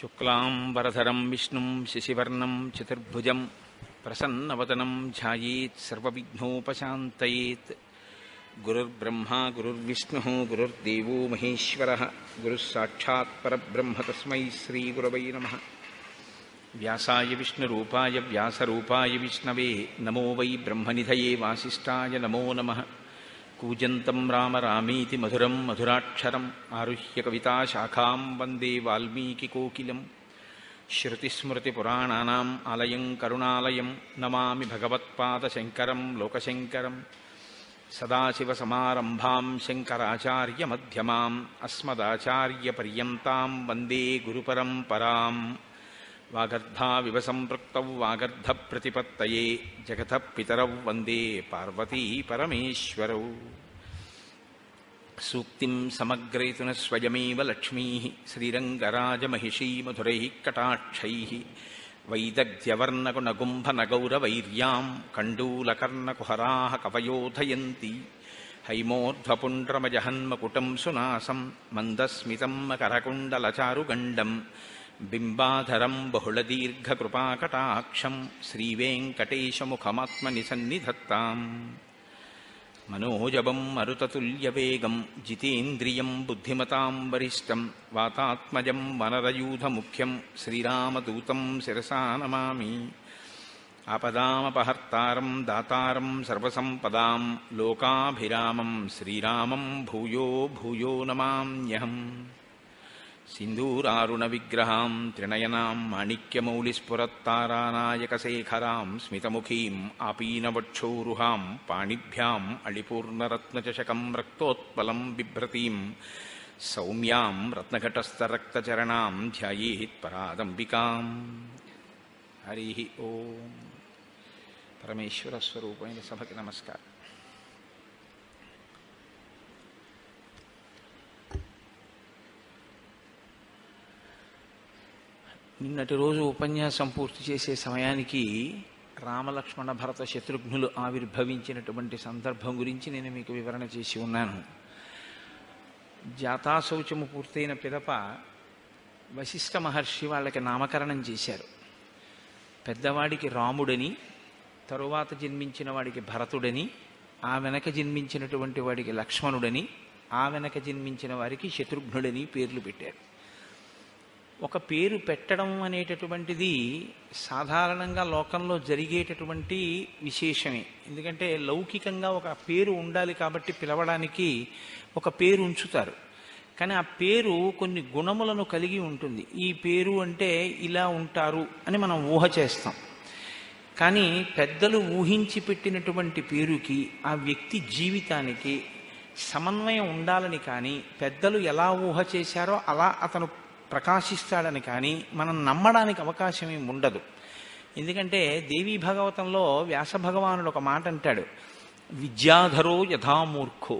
శుక్లాంబరధరం విష్ణుం శశివర్ణం చతుర్భుజం ప్రసన్నవదనం ధ్యాయేత్ సర్వవిఘ్నోపశాంతయేత్ గురుర్బ్రహ్మా గురుర్విష్ణుः గురుర్దేవో మహేశ్వరः గురుः సాక్షాత్ పరబ్రహ్మ తస్మై శ్రీగురవై నమः వ్యాసాయ విష్ణురూపాయ వ్యాసరూపాయ విష్ణవే నమో వై బ్రహ్మనిధయే వాసిష్ఠాయ నమో నమః కూజంతం రామ రామీతి మధురం మధురాక్షరం ఆరుహ్య కవితాశాఖాం వందే వాల్మీకికోకిలం శృతిస్మృతిపురాణానాం ఆలయం కరుణాలయం నమామి భగవత్పాదశంకరం లోకశంకరం సదాశివసమారంభాం శంకరాచార్యమధ్యమాం అస్మదాచార్యపర్యంతాం వందే గురుపరంపరాం వాగర్ధావివ సంపృక్తౌ వాగర్ధప్రతిపత్తయే జగతః పితరౌ వందే పార్వతీ పరమేశ్వరౌ సూక్తిం సమగ్రయతున స్వయమేవ లక్ష్మీ శ్రీరంగరాజమహిషీ మధురైः కటాక్షైः వైదగ్ధ్యవర్ణకునగుంభనగౌరవైర్యాం కండూలకర్ణకుహరాः కవయోధయంతి హైమోర్ధ్వపుండ్రమజహన్మకుటం సునాసం మందస్మితం మకరకుండలచారుగండం బింబాధరం బహుళదీర్ఘకృపాకటాక్షం శ్రీవేంకటేశముఖమాత్మని సన్నిధత్తాం మనోజవం మరుతతుల్యవేగం జితేంద్రియం బుద్ధిమతాం వరిష్టం వాతాత్మజం వనరయూధముఖ్యం శ్రీరామదూతం శిరసా నమామి ఆపదామపహర్తారం దాతారం సర్వసంపదాం లోకాభిరామం శ్రీరామం భూయో భూయో నమామ్యహం सिन्दूरारुणविग्रहां त्रिनयनां माणिक्यमौलिस्फुरत्तारानायकशेखरां स्मितमुखीम् आपीनवक्षोरुहां पाणिभ्याम् अळिपूर्णरत्नचषकं रक्तोत्पलं बिभ्रतीं सौम्यां रत्नघटस्थरक्तचरणां ध्यायेत् परादम्बिकाम् हरिः ॐ परमेश्वरस्वरूपेण सभకి నమస్కారం నిన్నటి రోజు ఉపన్యాసం పూర్తి చేసే సమయానికి రామలక్ష్మణ భరత శత్రుఘ్నులు ఆవిర్భవించినటువంటి సందర్భం గురించి నేను మీకు వివరణ చేసి ఉన్నాను జాతాశౌచము పూర్తయిన పిదప వశిష్ఠ మహర్షి వాళ్ళకి నామకరణం చేశారు పెద్దవాడికి రాముడని తరువాత జన్మించిన వాడికి భరతుడని ఆ వెనక జన్మించినటువంటి వాడికి లక్ష్మణుడని ఆ వెనక జన్మించిన వారికి శత్రుఘ్నుడని పేర్లు పెట్టారు ఒక పేరు పెట్టడం అనేటటువంటిది సాధారణంగా లోకంలో జరిగేటటువంటి విశేషమే ఎందుకంటే లౌకికంగా ఒక పేరు ఉండాలి కాబట్టి పిలవడానికి ఒక పేరు ఉంచుతారు కానీ ఆ పేరు కొన్ని గుణములను కలిగి ఉంటుంది ఈ పేరు అంటే ఇలా ఉంటారు అని మనం ఊహ చేస్తాం కానీ పెద్దలు ఊహించి పెట్టినటువంటి పేరుకి ఆ వ్యక్తి జీవితానికి సమన్వయం ఉండాలని కానీ పెద్దలు ఎలా ఊహ చేశారో అలా అతను ప్రకాశిస్తాడని కానీ మనం నమ్మడానికి అవకాశం ఏమి ఉండదు ఎందుకంటే దేవీ భాగవతంలో వ్యాస భగవానుడు ఒక మాట అంటాడు విద్యాధరో యథామూర్ఖో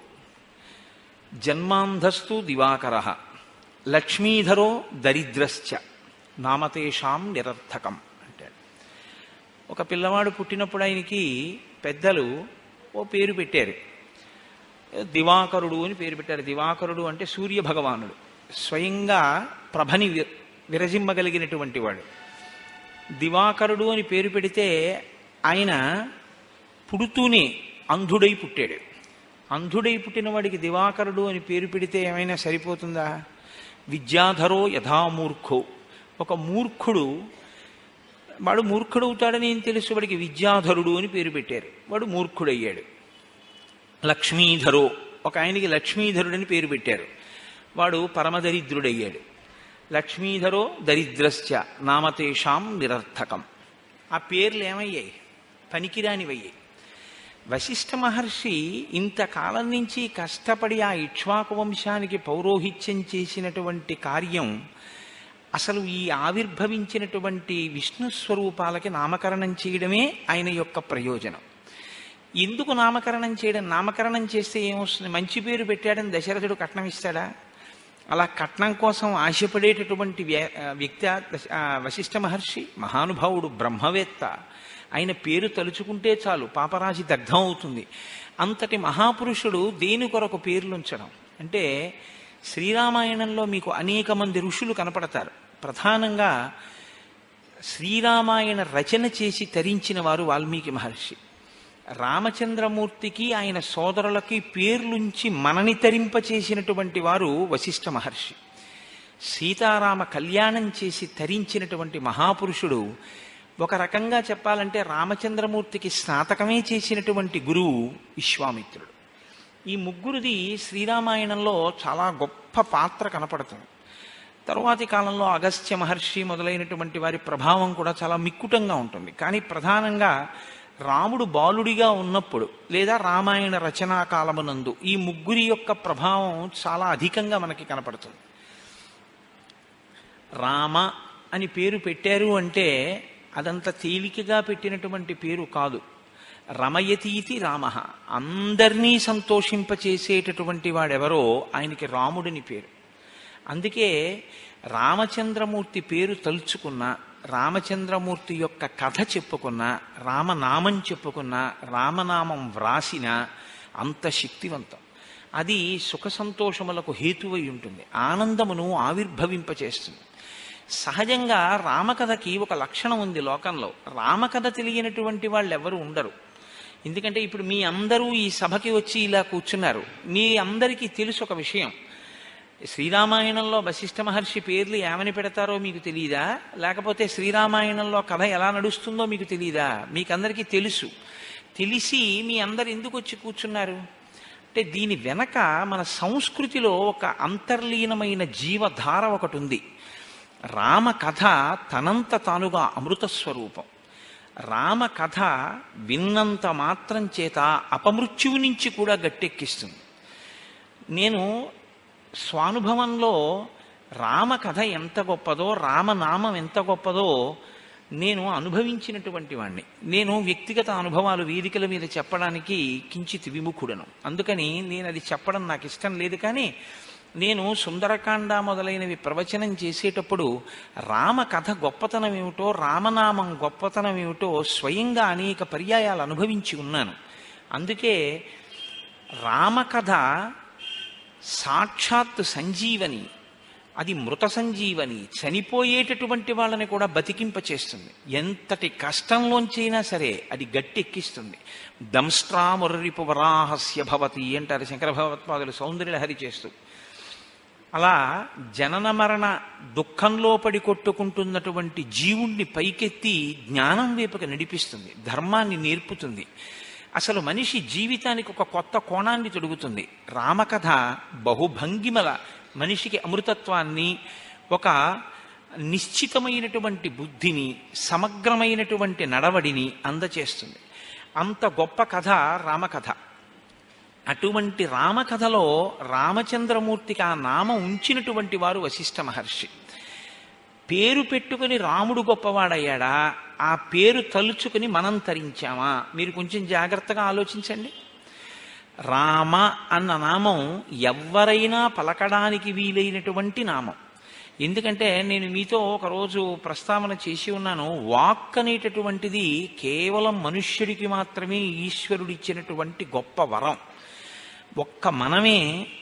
జన్మాంధస్తు దివాకర లక్ష్మీధరో దరిద్రశ్చ నామతేషాం నిరర్థకం అంటాడు ఒక పిల్లవాడు పుట్టినప్పుడు ఆయనకి పెద్దలు ఓ పేరు పెట్టారు దివాకరుడు అని పేరు పెట్టారు దివాకరుడు అంటే సూర్య భగవానుడు స్వయంగా ప్రభని విరజిమ్మగలిగినటువంటి వాడు దివాకరుడు అని పేరు పెడితే ఆయన పుడుతూనే అంధుడై పుట్టాడు అంధుడై పుట్టిన వాడికి దివాకరుడు అని పేరు పెడితే ఏమైనా సరిపోతుందా విద్యాధరో యథామూర్ఖో ఒక మూర్ఖుడు వాడు మూర్ఖుడవుతాడని ఏం తెలుసు వాడికి విద్యాధరుడు అని పేరు పెట్టారు వాడు మూర్ఖుడయ్యాడు లక్ష్మీధరో ఒక ఆయనకి లక్ష్మీధరుడని పేరు పెట్టారు వాడు పరమదరిద్రుడయ్యాడు లక్ష్మీధరో దరిద్రశ్చ నామతేషాం నిరర్థకం ఆ పేర్లు ఏమయ్యాయి పనికిరానివయ్యాయి వశిష్ఠ మహర్షి ఇంతకాలం నుంచి కష్టపడి ఆ ఇక్ష్వాకు వంశానికి పౌరోహిత్యం చేసినటువంటి కార్యం అసలు ఈ ఆవిర్భవించినటువంటి విష్ణు స్వరూపాలకి నామకరణం చేయడమే ఆయన యొక్క ప్రయోజనం ఎందుకు నామకరణం చేయడం నామకరణం చేస్తే ఏమొస్తుంది మంచి పేరు పెట్టాడని దశరథుడు కట్నం ఇస్తాడా అలా కట్నం కోసం ఆశపడేటటువంటి వ్యక్తి వశిష్ఠ మహర్షి మహానుభావుడు బ్రహ్మవేత్త ఆయన పేరు తలుచుకుంటే చాలు పాపరాశి దగ్ధం అవుతుంది అంతటి మహాపురుషుడు దేని కొరకు పేర్లుంచడం అంటే శ్రీరామాయణంలో మీకు అనేక మంది ఋషులు కనపడతారు ప్రధానంగా శ్రీరామాయణ రచన చేసి తరించిన వారు వాల్మీకి మహర్షి రామచంద్రమూర్తికి ఆయన సోదరులకి పేర్లుంచి మనని తరింప చేసినటువంటి వారు వశిష్ఠ మహర్షి సీతారామ కళ్యాణం చేసి తరించినటువంటి మహాపురుషుడు ఒక రకంగా చెప్పాలంటే రామచంద్రమూర్తికి స్నాతకమే చేసినటువంటి గురువు విశ్వామిత్రుడు ఈ ముగ్గురిది శ్రీరామాయణంలో చాలా గొప్ప పాత్ర కనపడుతుంది తరువాతి కాలంలో అగస్త్య మహర్షి మొదలైనటువంటి వారి ప్రభావం కూడా చాలా మిక్కుటంగా ఉంటుంది కానీ ప్రధానంగా రాముడు బాలుడిగా ఉన్నప్పుడు లేదా రామాయణ రచనా కాలమునందు ఈ ముగ్గురి యొక్క ప్రభావం చాలా అధికంగా మనకి కనపడుతుంది రామ అని పేరు పెట్టారు అంటే అదంత తేలికగా పెట్టినటువంటి పేరు కాదు రమయతీతి రామ అందరినీ సంతోషింపచేసేటటువంటి వాడెవరో ఆయనకి రాముడిని పేరు అందుకే రామచంద్రమూర్తి పేరు తలుచుకున్న రామచంద్రమూర్తి యొక్క కథ చెప్పుకున్న రామనామం చెప్పుకున్న రామనామం వ్రాసిన అంత శక్తివంతం అది సుఖ సంతోషములకు హేతువై ఉంటుంది ఆనందమును ఆవిర్భవింపచేస్తుంది సహజంగా రామకథకి ఒక లక్షణం ఉంది లోకంలో రామకథ తెలియనటువంటి వాళ్ళు ఎవరు ఉండరు ఎందుకంటే ఇప్పుడు మీ అందరూ ఈ సభకి వచ్చి ఇలా కూర్చున్నారు మీ అందరికీ తెలుసు ఒక విషయం శ్రీరామాయణంలో వశిష్ఠ మహర్షి పేర్లు ఏమని పెడతారో మీకు తెలియదా లేకపోతే శ్రీరామాయణంలో కథ ఎలా నడుస్తుందో మీకు తెలియదా మీకందరికీ తెలుసు తెలిసి మీ అందరు ఎందుకు వచ్చి కూర్చున్నారు అంటే దీని వెనక మన సంస్కృతిలో ఒక అంతర్లీనమైన జీవధార ఒకటి ఉంది రామ కథ తనంత తానుగా అమృత స్వరూపం రామ కథ విన్నంత మాత్రం చేత అపమృత్యువు నుంచి కూడా గట్టెక్కిస్తుంది నేను స్వానుభవంలో రామ కథ ఎంత గొప్పదో రామనామం ఎంత గొప్పదో నేను అనుభవించినటువంటి వాణ్ణి నేను వ్యక్తిగత అనుభవాలు వేదికల మీద చెప్పడానికి కించిత్ విముఖుడను అందుకని నేను అది చెప్పడం నాకు ఇష్టం లేదు కానీ నేను సుందరకాండ మొదలైనవి ప్రవచనం చేసేటప్పుడు రామ కథ గొప్పతనం ఏమిటో రామనామం గొప్పతనం ఏమిటో స్వయంగా అనేక పర్యాయాలు అనుభవించి ఉన్నాను అందుకే రామకథ సాక్షాత్ సంజీవని అది మృత సంజీవని చనిపోయేటటువంటి వాళ్ళని కూడా బతికింపచేస్తుంది ఎంతటి కష్టంలోంచైనా సరే అది గట్టెక్కిస్తుంది దంస్ట్రాముర్రిపు వరాహస్య భవతి అంటారు శంకర భగవత్పాదులు సౌందర్యలహరి చేస్తూ అలా జనన మరణ దుఃఖంలో పడి కొట్టుకుంటున్నటువంటి జీవుణ్ణి పైకెత్తి జ్ఞానం వైపుకి నడిపిస్తుంది ధర్మాన్ని నేర్పుతుంది అసలు మనిషి జీవితానికి ఒక కొత్త కోణాన్ని తొడుగుతుంది రామకథ బహుభంగిమల మనిషికి అమృతత్వాన్ని ఒక నిశ్చితమైనటువంటి బుద్ధిని సమగ్రమైనటువంటి నడవడిని అందచేస్తుంది అంత గొప్ప కథ రామకథ అటువంటి రామకథలో రామచంద్రమూర్తికి ఆ నామం ఉంచినటువంటి వారు వశిష్ఠ మహర్షి పేరు పెట్టుకుని రాముడు గొప్పవాడయ్యాడా ఆ పేరు తలుచుకుని మనం తరించామా మీరు కొంచెం జాగ్రత్తగా ఆలోచించండి రామ అన్న నామం ఎవరైనా పలకడానికి వీలైనటువంటి నామం ఎందుకంటే నేను మీతో ఒకరోజు ప్రస్తావన చేసి ఉన్నాను వాక్ అనేటటువంటిది కేవలం మనుష్యుడికి మాత్రమే ఈశ్వరుడిచ్చినటువంటి గొప్ప వరం ఒక్క మనమే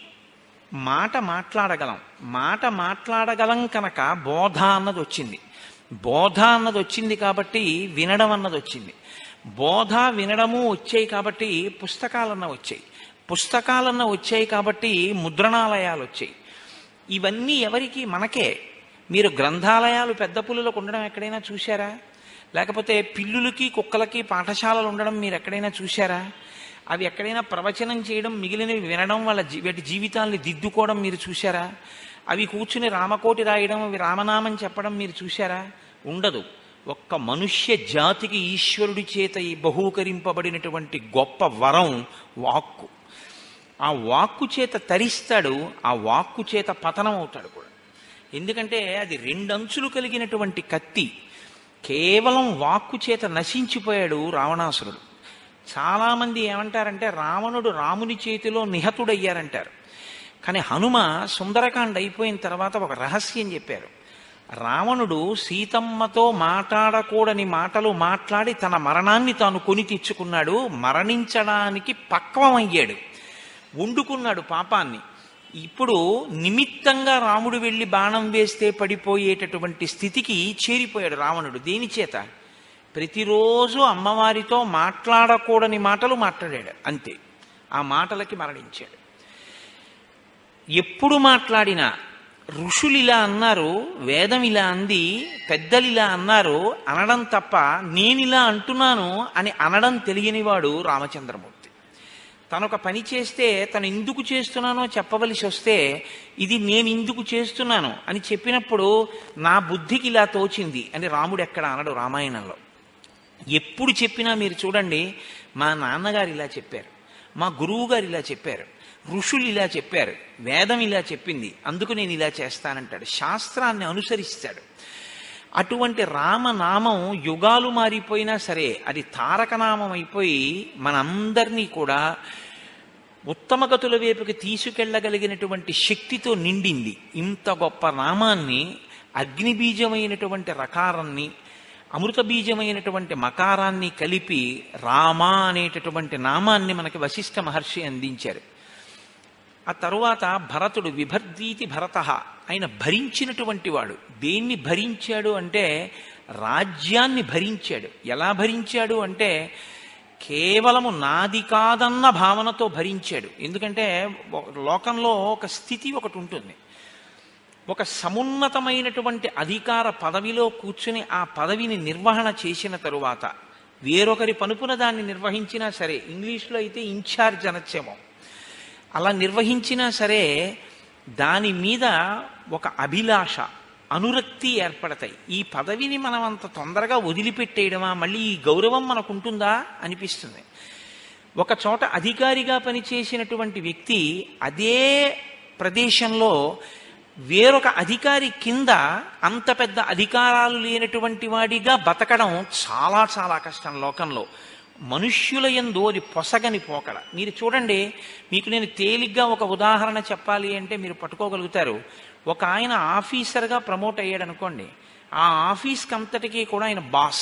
మాట మాట్లాడగలం మాట మాట్లాడగలం కనుక బోధ అన్నది వచ్చింది బోధ అన్నది వచ్చింది కాబట్టి వినడం అన్నది వచ్చింది బోధ వినడము వచ్చాయి కాబట్టి పుస్తకాలన్న వచ్చాయి పుస్తకాలన్న వచ్చాయి కాబట్టి ముద్రణాలయాలు వచ్చాయి ఇవన్నీ ఎవరికి మనకే మీరు గ్రంథాలయాలు పెద్ద పులులకు ఉండడం ఎక్కడైనా చూశారా లేకపోతే పిల్లులకి కుక్కలకి పాఠశాలలు ఉండడం మీరు ఎక్కడైనా చూశారా అవి ఎక్కడైనా ప్రవచనం చేయడం మిగిలినవి వినడం వాళ్ళ జీ- వాటి జీవితాల్ని దిద్దుకోవడం మీరు చూశారా అవి కూర్చుని రామకోటి రాయడం అవి రామనామం చెప్పడం మీరు చూశారా ఉండదు ఒక్క మనుష్య జాతికి ఈశ్వరుడి చేత ఈ బహూకరింపబడినటువంటి గొప్ప వరం వాక్కు ఆ వాక్కు చేత తరిస్తాడు ఆ వాక్కు చేత పతనం అవుతాడు కూడా ఎందుకంటే అది రెండంచులు కలిగినటువంటి కత్తి కేవలం వాక్కు చేత నశించిపోయాడు రావణాసురుడు చాలామంది ఏమంటారంటే రావణుడు రాముని చేతిలో నిహతుడయ్యారంటారు కానీ హనుమ సుందరకాండ అయిపోయిన తర్వాత ఒక రహస్యం చెప్పారు రావణుడు సీతమ్మతో మాట్లాడకూడని మాటలు మాట్లాడి తన మరణాన్ని తాను కొని తెచ్చుకున్నాడు మరణించడానికి పక్వమయ్యాడు వండుకున్నాడు పాపాన్ని ఇప్పుడు నిమిత్తంగా రాముడు వెళ్ళి బాణం వేస్తే పడిపోయేటటువంటి స్థితికి చేరిపోయాడు రావణుడు దేని చేత ప్రతిరోజు అమ్మవారితో మాట్లాడకూడని మాటలు మాట్లాడాడు అంతే ఆ మాటలకి మరణించాడు ఎప్పుడు మాట్లాడినా ఋషులు ఇలా అన్నారు వేదం ఇలా అంది పెద్దలు ఇలా అన్నారు అనడం తప్ప నేనిలా అంటున్నాను అని అనడం తెలియనివాడు రామచంద్రమూర్తి తను ఒక పని చేస్తే తను ఎందుకు చేస్తున్నానో చెప్పవలసి వస్తే ఇది నేను ఎందుకు చేస్తున్నాను అని చెప్పినప్పుడు నా బుద్ధికి ఇలా తోచింది అని రాముడు ఎక్కడ అనడు రామాయణంలో ఎప్పుడు చెప్పినా మీరు చూడండి మా నాన్నగారు ఇలా చెప్పారు మా గురువు గారు ఇలా చెప్పారు ఋషులు ఇలా చెప్పారు వేదం ఇలా చెప్పింది అందుకు నేను ఇలా చేస్తానంటాడు శాస్త్రాన్ని అనుసరిస్తాడు అటువంటి రామనామం యుగాలు మారిపోయినా సరే అది తారకనామం అయిపోయి మనందరినీ కూడా ఉత్తమ గతుల వైపుకి తీసుకెళ్ళగలిగినటువంటి శక్తితో నిండింది ఇంత గొప్ప నామాన్ని అగ్నిబీజమైనటువంటి రకారాన్ని అమృత బీజమైనటువంటి మకారాన్ని కలిపి రామ అనేటటువంటి నామాన్ని మనకి వశిష్ఠ మహర్షి అందించారు ఆ తరువాత భరతుడు విభర్దీతి భరత ఆయన భరించినటువంటి వాడు దేన్ని భరించాడు అంటే రాజ్యాన్ని భరించాడు ఎలా భరించాడు అంటే కేవలము నాది కాదన్న భావనతో భరించాడు ఎందుకంటే లోకంలో ఒక స్థితి ఒకటి ఉంటుంది ఒక సమున్నతమైనటువంటి అధికార పదవిలో కూర్చుని ఆ పదవిని నిర్వహణ చేసిన తరువాత వేరొకరి పనుపున దాన్ని నిర్వహించినా సరే ఇంగ్లీష్లో అయితే ఇన్ఛార్జ్ అనొచ్చేమో అలా నిర్వహించినా సరే దాని మీద ఒక అభిలాష అనురక్తి ఏర్పడతాయి ఈ పదవిని మనం అంత తొందరగా వదిలిపెట్టేయడమా మళ్ళీ ఈ గౌరవం మనకు ఉంటుందా అనిపిస్తుంది ఒక చోట అధికారిగా పనిచేసినటువంటి వ్యక్తి అదే ప్రదేశంలో వేరొక అధికారి కింద అంత పెద్ద అధికారాలు లేనటువంటి వాడిగా బతకడం చాలా చాలా కష్టం లోకంలో మనుష్యుల ఎందు అది పొసగని పోకడ మీరు చూడండి మీకు నేను తేలిగ్గా ఒక ఉదాహరణ చెప్పాలి అంటే మీరు పట్టుకోగలుగుతారు ఒక ఆయన ఆఫీసర్గా ప్రమోట్ అయ్యాడు అనుకోండి ఆ ఆఫీస్కి అంతటికీ కూడా ఆయన బాస్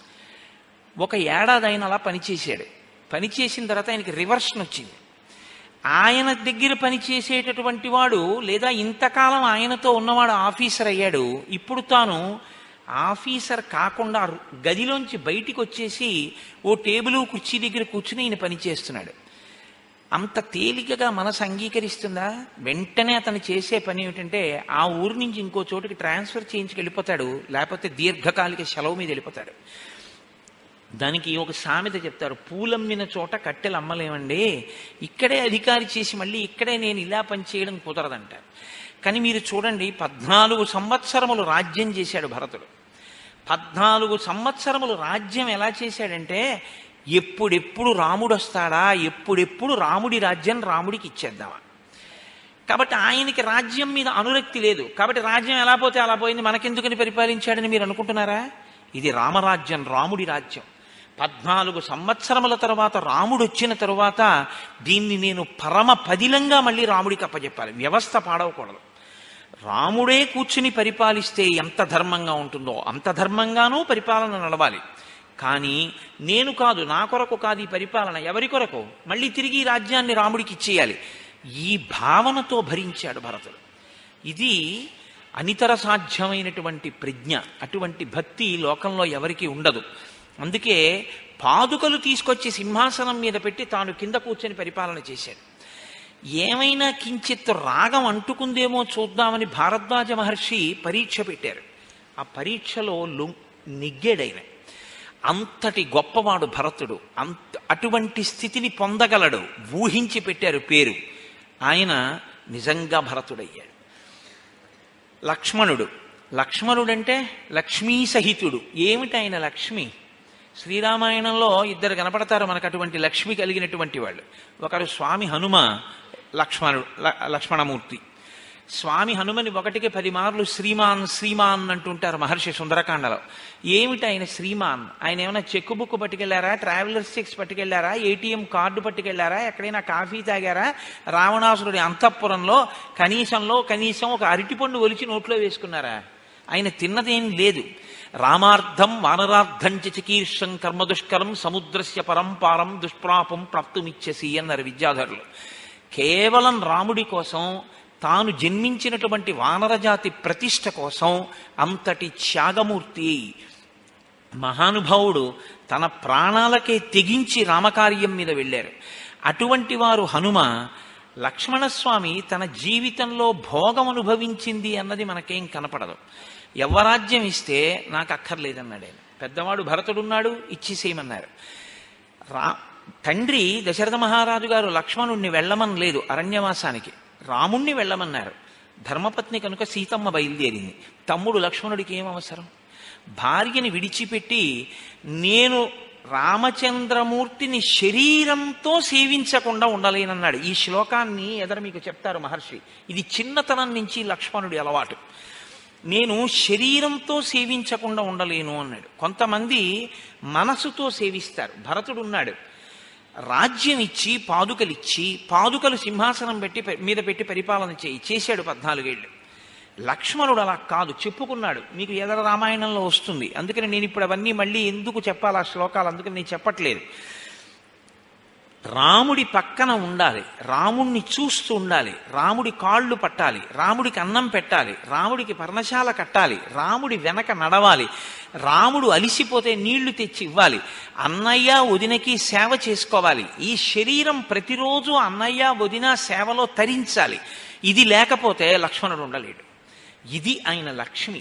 ఒక ఏడాది ఆయన అలా పనిచేశాడు పనిచేసిన తర్వాత ఆయనకి రివర్షన్ వచ్చింది ఆయన దగ్గర పనిచేసేటటువంటి వాడు లేదా ఇంతకాలం ఆయనతో ఉన్నవాడు ఆఫీసర్ అయ్యాడు ఇప్పుడు తాను ఆఫీసర్ కాకుండా గదిలోంచి బయటికి వచ్చేసి ఓ టేబుల్ కుర్చీ దగ్గర కూర్చుని ఈయన పనిచేస్తున్నాడు అంత తేలికగా మనసు అంగీకరిస్తుందా వెంటనే అతను చేసే పని ఏమిటంటే ఆ ఊరు నుంచి ఇంకో చోటుకి ట్రాన్స్ఫర్ చేయించుకు వెళ్ళిపోతాడు లేకపోతే దీర్ఘకాలిక సెలవు మీద వెళ్ళిపోతాడు దానికి ఒక సామెత చెప్తారు పూలమ్మిన చోట కట్టెలు అమ్మలేమండి ఇక్కడే అధికారి చేసి మళ్ళీ ఇక్కడే నేను ఇలా పనిచేయడం కుదరదంటారు కానీ మీరు చూడండి పద్నాలుగు సంవత్సరములు రాజ్యం చేశాడు భరతుడు పద్నాలుగు సంవత్సరములు రాజ్యం ఎలా చేశాడంటే ఎప్పుడెప్పుడు రాముడు వస్తాడా ఎప్పుడెప్పుడు రాముడి రాజ్యం రాముడికి ఇచ్చేద్దామా కాబట్టి ఆయనకి రాజ్యం మీద అనురక్తి లేదు కాబట్టి రాజ్యం ఎలా పోతే అలా పోయింది మనకెందుకని పరిపాలించాడని మీరు అనుకుంటున్నారా ఇది రామరాజ్యం రాముడి రాజ్యం పద్నాలుగు సంవత్సరముల తర్వాత రాముడు వచ్చిన తరువాత దీన్ని నేను పరమ పదిలంగా మళ్ళీ రాముడికి అప్పచెప్పాలి వ్యవస్థ పాడవకూడదు రాముడే కూర్చుని పరిపాలిస్తే ఎంత ధర్మంగా ఉంటుందో అంత ధర్మంగానూ పరిపాలన నడవాలి కానీ నేను కాదు నా కొరకు కాదు ఈ పరిపాలన ఎవరి కొరకు మళ్ళీ తిరిగి ఈ రాజ్యాన్ని రాముడికి ఇచ్చేయాలి ఈ భావనతో భరించాడు భరతుడు ఇది అనితర సాధ్యమైనటువంటి ప్రజ్ఞ అటువంటి భక్తి లోకంలో ఎవరికి ఉండదు అందుకే పాదుకలు తీసుకొచ్చి సింహాసనం మీద పెట్టి తాను కింద కూర్చొని పరిపాలన చేశాడు ఏమైనా కించిత్ రాగం అంటుకుందేమో చూద్దామని భారద్వాజ మహర్షి పరీక్ష పెట్టారు ఆ పరీక్షలో లొ నెగ్గాడైన అంతటి గొప్పవాడు భరతుడు అంత అటువంటి స్థితిని పొందగలడు ఊహించి పెట్టారు పేరు ఆయన నిజంగా భరతుడయ్యాడు లక్ష్మణుడు లక్ష్మణుడంటే లక్ష్మీ సహితుడు ఏమిటి ఆయన లక్ష్మి శ్రీరామాయణంలో ఇద్దరు కనపడతారు మనకు అటువంటి లక్ష్మి కలిగినటువంటి వాళ్ళు ఒకరు స్వామి హనుమ లక్ష్మణుడు లక్ష్మణమూర్తి స్వామి హనుమని ఒకటికి పది మార్లు శ్రీమాన్ శ్రీమాన్ అంటుంటారు మహర్షి సుందరకాండలో ఏమిటి ఆయన శ్రీమాన్ ఆయన ఏమైనా చెక్ బుక్ పట్టుకెళ్లారా ట్రావెలర్స్ చెక్స్ పట్టుకెళ్లారా ఏటీఎం కార్డు పట్టుకెళ్లారా ఎక్కడైనా కాఫీ తాగారా రావణాసురుడి అంతఃపురంలో కనీసంలో కనీసం ఒక అరటిపండు ఒలిచి నోట్లో వేసుకున్నారా ఆయన తిన్నదేం లేదు రామార్థం వానరార్థం చికీర్షం కర్మదుష్కరం సముద్రస్య పరంపారం దుష్ప్రాపం ప్రాప్తుమిచ్చసి అన్నారు విద్యాధరులు కేవలం రాముడి కోసం తాను జన్మించినటువంటి వానరజాతి ప్రతిష్ట కోసం అంతటి త్యాగమూర్తి మహానుభావుడు తన ప్రాణాలకే తెగించి రామకార్యం మీద వెళ్ళారు అటువంటి వారు హనుమ లక్ష్మణస్వామి తన జీవితంలో భోగం అనుభవించింది అన్నది మనకేం కనపడదు యవ్వరాజ్యం ఇస్తే నాకు అక్కర్లేదన్నాడు ఆయన పెద్దవాడు భరతుడున్నాడు ఇచ్చేసేయమన్నారు రా తండ్రి దశరథ మహారాజు గారు లక్ష్మణుణ్ణి వెళ్ళమని లేదు అరణ్యవాసానికి రాముణ్ణి వెళ్ళమన్నారు ధర్మపత్ని కనుక సీతమ్మ బయలుదేరింది తమ్ముడు లక్ష్మణుడికి ఏం అవసరం భార్యని విడిచిపెట్టి నేను రామచంద్రమూర్తిని శరీరంతో సేవించకుండా ఉండలేనన్నాడు ఈ శ్లోకాన్ని ఎదర మీకు చెప్తారు మహర్షి ఇది చిన్నతనం నుంచి లక్ష్మణుడి అలవాటు నేను శరీరంతో సేవించకుండా ఉండలేను అన్నాడు కొంతమంది మనసుతో సేవిస్తారు భరతుడు ఉన్నాడు రాజ్యం ఇచ్చి పాదుకలిచ్చి పాదుకలు సింహాసనం పెట్టి మీద పెట్టి పరిపాలన చేయి చేశాడు పద్నాలుగేళ్ళు లక్ష్మణుడు అలా కాదు చెప్పుకున్నాడు మీకు ఎదర రామాయణంలో వస్తుంది అందుకని నేను ఇప్పుడు అవన్నీ మళ్ళీ ఎందుకు చెప్పాలి ఆ శ్లోకాలు అందుకని నేను చెప్పట్లేదు రాముడి పక్కన ఉండాలి రాముణ్ణి చూస్తూ ఉండాలి రాముడి కాళ్ళు పట్టాలి రాముడికి అన్నం పెట్టాలి రాముడికి పర్ణశాల కట్టాలి రాముడి వెనక నడవాలి రాముడు అలిసిపోతే నీళ్లు తెచ్చి ఇవ్వాలి అన్నయ్య వదినకి సేవ చేసుకోవాలి ఈ శరీరం ప్రతిరోజు అన్నయ్య వదిన సేవలో తరించాలి ఇది లేకపోతే లక్ష్మణుడు ఉండలేడు ఇది ఆయన లక్ష్మి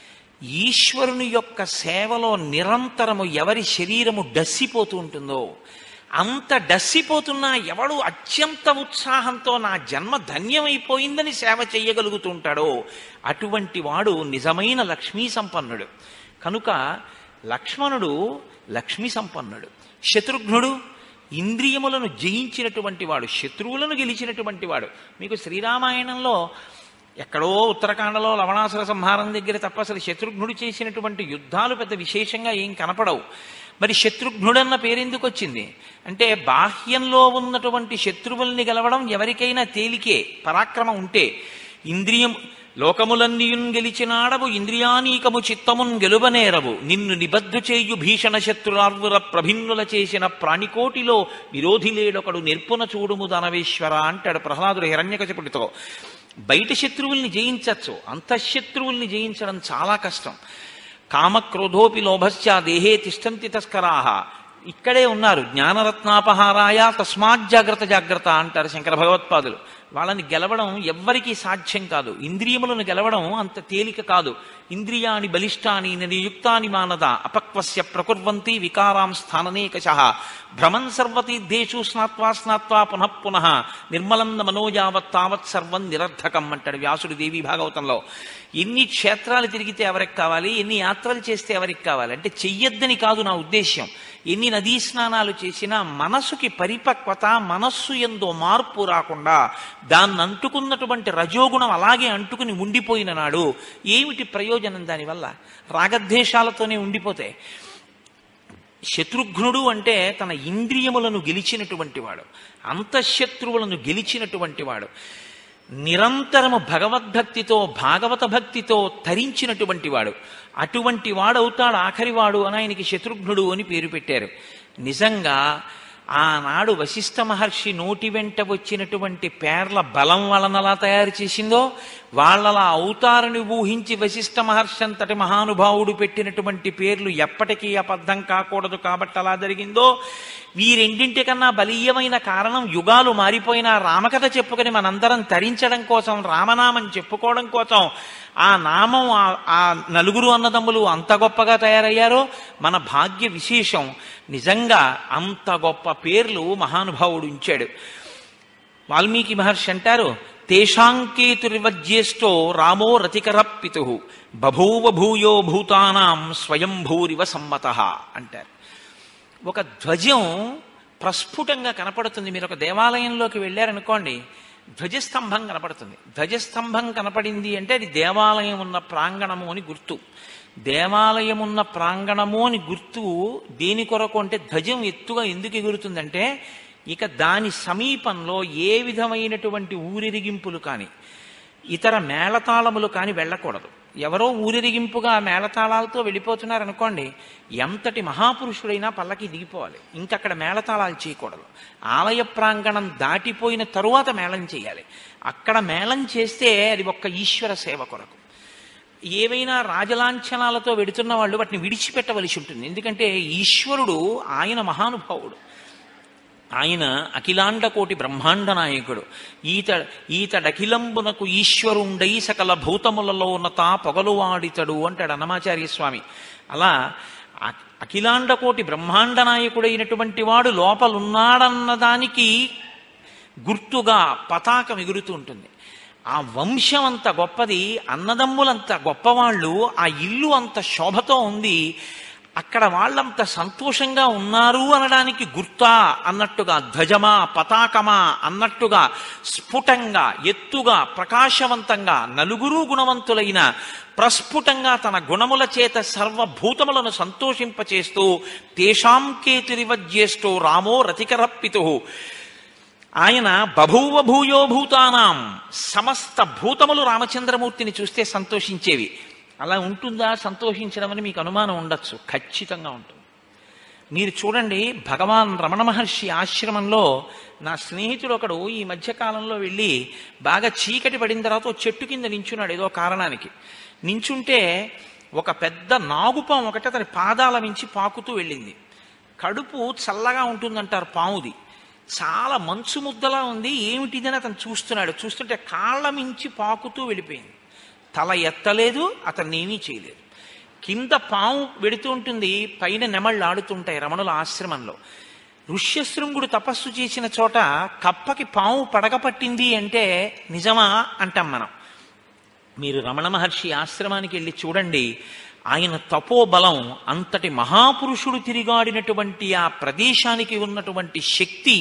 ఈశ్వరుని యొక్క సేవలో నిరంతరము ఎవరి శరీరము డస్సిపోతూ ఉంటుందో అంత డస్సిపోతున్నా ఎవడు అత్యంత ఉత్సాహంతో నా జన్మ ధన్యమైపోయిందని సేవ చేయగలుగుతుంటాడో అటువంటి వాడు నిజమైన లక్ష్మీ సంపన్నుడు కనుక లక్ష్మణుడు లక్ష్మీ సంపన్నుడు శత్రుఘ్నుడు ఇంద్రియములను జయించినటువంటి వాడు శత్రువులను గెలిచినటువంటి వాడు మీకు శ్రీరామాయణంలో ఎక్కడో ఉత్తరాఖండలో లవణాసుర సంహారం దగ్గర తప్ప అసలు శత్రుఘ్నుడు చేసినటువంటి యుద్ధాలు పెద్ద విశేషంగా ఏం కనపడవు మరి శత్రుఘ్నుడన్న పేరెందుకు వచ్చింది అంటే బాహ్యంలో ఉన్నటువంటి శత్రువుల్ని గెలవడం ఎవరికైనా తేలికే పరాక్రమం ఉంటే ఇంద్రియం లోకములన్నీయున్ గెలిచినాడవు ఇంద్రియానీకము చిత్తమున్ గెలువనేరవు నిన్ను నిబద్ధు చేయు భీషణ శత్రురార్వుల ప్రభిన్నుల చేసిన ప్రాణికోటిలో విరోధి లేడొకడు నిర్పున చూడుము దనవేశ్వర అంటాడు ప్రహ్లాదుడు హిరణ్యకశపుడితో బయట శత్రువుల్ని జయించచ్చు అంతఃశత్రువుల్ని జయించడం చాలా కష్టం కామక్రోధోపి లోభశ్చ దేహే తిష్టంతి తస్కరాహ ఇక్కడే ఉన్నారు జ్ఞానరత్నాపహారాయ తస్మాత్ జాగ్రత్త జాగ్రత్త అంటారు శంకర భగవత్పాదులు వాళ్ళని గెలవడం ఎవ్వరికీ సాధ్యం కాదు ఇంద్రియములను గెలవడం అంత తేలిక కాదు ఇంద్రియాని బలిష్టాని నియుక్తాని మానద అపక్వస్య ప్రకుర్వంతి వికారాం స్థాననేకశ భ్రమన్ సర్వతీర్థేషు స్నాత్వా స్నాత్వా పునః పునః నిర్మలంద మనోజావత్ తావత్ సర్వం నిరర్ధకం అంటాడు వ్యాసుడు దేవి భాగవతంలో ఎన్ని క్షేత్రాలు తిరిగితే ఎవరికి కావాలి ఎన్ని యాత్రలు చేస్తే ఎవరికి కావాలి అంటే చెయ్యొద్దని కాదు నా ఉద్దేశ్యం ఎన్ని నదీ స్నానాలు చేసినా మనసుకి పరిపక్వత మనస్సు ఎందో మార్పు రాకుండా దాన్ని అంటుకున్నటువంటి రజోగుణం అలాగే అంటుకుని ఉండిపోయిన నాడు ఏమిటి ప్రయోజనం దానివల్ల రాగద్వేషాలతోనే ఉండిపోతే శత్రుఘ్నుడు అంటే తన ఇంద్రియములను గెలిచినటువంటి వాడు అంతఃశత్రువులను గెలిచినటువంటి వాడు నిరంతరము భగవద్భక్తితో భాగవత భక్తితో తరించినటువంటి వాడు అటువంటి వాడవుతాడు ఆఖరివాడు అని ఆయనకి శత్రుఘ్నుడు అని పేరు పెట్టారు నిజంగా ఆనాడు వశిష్ఠ మహర్షి నోటి వెంట వచ్చినటువంటి పేర్ల బలం వలనలా తయారు చేసిందో వాళ్ళలా అవుతారని ఊహించి వశిష్ఠ మహర్షి అంతటి మహానుభావుడు పెట్టినటువంటి పేర్లు ఎప్పటికీ అబద్ధం కాకూడదు కాబట్టి అలా జరిగిందో వీరెండింటికన్నా బలీయమైన కారణం యుగాలు మారిపోయిన రామకథ చెప్పుకొని మనందరం తరించడం కోసం రామనామం చెప్పుకోవడం కోసం ఆ నామం ఆ నలుగురు అన్నదమ్ములు అంత గొప్పగా తయారయ్యారో మన భాగ్య విశేషం నిజంగా అంత గొప్ప పేర్లు మహానుభావుడు ఉంచాడు వాల్మీకి మహర్షి అంటారు తేషాంకేతురివజ్యేష్టో రామో రతికరప్పితు బభూవ భూయో భూతానాం స్వయంభూరివ సమ్మత అంటారు ఒక ధ్వజం ప్రస్ఫుటంగా కనపడుతుంది మీరు ఒక దేవాలయంలోకి వెళ్ళారనుకోండి ధ్వజస్తంభం కనపడుతుంది ధ్వజస్తంభం కనపడింది అంటే అది దేవాలయం ఉన్న ప్రాంగణము అని గుర్తు దేవాలయం ఉన్న ప్రాంగణము అని గుర్తు దేని కొరకు అంటే ధ్వజం ఎత్తుగా ఎందుకు ఎగురుతుందంటే ఇక దాని సమీపంలో ఏ విధమైనటువంటి ఊరిరిగింపులు కానీ ఇతర మేళతాళములు కానీ వెళ్ళకూడదు ఎవరో ఊరిరిగింపుగా మేళతాళాలతో వెళ్ళిపోతున్నారు అనుకోండి ఎంతటి మహాపురుషుడైనా పల్లకి దిగిపోవాలి ఇంకక్కడ మేళతాళాలు చేయకూడదు ఆలయ ప్రాంగణం దాటిపోయిన తరువాత మేళం చేయాలి అక్కడ మేళం చేస్తే అది ఒక్క ఈశ్వర సేవ కొరకు ఏవైనా రాజలాంఛనాలతో వెడుతున్న వాళ్ళు వాటిని విడిచిపెట్టవలసి ఉంటుంది ఎందుకంటే ఈశ్వరుడు ఆయన మహానుభావుడు ఆయన అఖిలాండ కోటి బ్రహ్మాండ నాయకుడు ఈత ఈతడఖిలంబునకు ఈశ్వరుండై సకల భూతములలో ఉన్నత పొగలువాడితడు అంటాడు అన్నమాచార్య స్వామి అలా అ- అఖిలాండ కోటి బ్రహ్మాండ నాయకుడైనటువంటి వాడు లోపలున్నాడన్న దానికి గుర్తుగా పతాకం ఎగురుతూ ఉంటుంది ఆ వంశం అంత గొప్పది అన్నదమ్ములంత గొప్పవాళ్ళు ఆ ఇల్లు అంత శోభతో ఉంది అక్కడ వాళ్ళంత సంతోషంగా ఉన్నారు అనడానికి గుర్తా అన్నట్టుగా ధ్వజమా పతాకమా అన్నట్టుగా స్ఫుటంగా ఎత్తుగా ప్రకాశవంతంగా నలుగురు గుణవంతులైన ప్రస్ఫుటంగా తన గుణముల చేత సర్వభూతములను సంతోషింపచేస్తూ తేషాం కేతిరివజ్యేష్టో రామో రతికరప్పితు ఆయన బభూవ భూయో భూతానాం సమస్త భూతములు రామచంద్రమూర్తిని చూస్తే సంతోషించేవి అలా ఉంటుందా సంతోషించడం అని మీకు అనుమానం ఉండొచ్చు ఖచ్చితంగా ఉంటుంది మీరు చూడండి భగవాన్ రమణ మహర్షి ఆశ్రమంలో నా స్నేహితుడు ఒకడు ఈ మధ్యకాలంలో వెళ్ళి బాగా చీకటి పడిన తర్వాత ఓ చెట్టు కింద నించున్నాడు ఏదో కారణానికి నించుంటే ఒక పెద్ద నాగుపాము ఒకటి అతని పాదాల మించి పాకుతూ వెళ్ళింది కడుపు చల్లగా ఉంటుందంటారు పాముది చాలా మంచు ముద్దలా ఉంది ఏమిటిదని అతను చూస్తున్నాడు చూస్తుంటే కాళ్ళ మించి పాకుతూ వెళ్ళిపోయింది తల ఎత్తలేదు అతన్ని ఏమీ చేయలేదు కింద పాము వెడుతూ ఉంటుంది పైన నెమళ్ళు ఆడుతుంటాయి రమణుల ఆశ్రమంలో ఋష్యశృంగుడు తపస్సు చేసిన చోట కప్పకి పాము పడగ పట్టింది అంటే నిజమా అంటాం మనం మీరు రమణ మహర్షి ఆశ్రమానికి వెళ్ళి చూడండి ఆయన తపోబలం అంతటి మహాపురుషుడు తిరిగాడినటువంటి ఆ ప్రదేశానికి ఉన్నటువంటి శక్తి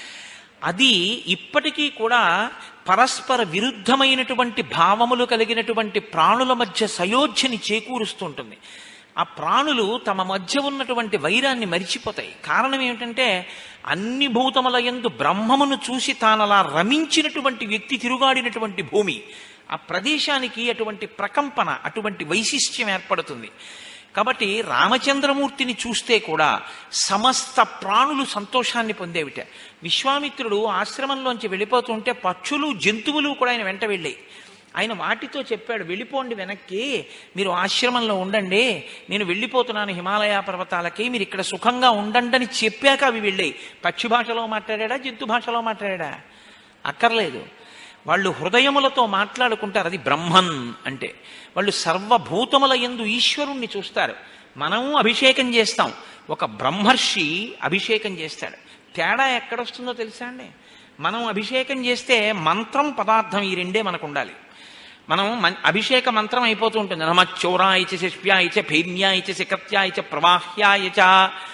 అది ఇప్పటికీ కూడా పరస్పర విరుద్ధమైనటువంటి భావములు కలిగినటువంటి ప్రాణుల మధ్య సయోధ్యని చేకూరుస్తుంటుంది ఆ ప్రాణులు తమ మధ్య ఉన్నటువంటి వైరాన్ని మరిచిపోతాయి కారణం ఏమిటంటే అన్ని భూతముల యందు బ్రహ్మమును చూసి తానలా రమించినటువంటి వ్యక్తి తిరుగాడినటువంటి భూమి ఆ ప్రదేశానికి అటువంటి ప్రకంపన అటువంటి వైశిష్ట్యం ఏర్పడుతుంది కాబట్టి రామచంద్రమూర్తిని చూస్తే కూడా సమస్త ప్రాణులు సంతోషాన్ని పొందేవిట విశ్వామిత్రుడు ఆశ్రమంలోంచి వెళ్ళిపోతుంటే పక్షులు జంతువులు కూడా ఆయన వెంట వెళ్ళాయి ఆయన వాటితో చెప్పాడు వెళ్ళిపోండి వెనక్కి మీరు ఆశ్రమంలో ఉండండి నేను వెళ్ళిపోతున్నాను హిమాలయ పర్వతాలకి మీరు ఇక్కడ సుఖంగా ఉండండి అని చెప్పాక అవి వెళ్ళాయి పక్షి భాషలో మాట్లాడా జంతు భాషలో మాట్లాడా అక్కర్లేదు వాళ్ళు హృదయములతో మాట్లాడుకుంటారు అది బ్రహ్మన్ అంటే వాళ్ళు సర్వభూతముల ఎందు ఈశ్వరుణ్ణి చూస్తారు మనము అభిషేకం చేస్తాం ఒక బ్రహ్మర్షి అభిషేకం చేస్తాడు తేడా ఎక్కడొస్తుందో తెలుసా అండి మనం అభిషేకం చేస్తే మంత్రం పదార్థం ఈ రెండే మనకు ఉండాలి మనం మన్- అభిషేక మంత్రం అయిపోతూ ఉంటుంది నమ చౌరాయ చ శిష్యాయ చ భైమ్యాయ చ శిఖత్యాయ చ ప్రవాహ్యాయ చ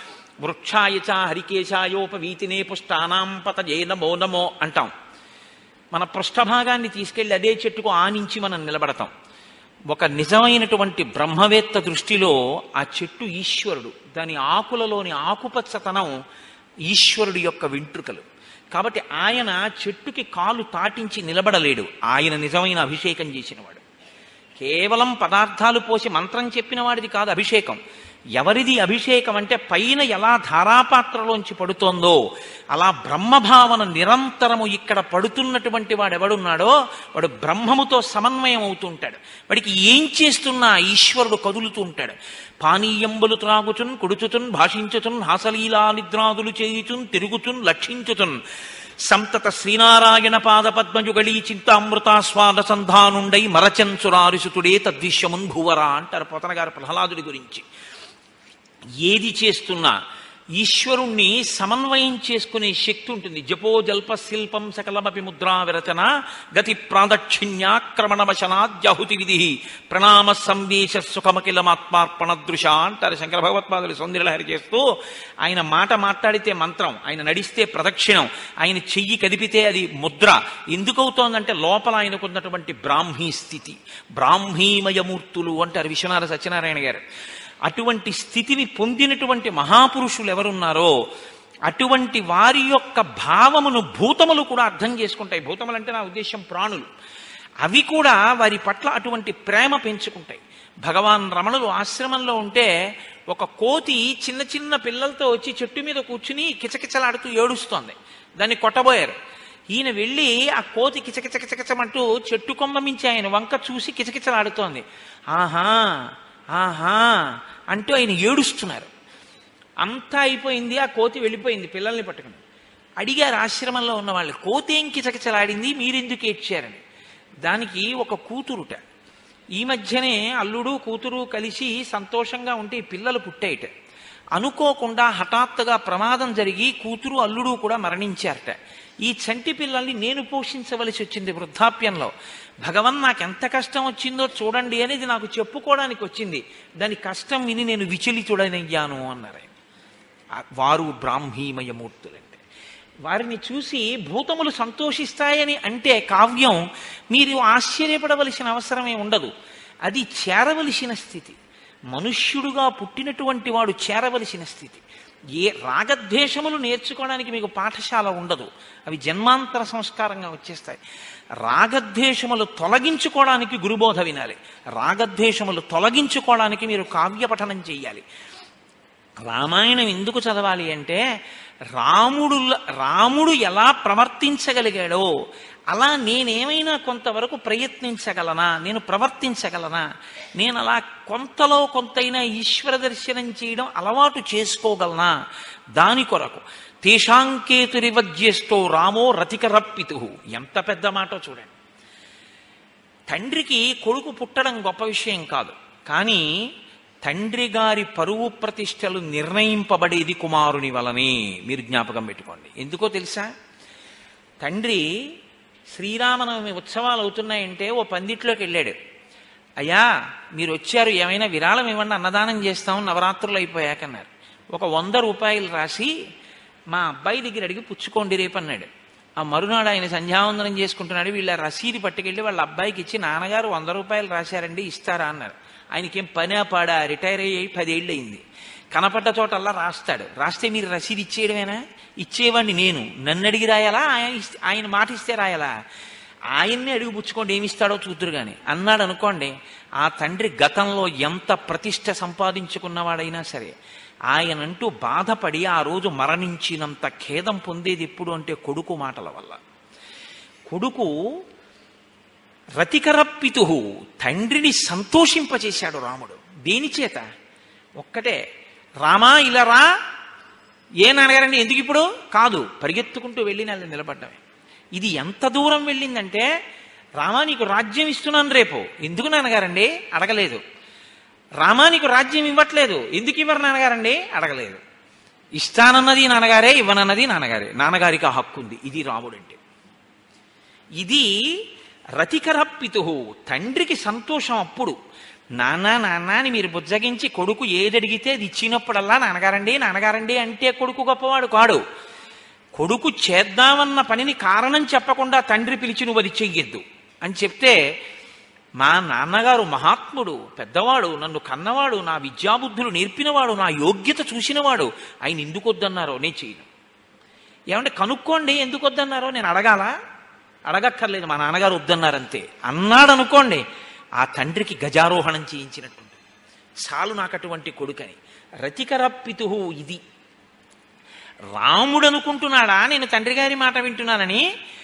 వృక్షాయ చ హరికేశాయోపవీతినే పుష్టానాం పతజే నమో నమో అంటాం మన పృష్ఠభాగాన్ని తీసుకెళ్లి అదే చెట్టుకు ఆనించి మనం నిలబడతాం ఒక నిజమైనటువంటి బ్రహ్మవేత్త దృష్టిలో ఆ చెట్టు ఈశ్వరుడు దాని ఆకులలోని ఆకుపచ్చతనం ఈశ్వరుడి యొక్క వెంట్రుకలు కాబట్టి ఆయన చెట్టుకి కాలు తాటించి నిలబడలేడు ఆయన నిజమైన అభిషేకం చేసినవాడు కేవలం పదార్థాలు పోసి మంత్రం చెప్పిన వాడిది కాదు అభిషేకం ఎవరిది అభిషేకం అంటే పైన ఎలా ధారాపాత్రలోంచి పడుతోందో అలా బ్రహ్మభావన నిరంతరము ఇక్కడ పడుతున్నటువంటి వాడు ఎవడున్నాడో వాడు బ్రహ్మముతో సమన్వయం అవుతుంటాడు వాడికి ఏం చేస్తున్నా ఈశ్వరుడు కదులుతూ ఉంటాడు పానీయంబులు త్రాగుచున్ కుడుచుతున్ భాషించుతున్ హాసలీలా నిద్రాదులు చేయుచున్ తిరుగుచున్ లక్షించుతున్ సంతత శ్రీనారాయణ పాద పద్మయుగళీ చింతామృతాస్వాద సంధానుండై మరచంచురారిసుతుడే తద్విశ్యమున్ భువరా అంటారు పోతన గారు ప్రహ్లాదుడి గురించి ఏది చేస్తున్నా ఈశ్వరుణ్ణి సమన్వయం చేసుకునే శక్తి ఉంటుంది జపో జల్ప శిల్పం సకలమపి ముద్రా విరచన గతి ప్రాదక్షిణ్యాక్రమణమశనాద్యాహుతి విధి ప్రణామ సంవేశ సుఖమకిలమాత్మార్పణ దృశ అంటారు శంకర భగవత్పాదులు సౌందర్యలహరి చేస్తూ ఆయన మాట మాట్లాడితే మంత్రం ఆయన నడిస్తే ప్రదక్షిణం ఆయన చెయ్యి కదిపితే అది ముద్ర ఎందుకవుతోందంటే లోపల ఆయనకున్నటువంటి బ్రాహ్మీ స్థితి బ్రాహ్మీమయమూర్తులు అంటారు విశ్వనాథ సత్యనారాయణ గారు అటువంటి స్థితిని పొందినటువంటి మహాపురుషులు ఎవరున్నారో అటువంటి వారి యొక్క భావమును భూతములు కూడా అర్థం చేసుకుంటాయి భూతములు అంటే నా ఉద్దేశం ప్రాణులు అవి కూడా వారి పట్ల అటువంటి ప్రేమ పెంచుకుంటాయి భగవాన్ రమణులు ఆశ్రమంలో ఉంటే ఒక కోతి చిన్న చిన్న పిల్లలతో వచ్చి చెట్టు మీద కూర్చుని కిచకిచలాడుతూ ఏడుస్తోంది దాన్ని కొట్టబోయారు ఈయన వెళ్ళి ఆ కోతి కిచకిచకిచకిచమంటూ చెట్టు కొమ్మ మించి ఆయన వంక చూసి కిచకిచలాడుతోంది ఆహా ఆహా అంటూ ఆయన ఏడుస్తున్నారు అంతా అయిపోయింది ఆ కోతి వెళ్ళిపోయింది పిల్లల్ని పట్టుకుని అడిగారు ఆశ్రమంలో ఉన్న వాళ్ళు కోతి ఏం కిచకిచలాడింది మీరెందుకు ఏడ్చారని దానికి ఒక కూతురుట ఈ మధ్యనే అల్లుడు కూతురు కలిసి సంతోషంగా ఉంటే ఈ పిల్లలు పుట్టాయిట అనుకోకుండా హఠాత్తుగా ప్రమాదం జరిగి కూతురు అల్లుడు కూడా మరణించారట ఈ చంటి పిల్లల్ని నేను పోషించవలసి వచ్చింది వృద్ధాప్యంలో భగవన్ నాకు ఎంత కష్టం వచ్చిందో చూడండి అనేది నాకు చెప్పుకోవడానికి వచ్చింది దాని కష్టం విని నేను విచలితుడనయ్యాను అన్నారు ఆయన. ఆ వారు బ్రాహ్మీమయమూర్తులంటే వారిని చూసి భూతములు సంతోషిస్తాయని అంటే కావ్యం మీరు ఆశ్చర్యపడవలసిన అవసరమే ఉండదు అది చేరవలసిన స్థితి మనుష్యుడుగా పుట్టినటువంటి వాడు చేరవలసిన స్థితి ఏ రాగద్వేషములు నేర్చుకోవడానికి మీకు పాఠశాల ఉండదు అవి జన్మాంతర సంస్కారంగా వచ్చేస్తాయి రాగద్వేషములు తొలగించుకోవడానికి గురుబోధ వినాలి రాగద్వేషములు తొలగించుకోవడానికి మీరు కావ్య పఠనం చేయాలి రామాయణం ఎందుకు చదవాలి అంటే రాముడు రాముడు ఎలా ప్రవర్తించగలిగాడో అలా నేనేమైనా కొంతవరకు ప్రయత్నించగలనా నేను ప్రవర్తించగలనా నేను అలా కొంతలో కొంతైనా ఈశ్వర దర్శనం చేయడం అలవాటు చేసుకోగలనా దాని కొరకు తేషాంకేతురివజ్యేష్టో రామో రతికరప్పితు ఎంత పెద్ద మాటో చూడండి తండ్రికి కొడుకు పుట్టడం గొప్ప విషయం కాదు కానీ తండ్రి గారి పరువు ప్రతిష్టలు నిర్ణయింపబడేది కుమారుని వలనే మీరు జ్ఞాపకం పెట్టుకోండి ఎందుకో తెలుసా తండ్రి శ్రీరామనవమి ఉత్సవాలు అవుతున్నాయంటే ఓ పందిట్లోకి వెళ్ళాడు అయ్యా మీరు వచ్చారు ఏమైనా విరాళం ఇవ్వండి అన్నదానం చేస్తాం నవరాత్రులు అయిపోయాకన్నారు ఒక వంద రూపాయలు రాసి మా అబ్బాయి దగ్గర అడిగి పుచ్చుకోండి రేపు అన్నాడు ఆ మరునాడు ఆయన సంధ్యావందనం చేసుకుంటున్నాడు వీళ్ళ రసీదు పట్టుకెళ్ళి వాళ్ళ అబ్బాయికి ఇచ్చి నాన్నగారు వంద రూపాయలు రాశారండి ఇస్తారా అన్నారు ఆయనకేం పనా పాడా రిటైర్ అయ్యి పదేళ్ళు అయింది కనపడ్డ చోటల్లా రాస్తాడు రాస్తే మీరు రసీదు ఇచ్చేయడమేనా ఇచ్చేవాడిని నేను నన్ను అడిగి రాయాలా ఆయన ఇస్తే- ఆయన మాట ఇస్తే రాయాలా ఆయన్ని అడిగి పుచ్చుకోండి ఏమి ఇస్తాడో చూద్దరు గాని అన్నాడు అనుకోండి ఆ తండ్రి గతంలో ఎంత ప్రతిష్ట సంపాదించుకున్నవాడైనా సరే ఆయనంటూ బాధపడి ఆ రోజు మరణించినంత ఖేదం పొందేది ఎప్పుడు అంటే కొడుకు మాటల వల్ల కొడుకు రతికరప్పితు తండ్రిని సంతోషింపచేశాడు రాముడు దేని చేత ఒక్కటే రామా ఇలా రా ఏ నాన్నగారండి ఎందుకు ఇప్పుడు కాదు పరిగెత్తుకుంటూ వెళ్ళి నెల నిలబడ్డమే ఇది ఎంత దూరం వెళ్ళిందంటే రామా నీకు రాజ్యం ఇస్తున్నాను రేపు ఎందుకు నాన్నగారండి అడగలేదు రామా నీకు రాజ్యం ఇవ్వట్లేదు ఎందుకు ఇవ్వరు నాన్నగారండి అడగలేదు ఇస్తానన్నది నాన్నగారే ఇవ్వనన్నది నాన్నగారే నాన్నగారికి ఆ హక్కు ఉంది ఇది రాముడంటే ఇది రతికరప్పితు తండ్రికి సంతోషం అప్పుడు నాన్న నాన్న అని మీరు బుజ్జగించి కొడుకు ఏదడిగితే అది ఇచ్చినప్పుడల్లా నాన్నగారండి నాన్నగారండి అంటే కొడుకు గొప్పవాడు కాడు కొడుకు చేద్దామన్న పనిని కారణం చెప్పకుండా తండ్రి పిలిచి నువ్వు అది చెయ్యొద్దు అని చెప్తే మా నాన్నగారు మహాత్ముడు పెద్దవాడు నన్ను కన్నవాడు నా విద్యాబుద్ధులు నేర్పినవాడు నా యోగ్యత చూసినవాడు ఆయన ఎందుకు వద్దన్నారో నేను చేయను ఏమంటే కనుక్కోండి ఎందుకు వద్దన్నారో నేను అడగాల అడగక్కర్లేదు మా నాన్నగారు వద్దన్నారంతే అన్నాడు అనుకోండి ఆ తండ్రికి గజారోహణం చేయించినట్టుంది చాలు నాకు అటువంటి కొడుకని రతికరప్పితు ఇది రాముడు అనుకుంటున్నాడా నేను తండ్రి గారి మాట వింటున్నానని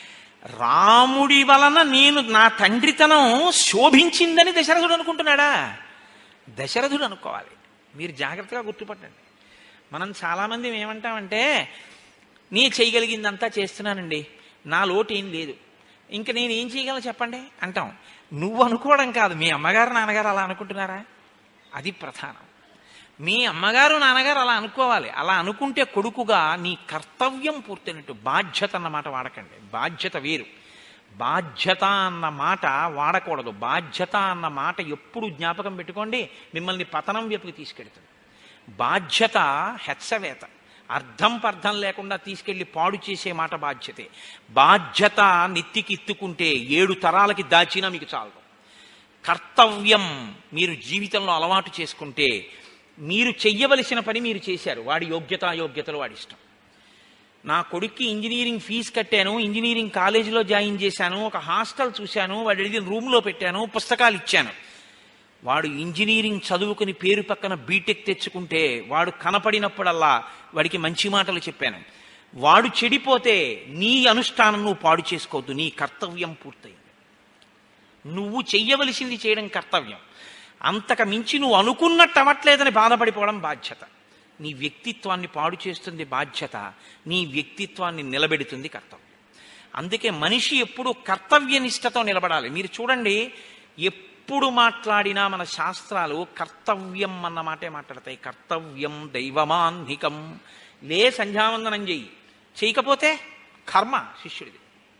రాముడి వలన నేను నా తండ్రితనం శోభించిందని దశరథుడు అనుకుంటున్నాడా దశరథుడు అనుకోవాలి మీరు జాగ్రత్తగా గుర్తుపట్టండి మనం చాలామంది ఏమంటామంటే నీ చేయగలిగిందంతా చేస్తున్నానండి నా లోటు ఏం లేదు ఇంక నేను ఏం చేయగలను చెప్పండి అంటాం నువ్వు అనుకోవడం కాదు మీ అమ్మగారు నాన్నగారు అలా అనుకుంటున్నారా అది ప్రధానం మీ అమ్మగారు నాన్నగారు అలా అనుకోవాలి అలా అనుకుంటే కొడుకుగా నీ కర్తవ్యం పూర్తయినట్టు బాధ్యత అన్న మాట వాడకండి బాధ్యత వేరు బాధ్యత అన్న మాట వాడకూడదు బాధ్యత అన్న మాట ఎప్పుడు జ్ఞాపకం పెట్టుకోండి మిమ్మల్ని పతనం వైపుకి తీసుకెడుతుంది బాధ్యత హెచ్చవేత అర్థం పర్థం లేకుండా తీసుకెళ్లి పాడు చేసే మాట బాధ్యతే బాధ్యత నెత్తికిత్తుకుంటే ఏడు తరాలకి దాచినా మీకు చాలదు కర్తవ్యం మీరు జీవితంలో అలవాటు చేసుకుంటే మీరు చెయ్యవలసిన పని మీరు చేశారు వాడి యోగ్యత యోగ్యతలు వాడి ఇష్టం నా కొడుక్కి ఇంజనీరింగ్ ఫీజు కట్టాను ఇంజనీరింగ్ కాలేజీలో జాయిన్ చేశాను ఒక హాస్టల్ చూశాను వాడు అడిగిన రూమ్లో పెట్టాను పుస్తకాలు ఇచ్చాను వాడు ఇంజనీరింగ్ చదువుకుని పేరు పక్కన బీటెక్ తెచ్చుకుంటే వాడు కనపడినప్పుడల్లా వాడికి మంచి మాటలు చెప్పాను వాడు చెడిపోతే నీ అనుష్ఠానం నువ్వు పాడు చేసుకోవద్దు నీ కర్తవ్యం పూర్తయింది నువ్వు చెయ్యవలసింది చేయడం కర్తవ్యం అంతకు మించి నువ్వు అనుకున్నట్టు అవ్వట్లేదని బాధపడిపోవడం బాధ్యత నీ వ్యక్తిత్వాన్ని పాడు చేస్తుంది బాధ్యత నీ వ్యక్తిత్వాన్ని నిలబెడుతుంది కర్తవ్యం అందుకే మనిషి ఎప్పుడు కర్తవ్యనిష్టతో నిలబడాలి మీరు చూడండి ఎప్పుడు మాట్లాడినా మన శాస్త్రాలు కర్తవ్యం అన్న మాటే మాట్లాడతాయి కర్తవ్యం దైవమాన్నికం లే సంధ్యావందనం చెయ్యి చేయకపోతే కర్మ శిష్యుడిది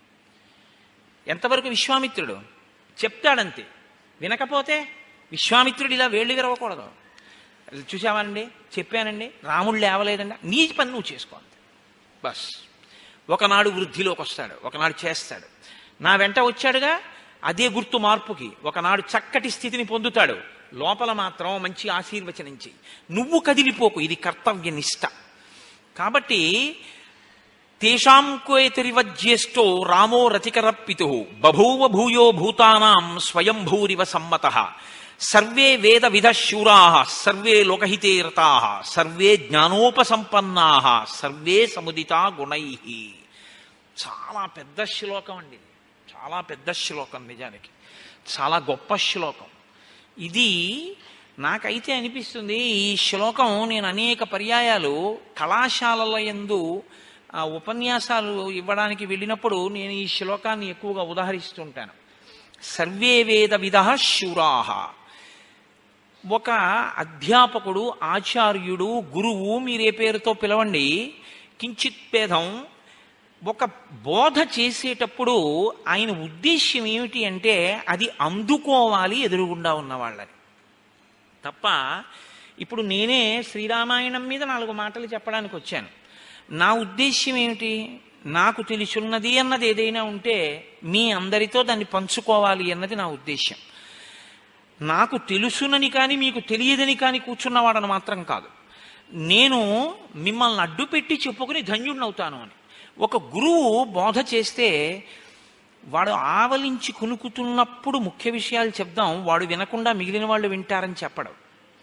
ఎంతవరకు విశ్వామిత్రుడు చెప్తాడంతే వినకపోతే విశ్వామిత్రుడు ఇలా వేళ్ళు విరవకూడదు చూసావానండి చెప్పానండి రాముడు లేవలేదండి నీ పని నువ్వు చేసుకో అంతే బస్ ఒకనాడు వృద్ధిలోకి వస్తాడు ఒకనాడు చేస్తాడు నా వెంట వచ్చాడుగా అదే గుర్తు మార్పుకి ఒకనాడు చక్కటి స్థితిని పొందుతాడు లోపల మాత్రం మంచి ఆశీర్వచనం చెయ్యి నువ్వు కదిలిపోకు ఇది కర్తవ్య నిష్ట కాబట్టి తేషాం కోయతిరివజ్యేష్టో రామో రతికరప్పితు బభూవ భూయో భూతానాం స్వయంభూరివ సమ్మత సర్వే వేద విధ శూరా సర్వే లోకహితే రతా సర్వే జ్ఞానోపసంపన్నా సర్వే సముదితా గుణై చాలా పెద్ద శ్లోకం అండి ఇది చాలా పెద్ద శ్లోకం నిజానికి చాలా గొప్ప శ్లోకం ఇది నాకైతే అనిపిస్తుంది ఈ శ్లోకం నేను అనేక పర్యాయాలు కళాశాలల యందు ఆ ఉపన్యాసాలు ఇవ్వడానికి వెళ్ళినప్పుడు నేను ఈ శ్లోకాన్ని ఎక్కువగా ఉదాహరిస్తుంటాను సర్వే వేద విధ శూరాహ ఒక అధ్యాపకుడు ఆచార్యుడు గురువు మీరే పేరుతో పిలవండి కించిత్ భేదం ఒక బోధ చేసేటప్పుడు ఆయన ఉద్దేశ్యం ఏమిటి అంటే అది అందుకోవాలి ఎదురుగుండా ఉన్న వాళ్ళని తప్ప ఇప్పుడు నేనే శ్రీరామాయణం మీద నాలుగు మాటలు చెప్పడానికి వచ్చాను నా ఉద్దేశ్యం ఏమిటి నాకు తెలుసున్నది అన్నది ఏదైనా ఉంటే మీ అందరితో దాన్ని పంచుకోవాలి అన్నది నా ఉద్దేశ్యం నాకు తెలుసునని కానీ మీకు తెలియదని కానీ కూర్చున్నవాడని మాత్రం కాదు నేను మిమ్మల్ని అడ్డు పెట్టి చెప్పుకుని ధన్యుడినవుతాను అని ఒక గురువు బోధ చేస్తే వాడు ఆవలించి కునుకుతున్నప్పుడు ముఖ్య విషయాలు చెప్దాం వాడు వినకుండా మిగిలిన వాళ్ళు వింటారని చెప్పడం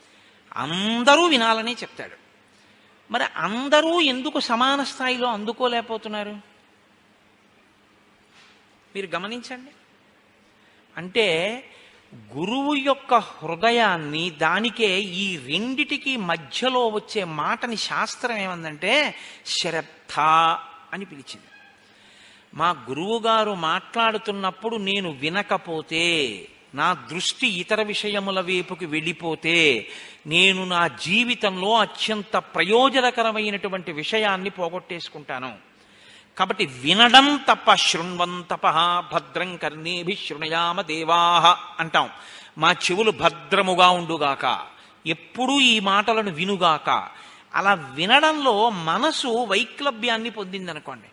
అందరూ వినాలనే చెప్తాడు మరి అందరూ ఎందుకు సమాన స్థాయిలో అందుకోలేకపోతున్నారు మీరు గమనించండి అంటే గురువు యొక్క హృదయాన్ని దానికే ఈ రెండిటికి మధ్యలో వచ్చే మాటని శాస్త్రం ఏమందంటే శ్రద్ధ అని పిలిచింది మా గురువుగారు మాట్లాడుతున్నప్పుడు నేను వినకపోతే నా దృష్టి ఇతర విషయముల వైపుకి వెళ్ళిపోతే నేను నా జీవితంలో అత్యంత ప్రయోజనకరమైనటువంటి విషయాన్ని పోగొట్టేసుకుంటాను కాబట్టి వినడం తప్ప శృణ్వం తప భద్రం కర్ణేభి శృణయామ దేవాహ అంటాం మా చెవులు భద్రముగా ఉండుగాక ఎప్పుడూ ఈ మాటలను వినుగాక అలా వినడంలో మనసు వైక్లభ్యాన్ని పొందిందనుకోండి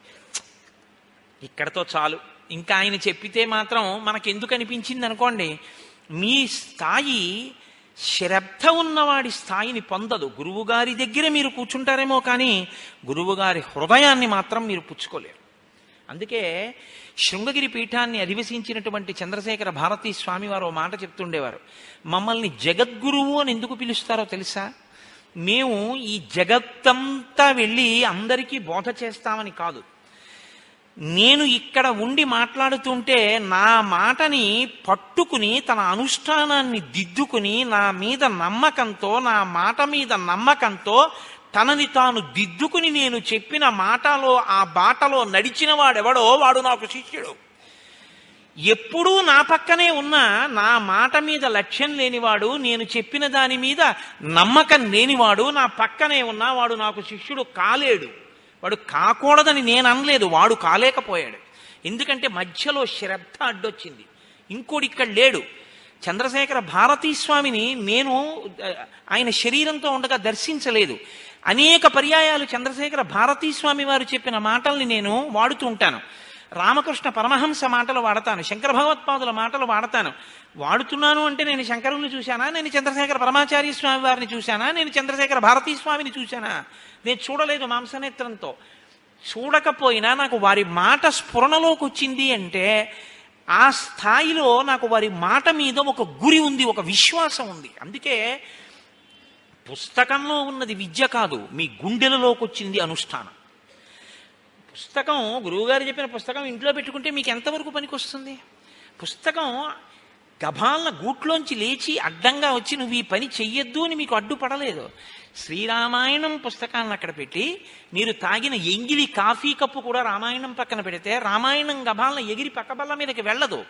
ఇక్కడతో చాలు ఇంకా ఆయన చెప్పితే మాత్రం మనకెందుకు అనిపించింది అనుకోండి మీ స్థాయి శ్రద్ధ ఉన్నవాడి స్థాయిని పొందదు గురువుగారి దగ్గర మీరు కూర్చుంటారేమో కానీ గురువుగారి హృదయాన్ని మాత్రం మీరు పుచ్చుకోలేరు అందుకే శృంగగిరి పీఠాన్ని అధివసించినటువంటి చంద్రశేఖర భారతీ స్వామి వారు ఓ మాట చెప్తుండేవారు మమ్మల్ని జగద్గురువు అని ఎందుకు పిలుస్తారో తెలుసా మేము ఈ జగత్తంతా వెళ్ళి అందరికీ బోధ చేస్తామని కాదు నేను ఇక్కడ ఉండి మాట్లాడుతుంటే నా మాటని పట్టుకుని తన అనుష్ఠానాన్ని దిద్దుకుని నా మీద నమ్మకంతో నా మాట మీద నమ్మకంతో తనని తాను దిద్దుకుని నేను చెప్పిన మాటలో ఆ బాటలో నడిచిన వాడెవడో వాడు నాకు శిష్యుడు ఎప్పుడూ నా పక్కనే ఉన్నా నా మాట మీద లక్ష్యం లేనివాడు నేను చెప్పిన దాని మీద నమ్మకం లేనివాడు నా పక్కనే ఉన్నా వాడు నాకు శిష్యుడు కాలేడు వాడు కాకూడదని నేను అనలేదు వాడు కాలేకపోయాడు ఎందుకంటే మధ్యలో శ్రద్ధ అడ్డొచ్చింది ఇంకోటి ఇక్కడ లేడు చంద్రశేఖర భారతీ స్వామిని నేను ఆ, ఆయన శరీరంతో ఉండగా దర్శించలేదు అనేక పర్యాయాలు చంద్రశేఖర భారతీ స్వామి వారు చెప్పిన మాటల్ని నేను వాడుతూ ఉంటాను రామకృష్ణ పరమహంస మాటలు వాడతాను శంకర భగవత్పాదుల మాటలు వాడతాను వాడుతున్నాను అంటే నేను శంకరుని చూశానా నేను చంద్రశేఖర పరమాచార్య స్వామి వారిని చూశానా నేను చంద్రశేఖర భారతీ స్వామిని చూశానా నేను చూడలేదు మాంసనేత్రంతో చూడకపోయినా నాకు వారి మాట స్ఫురణలోకి వచ్చింది అంటే ఆ స్థాయిలో నాకు వారి మాట మీద ఒక గురి ఉంది ఒక విశ్వాసం ఉంది అందుకే పుస్తకంలో ఉన్నది విద్య కాదు మీ గుండెలలోకి వచ్చింది అనుష్ఠానం పుస్తకం గురువుగారు చెప్పిన పుస్తకం ఇంట్లో పెట్టుకుంటే మీకు ఎంతవరకు పనికొస్తుంది పుస్తకం గభాలన గూట్లోంచి లేచి అడ్డంగా వచ్చి నువ్వు ఈ పని చెయ్యొద్దు అని మీకు అడ్డుపడలేదు శ్రీరామాయణం పుస్తకాన్ని అక్కడ పెట్టి మీరు తాగిన ఎంగిలి కాఫీ కప్పు కూడా రామాయణం పక్కన పెడితే రామాయణం గభాలన ఎగిరి పక్కబల్ల మీదకి వెళ్ళదు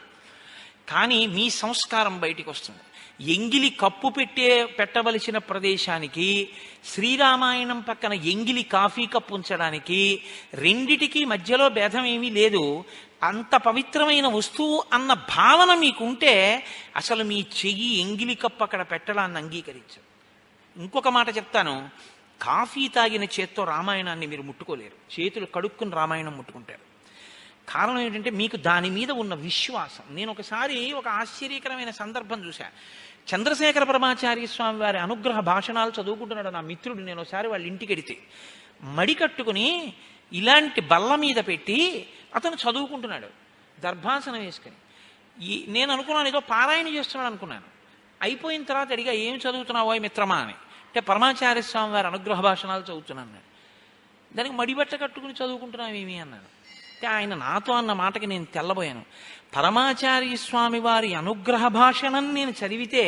కానీ మీ సంస్కారం బయటికి వస్తుంది ఎంగిలి కప్పు పెట్టే పెట్టవలసిన ప్రదేశానికి శ్రీరామాయణం పక్కన ఎంగిలి కాఫీ కప్పు ఉంచడానికి రెండిటికి మధ్యలో భేదం ఏమీ లేదు అంత పవిత్రమైన వస్తువు అన్న భావన మీకుంటే అసలు మీ చెయ్యి ఎంగిలి కప్పు అక్కడ పెట్టడాన్ని అంగీకరించదు ఇంకొక మాట చెప్తాను కాఫీ తాగిన చేత్తో రామాయణాన్ని మీరు ముట్టుకోలేరు చేతులు కడుక్కుని రామాయణం ముట్టుకుంటారు కారణం ఏంటంటే మీకు దాని మీద ఉన్న విశ్వాసం నేను ఒకసారి ఒక ఆశ్చర్యకరమైన సందర్భం చూశా చంద్రశేఖర పరమాచార్య స్వామి వారి అనుగ్రహ భాషణాలు చదువుకుంటున్నాడు నా మిత్రుడు నేను ఒకసారి వాళ్ళ ఇంటికి వెడితే మడి కట్టుకుని ఇలాంటి బల్ల మీద పెట్టి అతను చదువుకుంటున్నాడు దర్భాసనం వేసుకుని ఈ నేను అనుకున్నాను ఏదో పారాయణ చేస్తున్నాడు అనుకున్నాను అయిపోయిన తర్వాత అడిగా ఏం చదువుతున్నావో మిత్రమా అని అంటే పరమాచార్య స్వామి వారి అనుగ్రహ భాషణాలు చదువుతున్నాను అన్నాడు దానికి మడిబట్ట కట్టుకుని చదువుకుంటున్నావేమి అన్నాడు అంటే ఆయన నాతో అన్న మాటకి నేను తెల్లబోయాను పరమాచార్య స్వామి వారి అనుగ్రహ భాషణం నేను చదివితే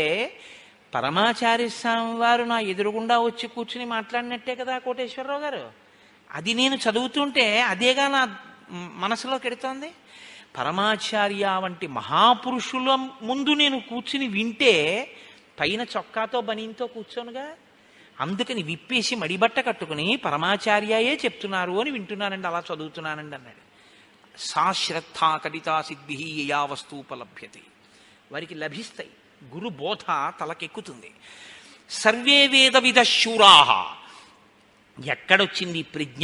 పరమాచార్య స్వామి వారు నా ఎదురుగుండా వచ్చి కూర్చుని మాట్లాడినట్టే కదా కోటేశ్వరరావు గారు అది నేను చదువుతుంటే అదేగా నా మనసులోకి ఎడుతోంది పరమాచార్య వంటి మహాపురుషుల ముందు నేను కూర్చుని వింటే పైన చొక్కాతో బనీంతో కూర్చోనుగా అందుకని విప్పేసి మడిబట్ట కట్టుకుని పరమాచార్యయే చెప్తున్నారు అని వింటున్నానండి అలా చదువుతున్నానండి అన్నాడు సా శ్రద్ధ కవితా సిద్ధి యయా వస్తూపలభ్యతే వారికి లభిస్తాయి గురు బోధ తలకెక్కుతుంది సర్వే వేద విధ శూరాహ ఎక్కడొచ్చింది ఈ ప్రజ్ఞ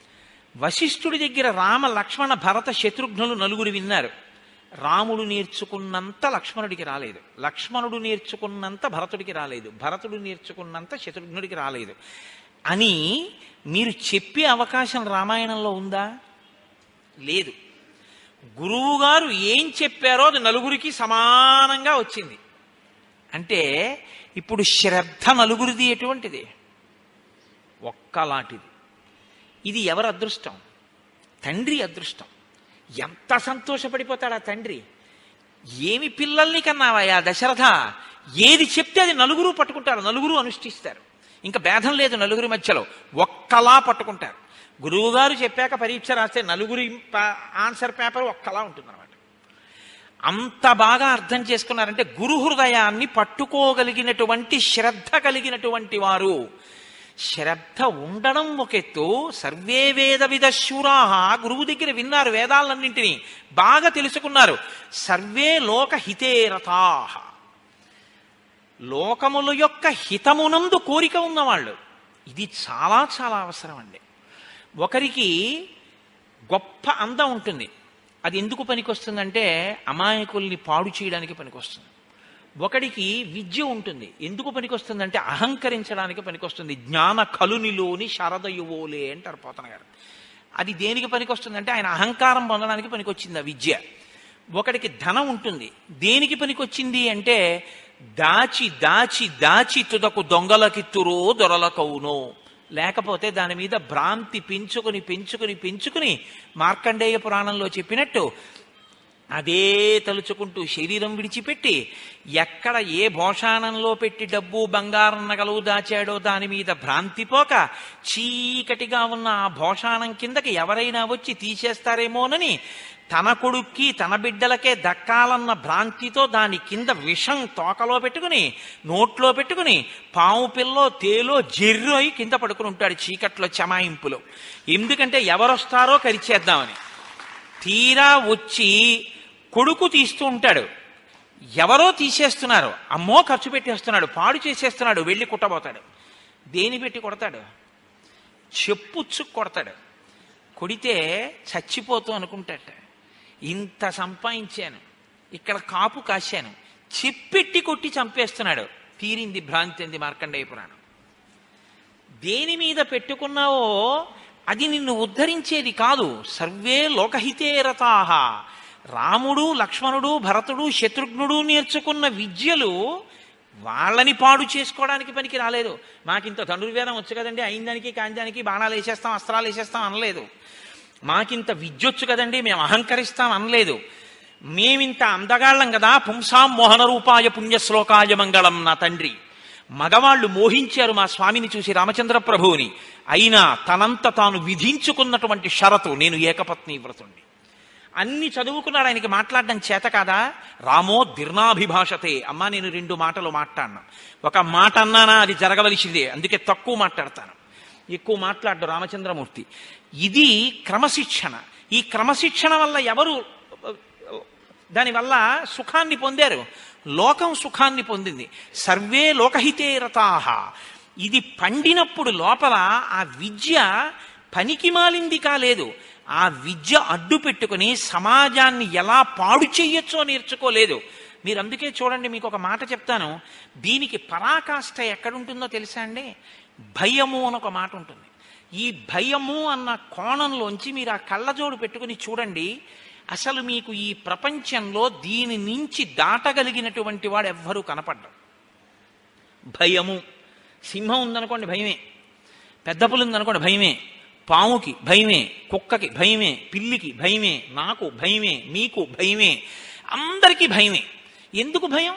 వశిష్ఠుడి దగ్గర రామ లక్ష్మణ భరత శత్రుఘ్నులు నలుగురు విన్నారు రాముడు నేర్చుకున్నంత లక్ష్మణుడికి రాలేదు లక్ష్మణుడు నేర్చుకున్నంత భరతుడికి రాలేదు భరతుడు నేర్చుకున్నంత శత్రుఘ్నుడికి రాలేదు అని మీరు చెప్పే అవకాశం రామాయణంలో ఉందా లేదు గురువుగారు ఏం చెప్పారో అది నలుగురికి సమానంగా వచ్చింది అంటే ఇప్పుడు శ్రద్ధ నలుగురిది ఎటువంటిది ఒక్కలాంటిది ఇది ఎవరి అదృష్టం తండ్రి అదృష్టం ఎంత సంతోషపడిపోతాడు ఆ తండ్రి ఏమి పిల్లల్ని కన్నావయ్యా దశరథ ఏది చెప్తే అది నలుగురు పట్టుకుంటారు నలుగురు అనుష్ఠిస్తారు ఇంకా భేదం లేదు నలుగురి మధ్యలో ఒక్కలా పట్టుకుంటారు గురువుగారు చెప్పాక పరీక్ష రాస్తే నలుగురి ప- ఆన్సర్ పేపర్ ఒక్కలా ఉంటుందన్నమాట అంత బాగా అర్థం చేసుకున్నారంటే గురు హృదయాన్ని పట్టుకోగలిగినటువంటి శ్రద్ధ కలిగినటువంటి వారు శ్రద్ధ ఉండడం ఒక ఎత్తు సర్వే వేద విధ శూరాహ గురువు దగ్గర విన్నారు వేదాలన్నింటినీ బాగా తెలుసుకున్నారు సర్వే లోక హితేరథాహ లోకముల యొక్క హితమునందు కోరిక ఉన్నవాళ్ళు ఇది చాలా చాలా అవసరం అండి ఒకరికి గొప్ప అందం ఉంటుంది అది ఎందుకు పనికొస్తుందంటే అమాయకుల్ని పాడు చేయడానికి పనికొస్తుంది ఒకడికి విద్య ఉంటుంది ఎందుకు పనికొస్తుందంటే అహంకరించడానికి పనికొస్తుంది జ్ఞాన కలునిలోని శరదయువోలే అంటారు పోతన గారు అది దేనికి పనికొస్తుందంటే ఆయన అహంకారం పొందడానికి పనికొచ్చింది ఆ విద్య ఒకడికి ధనం ఉంటుంది దేనికి పనికొచ్చింది అంటే దాచి దాచి దాచి తుదకు దొంగలకిత్తురో దొరలకవునో లేకపోతే దాని మీద భ్రాంతి పెంచుకుని పెంచుకుని పెంచుకుని మార్కండేయ పురాణంలో చెప్పినట్టు అదే తలుచుకుంటూ శరీరం విడిచిపెట్టి ఎక్కడ ఏ భోషాణంలో పెట్టి డబ్బు బంగారం నగలు దాచాడో దాని మీద భ్రాంతిపోక చీకటిగా ఉన్న ఆ భోషాణం కిందకి ఎవరైనా వచ్చి తీసేస్తారేమోనని తన కొడుక్కి తన బిడ్డలకే దక్కాలన్న భ్రాంతితో దాని కింద విషం తోకలో పెట్టుకుని నోట్లో పెట్టుకుని పాము పిల్లో తేలో జెర్రు అయి కింద పడుకుని ఉంటాడు చీకట్లో చమాయింపులో ఎందుకంటే ఎవరొస్తారో కరిచేద్దామని తీరా వచ్చి కొడుకు తీస్తూ ఉంటాడు ఎవరో తీసేస్తున్నారు అమ్మో ఖర్చు పెట్టేస్తున్నాడు పాడు చేసేస్తున్నాడు వెళ్ళి కుట్టబోతాడు దేని పెట్టి కొడతాడు చెప్పుచ్చు కొడతాడు కొడితే చచ్చిపోతూ అనుకుంటాట ఇంత సంపాదించాను ఇక్కడ కాపు కాశాను చెప్పెట్టి కొట్టి చంపేస్తున్నాడు తీరింది భ్రాంతి అంది మార్కండేయ పురాణం దేని మీద పెట్టుకున్నావో అది నిన్ను ఉద్ధరించేది కాదు సర్వే లోకహితే రతాహ రాముడు లక్ష్మణుడు భరతుడు శత్రుఘ్నుడు నేర్చుకున్న విద్యలు వాళ్ళని పాడు చేసుకోవడానికి పనికి రాలేదు మాకింత ధనుర్వేదం వచ్చు కదండి అయిన దానికి కాని దానికి బాణాలు వేసేస్తాం అస్త్రాలు వేసేస్తాం అనలేదు మాకింత విద్యొచ్చు కదండి మేము అహంకరిస్తాం అనలేదు మేమింత అందగాళ్ళం కదా పుంసాం మోహన రూపాయ పుణ్యశ్లోకాయ మంగళం నా తండ్రి మగవాళ్ళు మోహించారు మా స్వామిని చూసి రామచంద్ర ప్రభువుని అయినా తనంత తాను విధించుకున్నటువంటి షరతు నేను ఏకపత్ని వ్రతుణ్ణి అన్ని చదువుకున్నాడు ఆయనకి మాట్లాడడం చేత కాదా రామో దీర్ణాభిభాషతే అమ్మా నేను రెండు మాటలు మాట్లాడినా ఒక మాట అన్నానా అది జరగవలసిందే అందుకే తక్కువ మాట్లాడతాను ఎక్కువ మాట్లాడు రామచంద్రమూర్తి ఇది క్రమశిక్షణ ఈ క్రమశిక్షణ వల్ల ఎవరు దానివల్ల సుఖాన్ని పొందారు లోకం సుఖాన్ని పొందింది సర్వే లోకహితే రతాహ ఇది పండినప్పుడు లోపల ఆ విద్య పనికి మాలింది కాలేదు ఆ విద్య అడ్డు పెట్టుకుని సమాజాన్ని ఎలా పాడు చెయ్యొచ్చో నేర్చుకోలేదు మీరు అందుకే చూడండి మీకు ఒక మాట చెప్తాను దీనికి పరాకాష్ట ఎక్కడుంటుందో తెలుసా అండి భయము అని ఒక మాట ఉంటుంది ఈ భయము అన్న కోణంలోంచి మీరు ఆ కళ్ళజోడు పెట్టుకుని చూడండి అసలు మీకు ఈ ప్రపంచంలో దీని నుంచి దాటగలిగినటువంటి వాడు ఎవ్వరూ కనపడ్డాడు భయము సింహం ఉందనుకోండి భయమే పెద్ద పులి ఉందనుకోండి భయమే పాముకి భయమే కుక్కకి భయమే పిల్లికి భయమే నాకు భయమే మీకు భయమే అందరికీ భయమే ఎందుకు భయం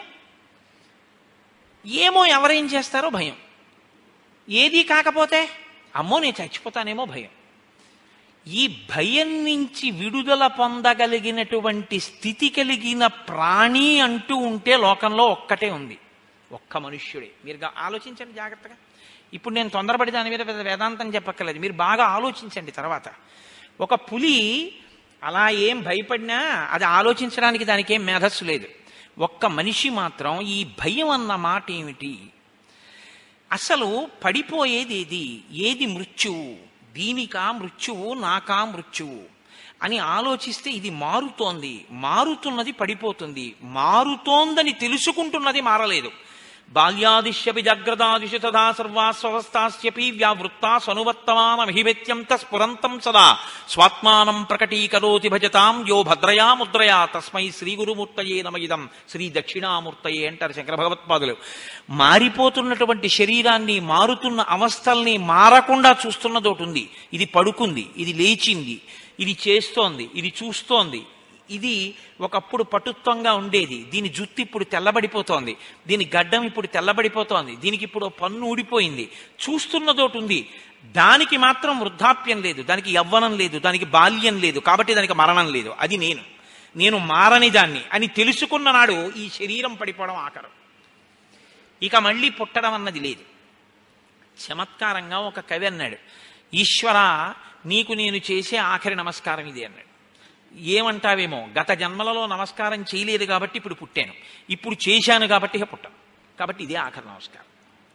ఏమో ఎవరేం చేస్తారో భయం ఏది కాకపోతే అమ్మో నేను చచ్చిపోతానేమో భయం ఈ భయం నుంచి విడుదల పొందగలిగినటువంటి స్థితి కలిగిన ప్రాణి అంటూ ఉంటే లోకంలో ఒక్కటే ఉంది ఒక్క మనుష్యుడే మీరు గా- ఆలోచించండి జాగ్రత్తగా ఇప్పుడు నేను తొందరపడి దాని మీద పెద్ద వేదాంతం చెప్పక్కర్లేదు మీరు బాగా ఆలోచించండి తర్వాత ఒక పులి అలా ఏం భయపడినా అది ఆలోచించడానికి దానికి ఏం మేధస్సు లేదు ఒక్క మనిషి మాత్రం ఈ భయం అన్న మాట ఏమిటి అసలు పడిపోయేది ఏది ఏది మృత్యువు దీనికా మృత్యువు నాకా మృత్యువు అని ఆలోచిస్తే ఇది మారుతోంది మారుతున్నది పడిపోతుంది మారుతోందని తెలుసుకుంటున్నది మారలేదు బాల్యాదిశ్యపి జాగ్రదాదిశు తదా సర్వాస్వస్థాస్యపి వ్యావృత్తా సనువర్తమానమిహివేత్యంత స్ఫురంతం సదా స్వాత్మానం ప్రకటీకరోతి భజతాం యో భద్రయా ముద్రయా తస్మై శ్రీ గురుమూర్తయే నమయిదం శ్రీ దక్షిణామూర్తయే అంటారు శంకర భగవత్పాదులు మారిపోతున్నటువంటి శరీరాన్ని మారుతున్న అవస్థల్ని మారకుండా చూస్తున్నది ఒకటి ఉంది ఇది పడుకుంది ఇది లేచింది ఇది చేస్తోంది ఇది చూస్తోంది ఇది ఒకప్పుడు పటుత్వంగా ఉండేది దీని జుత్తు ఇప్పుడు తెల్లబడిపోతోంది దీని గడ్డం ఇప్పుడు తెల్లబడిపోతోంది దీనికి ఇప్పుడు ఓ పన్ను ఊడిపోయింది చూస్తున్నదోటి ఉంది దానికి మాత్రం వృద్ధాప్యం లేదు దానికి యవ్వనం లేదు దానికి బాల్యం లేదు కాబట్టి దానికి మరణం లేదు అది నేను నేను మారని దాన్ని అని తెలుసుకున్న నాడు ఈ శరీరం పడిపోవడం ఆఖరం ఇక మళ్ళీ పుట్టడం అన్నది లేదు చమత్కారంగా ఒక కవి అన్నాడు ఈశ్వర నీకు నేను చేసే ఆఖరి నమస్కారం ఇది అన్నాడు ఏమంటావేమో గత జన్మలలో నమస్కారం చేయలేదు కాబట్టి ఇప్పుడు పుట్టాను ఇప్పుడు చేశాను కాబట్టి ఇక పుట్టాను కాబట్టి ఇదే ఆఖరి నమస్కారం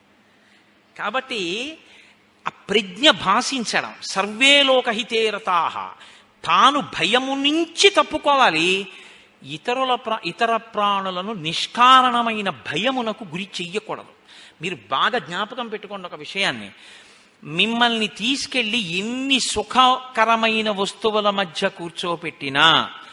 కాబట్టి ఆ ప్రజ్ఞ భాషించడం సర్వే లోకహితే రతాహ తాను భయము నుంచి తప్పుకోవాలి ఇతరుల ప్రా ఇతర ప్రాణులను నిష్కారణమైన భయమునకు గురి చెయ్యకూడదు మీరు బాగా జ్ఞాపకం పెట్టుకోండి ఒక విషయాన్ని మిమ్మల్ని తీసుకెళ్లి ఎన్ని సుఖకరమైన వస్తువుల మధ్య కూర్చోపెట్టినా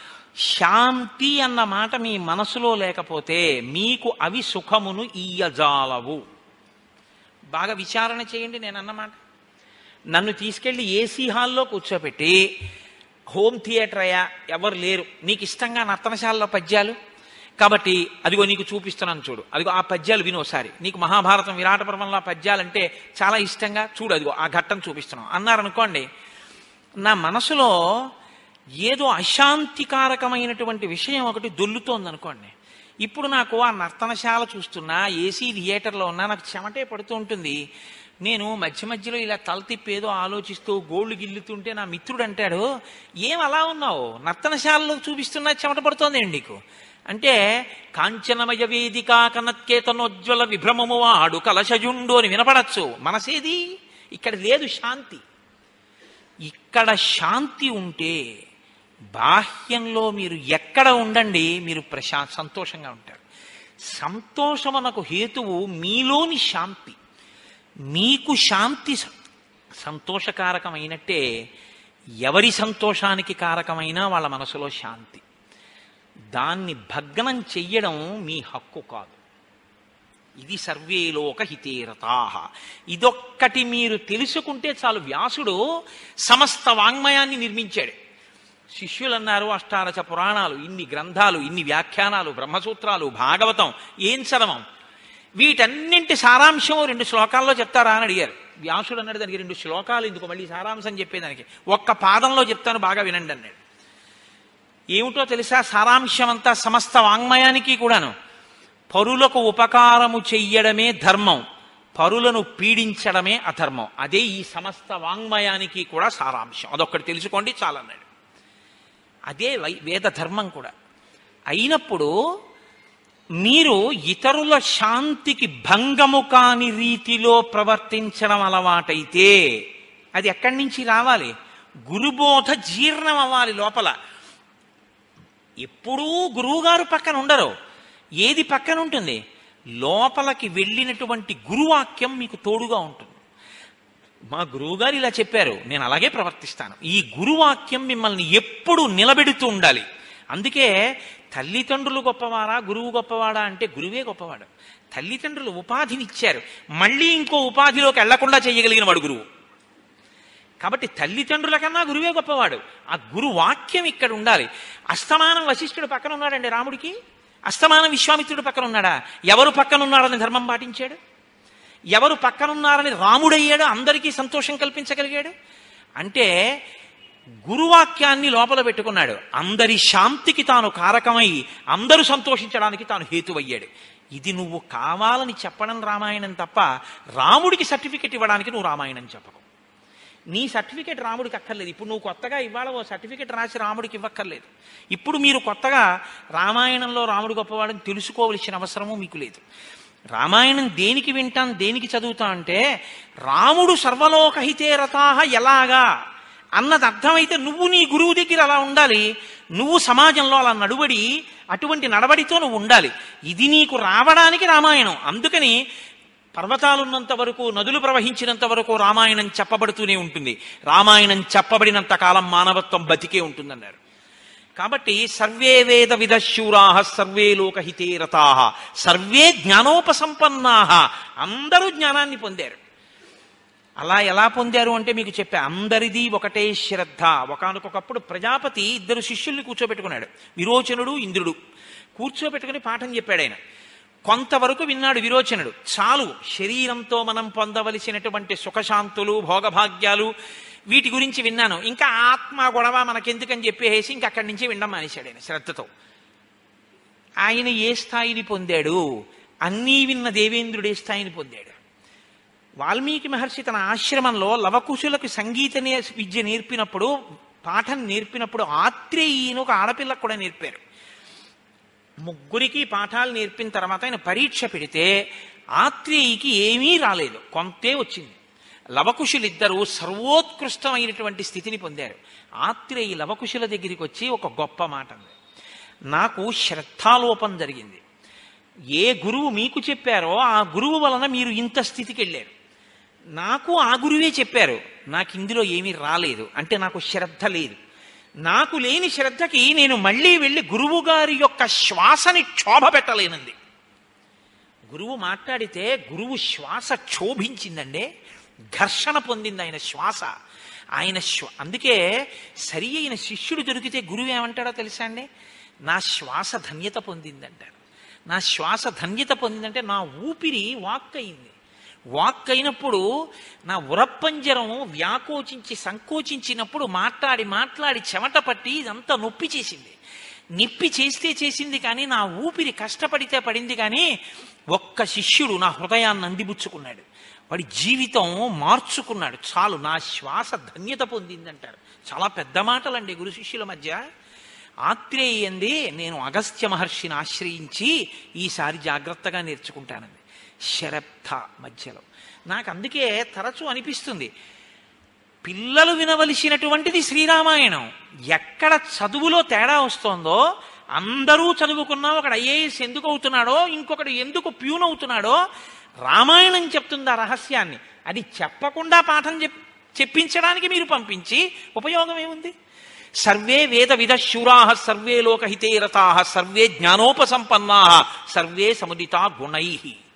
శాంతి అన్న మాట మీ మనసులో లేకపోతే మీకు అవి సుఖమును ఇయ్యజాలవు బాగా విచారణ చేయండి నేను అన్నమాట నన్ను తీసుకెళ్లి ఏసీ హాల్లో కూర్చోపెట్టి హోమ్ థియేటర్ అయ్యా ఎవరు లేరు నీకు ఇష్టంగా నర్తనశాలలో పద్యాలు కాబట్టి అదిగో నీకు చూపిస్తున్నాను చూడు అదిగో ఆ పద్యాలు విను ఒకసారి నీకు మహాభారతం విరాట పర్వంలో ఆ పద్యాలంటే చాలా ఇష్టంగా చూడు అదిగో ఆ ఘట్టం చూపిస్తున్నాం అన్నారనుకోండి నా మనసులో ఏదో అశాంతికారకమైనటువంటి విషయం ఒకటి దొల్లుతోంది అనుకోండి ఇప్పుడు నాకు ఆ నర్తనశాల చూస్తున్నా ఏసీ థియేటర్లో ఉన్నా నాకు చెమటే పడుతూ ఉంటుంది నేను మధ్య మధ్యలో ఇలా తల తిప్పి ఏదో ఆలోచిస్తూ గోళ్ళు గిల్లుతుంటే నా మిత్రుడు అంటాడు ఏం అలా ఉన్నావు నర్తనశాలలో చూపిస్తున్నా చెమట పడుతోంది నీకు అంటే కాంచనమయ వేదిక కనత్కేతనోజ్వల విభ్రమము వాడు కలశజుండు అని వినపడచ్చు మనసేది ఇక్కడ లేదు శాంతి ఇక్కడ శాంతి ఉంటే బాహ్యంలో మీరు ఎక్కడ ఉండండి మీరు ప్రశా సంతోషంగా ఉంటారు సంతోషమునకు హేతువు మీలోని శాంతి మీకు శాంతి స- సంతోషకారకమైనట్టే ఎవరి సంతోషానికి కారకమైనా వాళ్ళ మనసులో శాంతి దాన్ని భగ్నం చెయ్యడం మీ హక్కు కాదు ఇది సర్వేలోక హితేరతాహ ఇదొక్కటి మీరు తెలుసుకుంటే చాలు వ్యాసుడు సమస్త వాంగ్మయాన్ని నిర్మించాడు శిష్యులు అన్నారు అష్టాదశ పురాణాలు ఇన్ని గ్రంథాలు ఇన్ని వ్యాఖ్యానాలు బ్రహ్మసూత్రాలు భాగవతం ఏం చదవం వీటన్నింటి సారాంశం రెండు శ్లోకాల్లో చెప్తారా అని అడిగారు వ్యాసుడు అన్నాడు దానికి రెండు శ్లోకాలు ఎందుకు మళ్ళీ సారాంశం చెప్పేదానికి ఒక్క పాదంలో చెప్తాను బాగా వినండి అన్నాడు ఏమిటో తెలుసా సారాంశం అంతా సమస్త వాంగ్మయానికి కూడాను పరులకు ఉపకారము చెయ్యడమే ధర్మం పరులను పీడించడమే అధర్మం అదే ఈ సమస్త వాంగ్మయానికి కూడా సారాంశం అదొక్కటి తెలుసుకోండి చాలన్నాడు అదే వై- వేద ధర్మం కూడా అయినప్పుడు మీరు ఇతరుల శాంతికి భంగము కాని రీతిలో ప్రవర్తించడం అలవాటైతే అది ఎక్కడి నుంచి రావాలి గురుబోధ జీర్ణం అవ్వాలి లోపల ఎప్పుడూ గురువుగారు పక్కన ఉండరు ఏది పక్కన ఉంటుంది లోపలికి వెళ్ళినటువంటి గురువాక్యం మీకు తోడుగా ఉంటుంది మా గురువుగారు ఇలా చెప్పారు నేను అలాగే ప్రవర్తిస్తాను ఈ గురువాక్యం మిమ్మల్ని ఎప్పుడు నిలబెడుతూ ఉండాలి అందుకే తల్లిదండ్రులు గొప్పవారా గురువు గొప్పవాడా అంటే గురువే గొప్పవాడు తల్లిదండ్రులు ఉపాధినిచ్చారు మళ్ళీ ఇంకో ఉపాధిలోకి వెళ్లకుండా చేయగలిగిన వాడు గురువు కాబట్టి తల్లిదండ్రుల కన్నా గురువే గొప్పవాడు ఆ గురు వాక్యం ఇక్కడ ఉండాలి అస్తమానం వశిష్ఠుడు పక్కన ఉన్నాడండి రాముడికి అస్తమానం విశ్వామిత్రుడు పక్కన ఉన్నాడా ఎవరు పక్కన ఉన్నాడని ధర్మం పాటించాడు ఎవరు పక్కనున్నారని రాముడయ్యాడు అందరికీ సంతోషం కల్పించగలిగాడు అంటే గురువాక్యాన్ని లోపల పెట్టుకున్నాడు అందరి శాంతికి తాను కారకమై అందరూ సంతోషించడానికి తాను హేతువయ్యాడు ఇది నువ్వు కావాలని చెప్పడం రామాయణం తప్ప రాముడికి సర్టిఫికెట్ ఇవ్వడానికి నువ్వు రామాయణం చెప్పకు నీ సర్టిఫికెట్ రాముడికి అక్కర్లేదు ఇప్పుడు నువ్వు కొత్తగా ఇవాళ ఓ సర్టిఫికెట్ రాసి రాముడికి ఇవ్వక్కర్లేదు ఇప్పుడు మీరు కొత్తగా రామాయణంలో రాముడు గొప్పవాడని తెలుసుకోవలసిన అవసరము మీకు లేదు రామాయణం దేనికి వింటాం దేనికి చదువుతాం అంటే రాముడు సర్వలోకహితే రథాహ ఎలాగా అన్నది అర్థమైతే నువ్వు నీ గురువు దగ్గర అలా ఉండాలి నువ్వు సమాజంలో అలా నడుబడి అటువంటి నడవడితో నువ్వు ఉండాలి ఇది నీకు రావడానికి రామాయణం అందుకని పర్వతాలున్నంత వరకు నదులు ప్రవహించినంత వరకు రామాయణం చెప్పబడుతూనే ఉంటుంది రామాయణం చెప్పబడినంత కాలం మానవత్వం బతికే ఉంటుందన్నారు కాబట్టి సర్వే వేద విదశూరా సర్వే లోకహితే రతా సర్వే జ్ఞానోపసంపన్నా అందరూ జ్ఞానాన్ని పొందారు అలా ఎలా పొందారు అంటే మీకు చెప్పా అందరిది ఒకటే శ్రద్ధ ఒకనకొకప్పుడు ప్రజాపతి ఇద్దరు శిష్యుల్ని కూర్చోబెట్టుకున్నాడు విరోచనుడు ఇంద్రుడు కూర్చోబెట్టుకుని పాఠం చెప్పాడు ఆయన కొంతవరకు విన్నాడు విరోచనుడు చాలు శరీరంతో మనం పొందవలసినటువంటి సుఖశాంతులు భోగభాగ్యాలు వీటి గురించి విన్నాను ఇంకా ఆత్మ గొడవ మనకెందుకని చెప్పేసి ఇంకా అక్కడి నుంచి వినడం మానేశాడు ఆయన శ్రద్ధతో ఆయన ఏ స్థాయిని పొందాడు అన్నీ విన్న దేవేంద్రుడు ఏ స్థాయిని పొందాడు వాల్మీకి మహర్షి తన ఆశ్రమంలో లవకుశులకు సంగీత నే- విద్య నేర్పినప్పుడు పాఠం నేర్పినప్పుడు ఆత్రేయీని ఒక ఆడపిల్లకు కూడా నేర్పారు ముగ్గురికి పాఠాలు నేర్పిన తర్వాత ఆయన పరీక్ష పెడితే ఆత్రేయికి ఏమీ రాలేదు కొంతే వచ్చింది లవకుశులిద్దరూ సర్వోత్కృష్టమైనటువంటి స్థితిని పొందారు ఆత్రేయి లవకుశుల దగ్గరికి వచ్చి ఒక గొప్ప మాట అంది నాకు శ్రద్ధాలోపం జరిగింది ఏ గురువు మీకు చెప్పారో ఆ గురువు వలన మీరు ఇంత స్థితికి వెళ్ళారు నాకు ఆ గురువే చెప్పారు నాకు ఇందులో ఏమీ రాలేదు అంటే నాకు శ్రద్ధ లేదు నాకు లేని శ్రద్ధకి నేను మళ్ళీ వెళ్ళి గురువు గారి యొక్క శ్వాసని క్షోభ పెట్టలేనంది గురువు మాట్లాడితే గురువు శ్వాస క్షోభించిందండి ఘర్షణ పొందింది ఆయన శ్వాస ఆయన శ్వ అందుకే సరి అయిన శిష్యుడు దొరికితే గురువు ఏమంటాడో తెలుసా అండి నా శ్వాస ధన్యత పొందిందంటాడు నా శ్వాస ధన్యత పొందిందంటే నా ఊపిరి వాక్ అయింది వాక్ అయినప్పుడు నా ఉరప్పంజరం వ్యాకోచించి సంకోచించినప్పుడు మాట్లాడి మాట్లాడి చెమట పట్టి ఇదంతా నొప్పి చేసింది నిప్పి చేస్తే చేసింది కానీ నా ఊపిరి కష్టపడితే పడింది కానీ ఒక్క శిష్యుడు నా హృదయాన్ని అందిపుచ్చుకున్నాడు వాడి జీవితం మార్చుకున్నాడు చాలు నా శ్వాస ధన్యత పొందిందంటారు చాలా పెద్ద మాటలండి గురు శిష్యుల మధ్య ఆత్రేయంది నేను అగస్త్య మహర్షిని ఆశ్రయించి ఈసారి జాగ్రత్తగా నేర్చుకుంటానండి శరబ్ధ మధ్యలో నాకు అందుకే తరచూ అనిపిస్తుంది పిల్లలు వినవలసినటువంటిది శ్రీరామాయణం ఎక్కడ చదువులో తేడా వస్తోందో అందరూ చదువుకున్నా ఒకడు ఐఏఎస్ ఎందుకు అవుతున్నాడో ఇంకొకడు ఎందుకు ప్యూన్ అవుతున్నాడో రామాయణం చెప్తుంది ఆ రహస్యాన్ని అది చెప్పకుండా పాఠం చెప్ చెప్పించడానికి మీరు పంపించి ఉపయోగం ఏముంది సర్వే వేద విధ శూరా సర్వే లోకహితే రతా సర్వే జ్ఞానోపసంపన్నా సర్వే సముదితా గుణై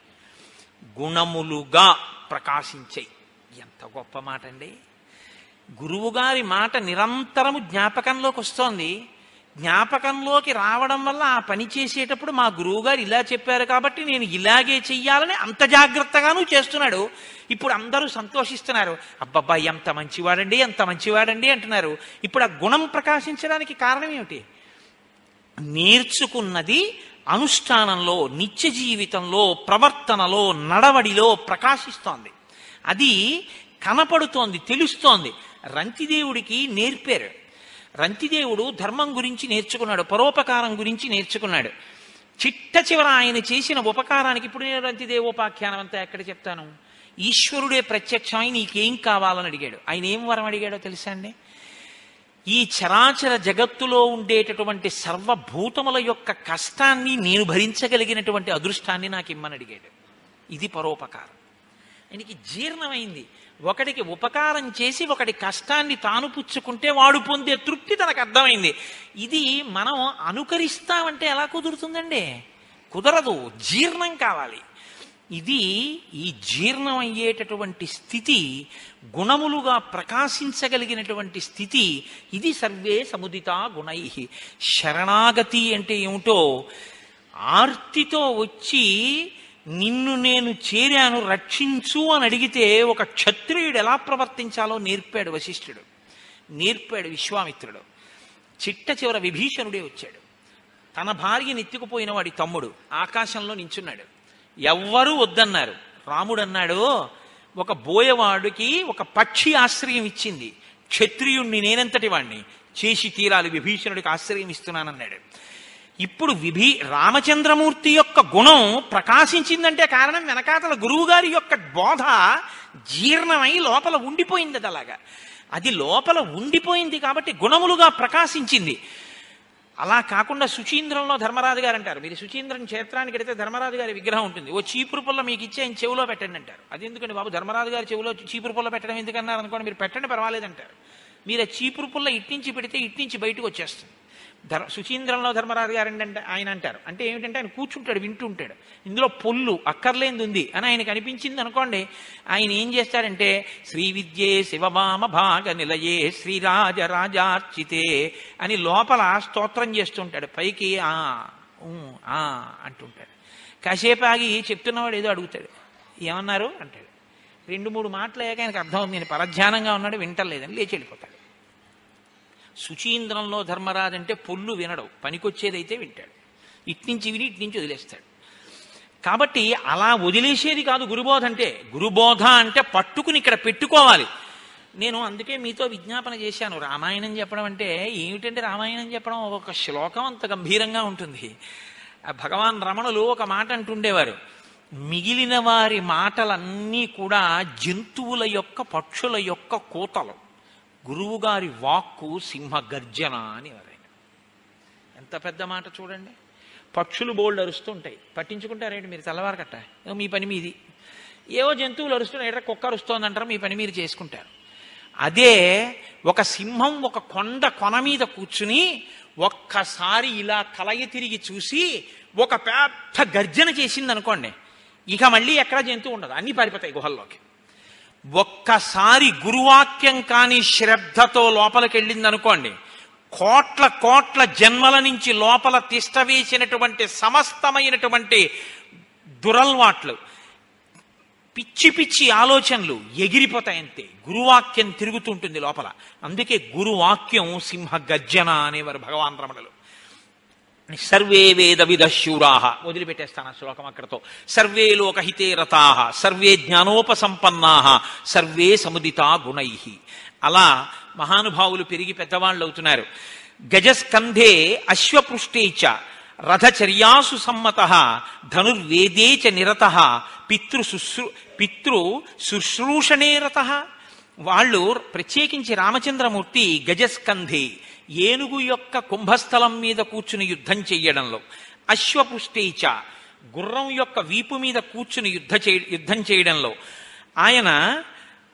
గుణములుగా ప్రకాశించై ఎంత గొప్ప మాట అండి గురువుగారి మాట నిరంతరము జ్ఞాపకంలోకి వస్తోంది జ్ఞాపకంలోకి రావడం వల్ల ఆ పని చేసేటప్పుడు మా గురువుగారు ఇలా చెప్పారు కాబట్టి నేను ఇలాగే చెయ్యాలని అంత జాగ్రత్తగాను చేస్తున్నాడు ఇప్పుడు అందరూ సంతోషిస్తున్నారు అబ్బబ్బా ఎంత మంచివాడండి ఎంత మంచివాడండి అంటున్నారు ఇప్పుడు ఆ గుణం ప్రకాశించడానికి కారణం ఏమిటి నేర్చుకున్నది అనుష్ఠానంలో నిత్య జీవితంలో ప్రవర్తనలో నడవడిలో ప్రకాశిస్తోంది అది కనపడుతోంది తెలుస్తోంది రంతిదేవుడికి నేర్పారు రంతిదేవుడు ధర్మం గురించి నేర్చుకున్నాడు పరోపకారం గురించి నేర్చుకున్నాడు చిట్ట చివర ఆయన చేసిన ఉపకారానికి ఇప్పుడు నేను రంతిదేవోపాఖ్యానం అంతా ఎక్కడ చెప్తాను ఈశ్వరుడే ప్రత్యక్షమై నీకేం కావాలని అడిగాడు ఆయన ఏం వరం అడిగాడో తెలుసా అండి ఈ చరాచర జగత్తులో ఉండేటటువంటి సర్వభూతముల యొక్క కష్టాన్ని నేను భరించగలిగినటువంటి అదృష్టాన్ని నాకు ఇమ్మని అడిగాడు ఇది పరోపకారం ఆయనకి జీర్ణమైంది ఒకడికి ఉపకారం చేసి ఒకడి కష్టాన్ని తాను పుచ్చుకుంటే వాడు పొందే తృప్తి తనకు అర్థమైంది ఇది మనం అనుకరిస్తామంటే ఎలా కుదురుతుందండి కుదరదు జీర్ణం కావాలి ఇది ఈ జీర్ణం అయ్యేటటువంటి స్థితి గుణములుగా ప్రకాశించగలిగినటువంటి స్థితి ఇది సర్వే సముదిత గుణై శరణాగతి అంటే ఏమిటో ఆర్తితో వచ్చి నిన్ను నేను చేరాను రక్షించు అని అడిగితే ఒక క్షత్రియుడు ఎలా ప్రవర్తించాలో నేర్పాడు వశిష్ఠుడు నేర్పాడు విశ్వామిత్రుడు చిట్ట చివర విభీషణుడే వచ్చాడు తన భార్యని ఎత్తుకుపోయిన వాడి తమ్ముడు ఆకాశంలో నించున్నాడు ఎవ్వరూ వద్దన్నారు రాముడు అన్నాడు ఒక బోయవాడికి ఒక పక్షి ఆశ్రయం ఇచ్చింది క్షత్రియుణ్ణి నేనంతటి వాణ్ణి చేసి తీరాలి విభీషణుడికి ఆశ్రయం ఇస్తున్నానన్నాడు ఇప్పుడు విభీ రామచంద్రమూర్తి యొక్క గుణం ప్రకాశించిందంటే కారణం వెనకాతల గురువుగారి యొక్క బోధ జీర్ణమై లోపల ఉండిపోయింది అది అలాగా అది లోపల ఉండిపోయింది కాబట్టి గుణములుగా ప్రకాశించింది అలా కాకుండా సుచీంద్రంలో ధర్మరాజు గారు అంటారు మీరు సుచీంద్రం క్షేత్రానికి వెడితే ధర్మరాజు గారి విగ్రహం ఉంటుంది ఓ చీపురు పుల్ల మీకు ఇచ్చి ఆయన చెవిలో పెట్టండి అంటారు అది ఎందుకండి బాబు ధర్మరాజు గారి చెవిలో చీపురు పుల్ల పెట్టడం ఎందుకన్నారు అనుకోండి మీరు పెట్టండి పర్వాలేదంటారు మీరు ఆ చీపురు పుల్ల ఇట్నుంచి పెడితే ఇట్నుంచి బయటకు వచ్చేస్తుంది ధర్ సుచీంద్రంలో ధర్మరాజు గారు అంటే ఆయన అంటారు అంటే ఏమిటంటే ఆయన కూర్చుంటాడు వింటూ ఉంటాడు ఇందులో పొల్లు అక్కర్లేంది ఉంది అని ఆయనకు అనిపించింది అనుకోండి ఆయన ఏం చేస్తాడంటే శ్రీ విద్యే శివభామ భాగ నిలయే శ్రీరాజ రాజార్చితే అని లోపల స్తోత్రం చేస్తుంటాడు పైకి ఆ ఊ, ఆ అంటుంటాడు కాసేపు ఆగి చెప్తున్నవాడు ఏదో అడుగుతాడు ఏమన్నారు అంటాడు రెండు మూడు మాటలు అయ్యాక ఆయనకు అర్థం అవుతుంది నేను పరధ్యానంగా ఉన్నాడు వింటలేదని లేచి వెళ్ళిపోతాడు సుచీంద్రంలో ధర్మరాజు అంటే పొల్లు వినడు పనికొచ్చేదైతే వింటాడు ఇట్నుంచి విని ఇట్నుంచి వదిలేస్తాడు కాబట్టి అలా వదిలేసేది కాదు గురుబోధ అంటే గురుబోధ అంటే పట్టుకుని ఇక్కడ పెట్టుకోవాలి నేను అందుకే మీతో విజ్ఞాపన చేశాను రామాయణం చెప్పడం అంటే ఏమిటంటే రామాయణం చెప్పడం ఒక శ్లోకం అంత గంభీరంగా ఉంటుంది ఆ భగవాన్ రమణులు ఒక మాట అంటుండేవారు మిగిలిన వారి మాటలన్నీ కూడా జంతువుల యొక్క పక్షుల యొక్క కూతలు గురువుగారి వాక్కు సింహ గర్జన అని ఎవరైనా ఎంత పెద్ద మాట చూడండి పక్షులు బోల్డ్ అరుస్తుంటాయి పట్టించుకుంటారేంటి మీరు తెల్లవారకట్ట ఏమో మీ పని మీది ఏవో జంతువులు అరుస్తున్నాయి ఎట్లా కుక్క అరుస్తోందంటారు మీ పని మీరు చేసుకుంటారు అదే ఒక సింహం ఒక కొండ కొన మీద కూర్చుని ఒక్కసారి ఇలా కలయి తిరిగి చూసి ఒక పెద్ద గర్జన చేసింది అనుకోండి ఇక మళ్ళీ ఎక్కడ జంతువు ఉండదు అన్నీ పారిపోతాయి గుహల్లోకి ఒక్కసారి గురువాక్యం కాని శ్రద్ధతో లోపలికి వెళ్ళింది అనుకోండి కోట్ల కోట్ల జన్మల నుంచి లోపల తిష్ట వేసినటువంటి సమస్తమైనటువంటి దురల్వాట్లు పిచ్చి పిచ్చి ఆలోచనలు ఎగిరిపోతాయంతే గురువాక్యం తిరుగుతుంటుంది లోపల అందుకే గురువాక్యం సింహ గర్జన అనేవారు భగవాన్ రమణులు సర్వే వేద విదశూరా వదిలిపెట్టేస్తాను ఆ శ్లోకం అక్కడతో సర్వే లోకహితే రతా సర్వే జ్ఞానోపసంపన్నా సర్వే సముదితా గుణై అలా మహానుభావులు పెరిగి పెద్దవాళ్ళు అవుతున్నారు గజస్కంధే అశ్వపృష్టే చ రథచర్యాసు సమ్మత ధనుర్వేదే చ నిరత పితృ శుశ్రూ పితృ శుశ్రూషణే రత వాళ్ళు ప్రత్యేకించి రామచంద్రమూర్తి గజస్కంధే ఏనుగు యొక్క కుంభస్థలం మీద కూర్చుని యుద్ధం చెయ్యడంలో అశ్వపుష్టేచ గుర్రం యొక్క వీపు మీద కూర్చుని యుద్ధ చే యుద్ధం చేయడంలో ఆయన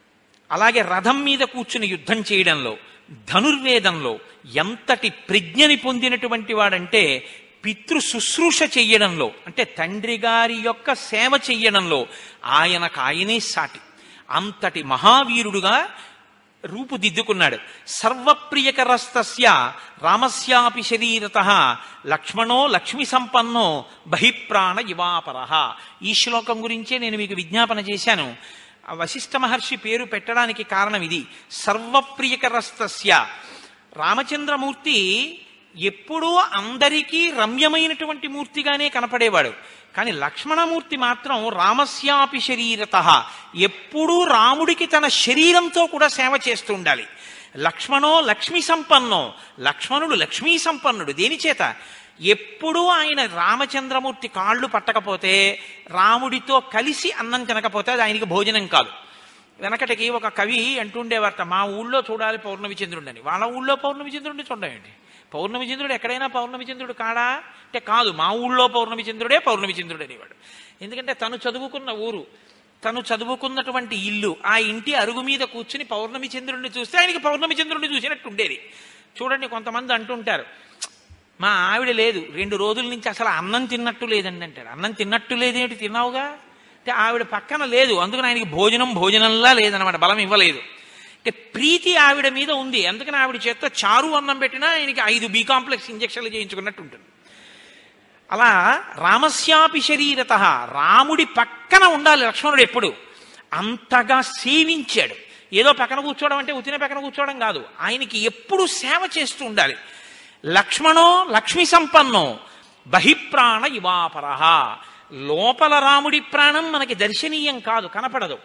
అలాగే రథం మీద కూర్చుని యుద్ధం చేయడంలో ధనుర్వేదంలో ఎంతటి ప్రజ్ఞని పొందినటువంటి వాడంటే పితృ శుశ్రూష చెయ్యడంలో అంటే తండ్రి గారి యొక్క సేవ చెయ్యడంలో ఆయనకు ఆయనే సాటి అంతటి మహావీరుడుగా రూపుదిద్దుకున్నాడు సర్వప్రియకరస్తస్య రామస్యాపి శరీరత లక్ష్మణో లక్ష్మి సంపన్నో బహిప్రాణ ఇవాపర ఈ శ్లోకం గురించే నేను మీకు విజ్ఞాపన చేశాను ఆ వశిష్ఠ మహర్షి పేరు పెట్టడానికి కారణం ఇది సర్వప్రియకరస్తస్య రామచంద్రమూర్తి ఎప్పుడూ అందరికీ రమ్యమైనటువంటి మూర్తిగానే కనపడేవాడు కానీ లక్ష్మణమూర్తి మాత్రం రామస్యాపి శరీరత ఎప్పుడూ రాముడికి తన శరీరంతో కూడా సేవ చేస్తూ ఉండాలి లక్ష్మణో లక్ష్మీ సంపన్నో లక్ష్మణుడు లక్ష్మీ సంపన్నుడు దేని చేత ఎప్పుడూ ఆయన రామచంద్రమూర్తి కాళ్ళు పట్టకపోతే రాముడితో కలిసి అన్నం తినకపోతే అది ఆయనకి భోజనం కాదు వెనకటికి ఒక కవి అంటుండేవారట మా ఊళ్ళో చూడాలి పౌర్ణమి చంద్రుడని వాళ్ళ ఊళ్ళో పౌర్ణమి చంద్రుడిని చూడమేంటి పౌర్ణమి చంద్రుడు ఎక్కడైనా పౌర్ణమి చంద్రుడు కాడా అంటే కాదు మా ఊళ్ళో పౌర్ణమి చంద్రుడే పౌర్ణమి చంద్రుడు అనేవాడు ఎందుకంటే తను చదువుకున్న ఊరు తను చదువుకున్నటువంటి ఇల్లు ఆ ఇంటి అరుగు మీద కూర్చుని పౌర్ణమి చంద్రుడిని చూస్తే ఆయనకి పౌర్ణమి చంద్రుడిని చూసినట్టు ఉండేది చూడండి కొంతమంది అంటుంటారు మా ఆవిడ లేదు రెండు రోజుల నుంచి అసలు అన్నం తిన్నట్టు లేదండి అంటాడు అన్నం తిన్నట్టు లేదేంటి తిన్నావుగా అంటే ఆవిడ పక్కన లేదు అందుకని ఆయనకి భోజనం భోజనంలా లేదనమాట బలం ఇవ్వలేదు అంటే ప్రీతి ఆవిడ మీద ఉంది అందుకని ఆవిడ చేత చారు అన్నం పెట్టినా ఆయనకి ఐదు బి కాంప్లెక్స్ ఇంజక్షన్లు చేయించుకున్నట్టు ఉంటుంది అలా రామస్యాపి శరీరత రాముడి పక్కన ఉండాలి లక్ష్మణుడు ఎప్పుడు అంతగా సేవించాడు ఏదో పక్కన కూర్చోవడం అంటే ఉతిన పక్కన కూర్చోవడం కాదు ఆయనకి ఎప్పుడు సేవ చేస్తూ ఉండాలి లక్ష్మణో లక్ష్మి సంపన్నో బహిప్రాణ ఇవాపరహ లోపల రాముడి ప్రాణం మనకి దర్శనీయం కాదు కనపడదు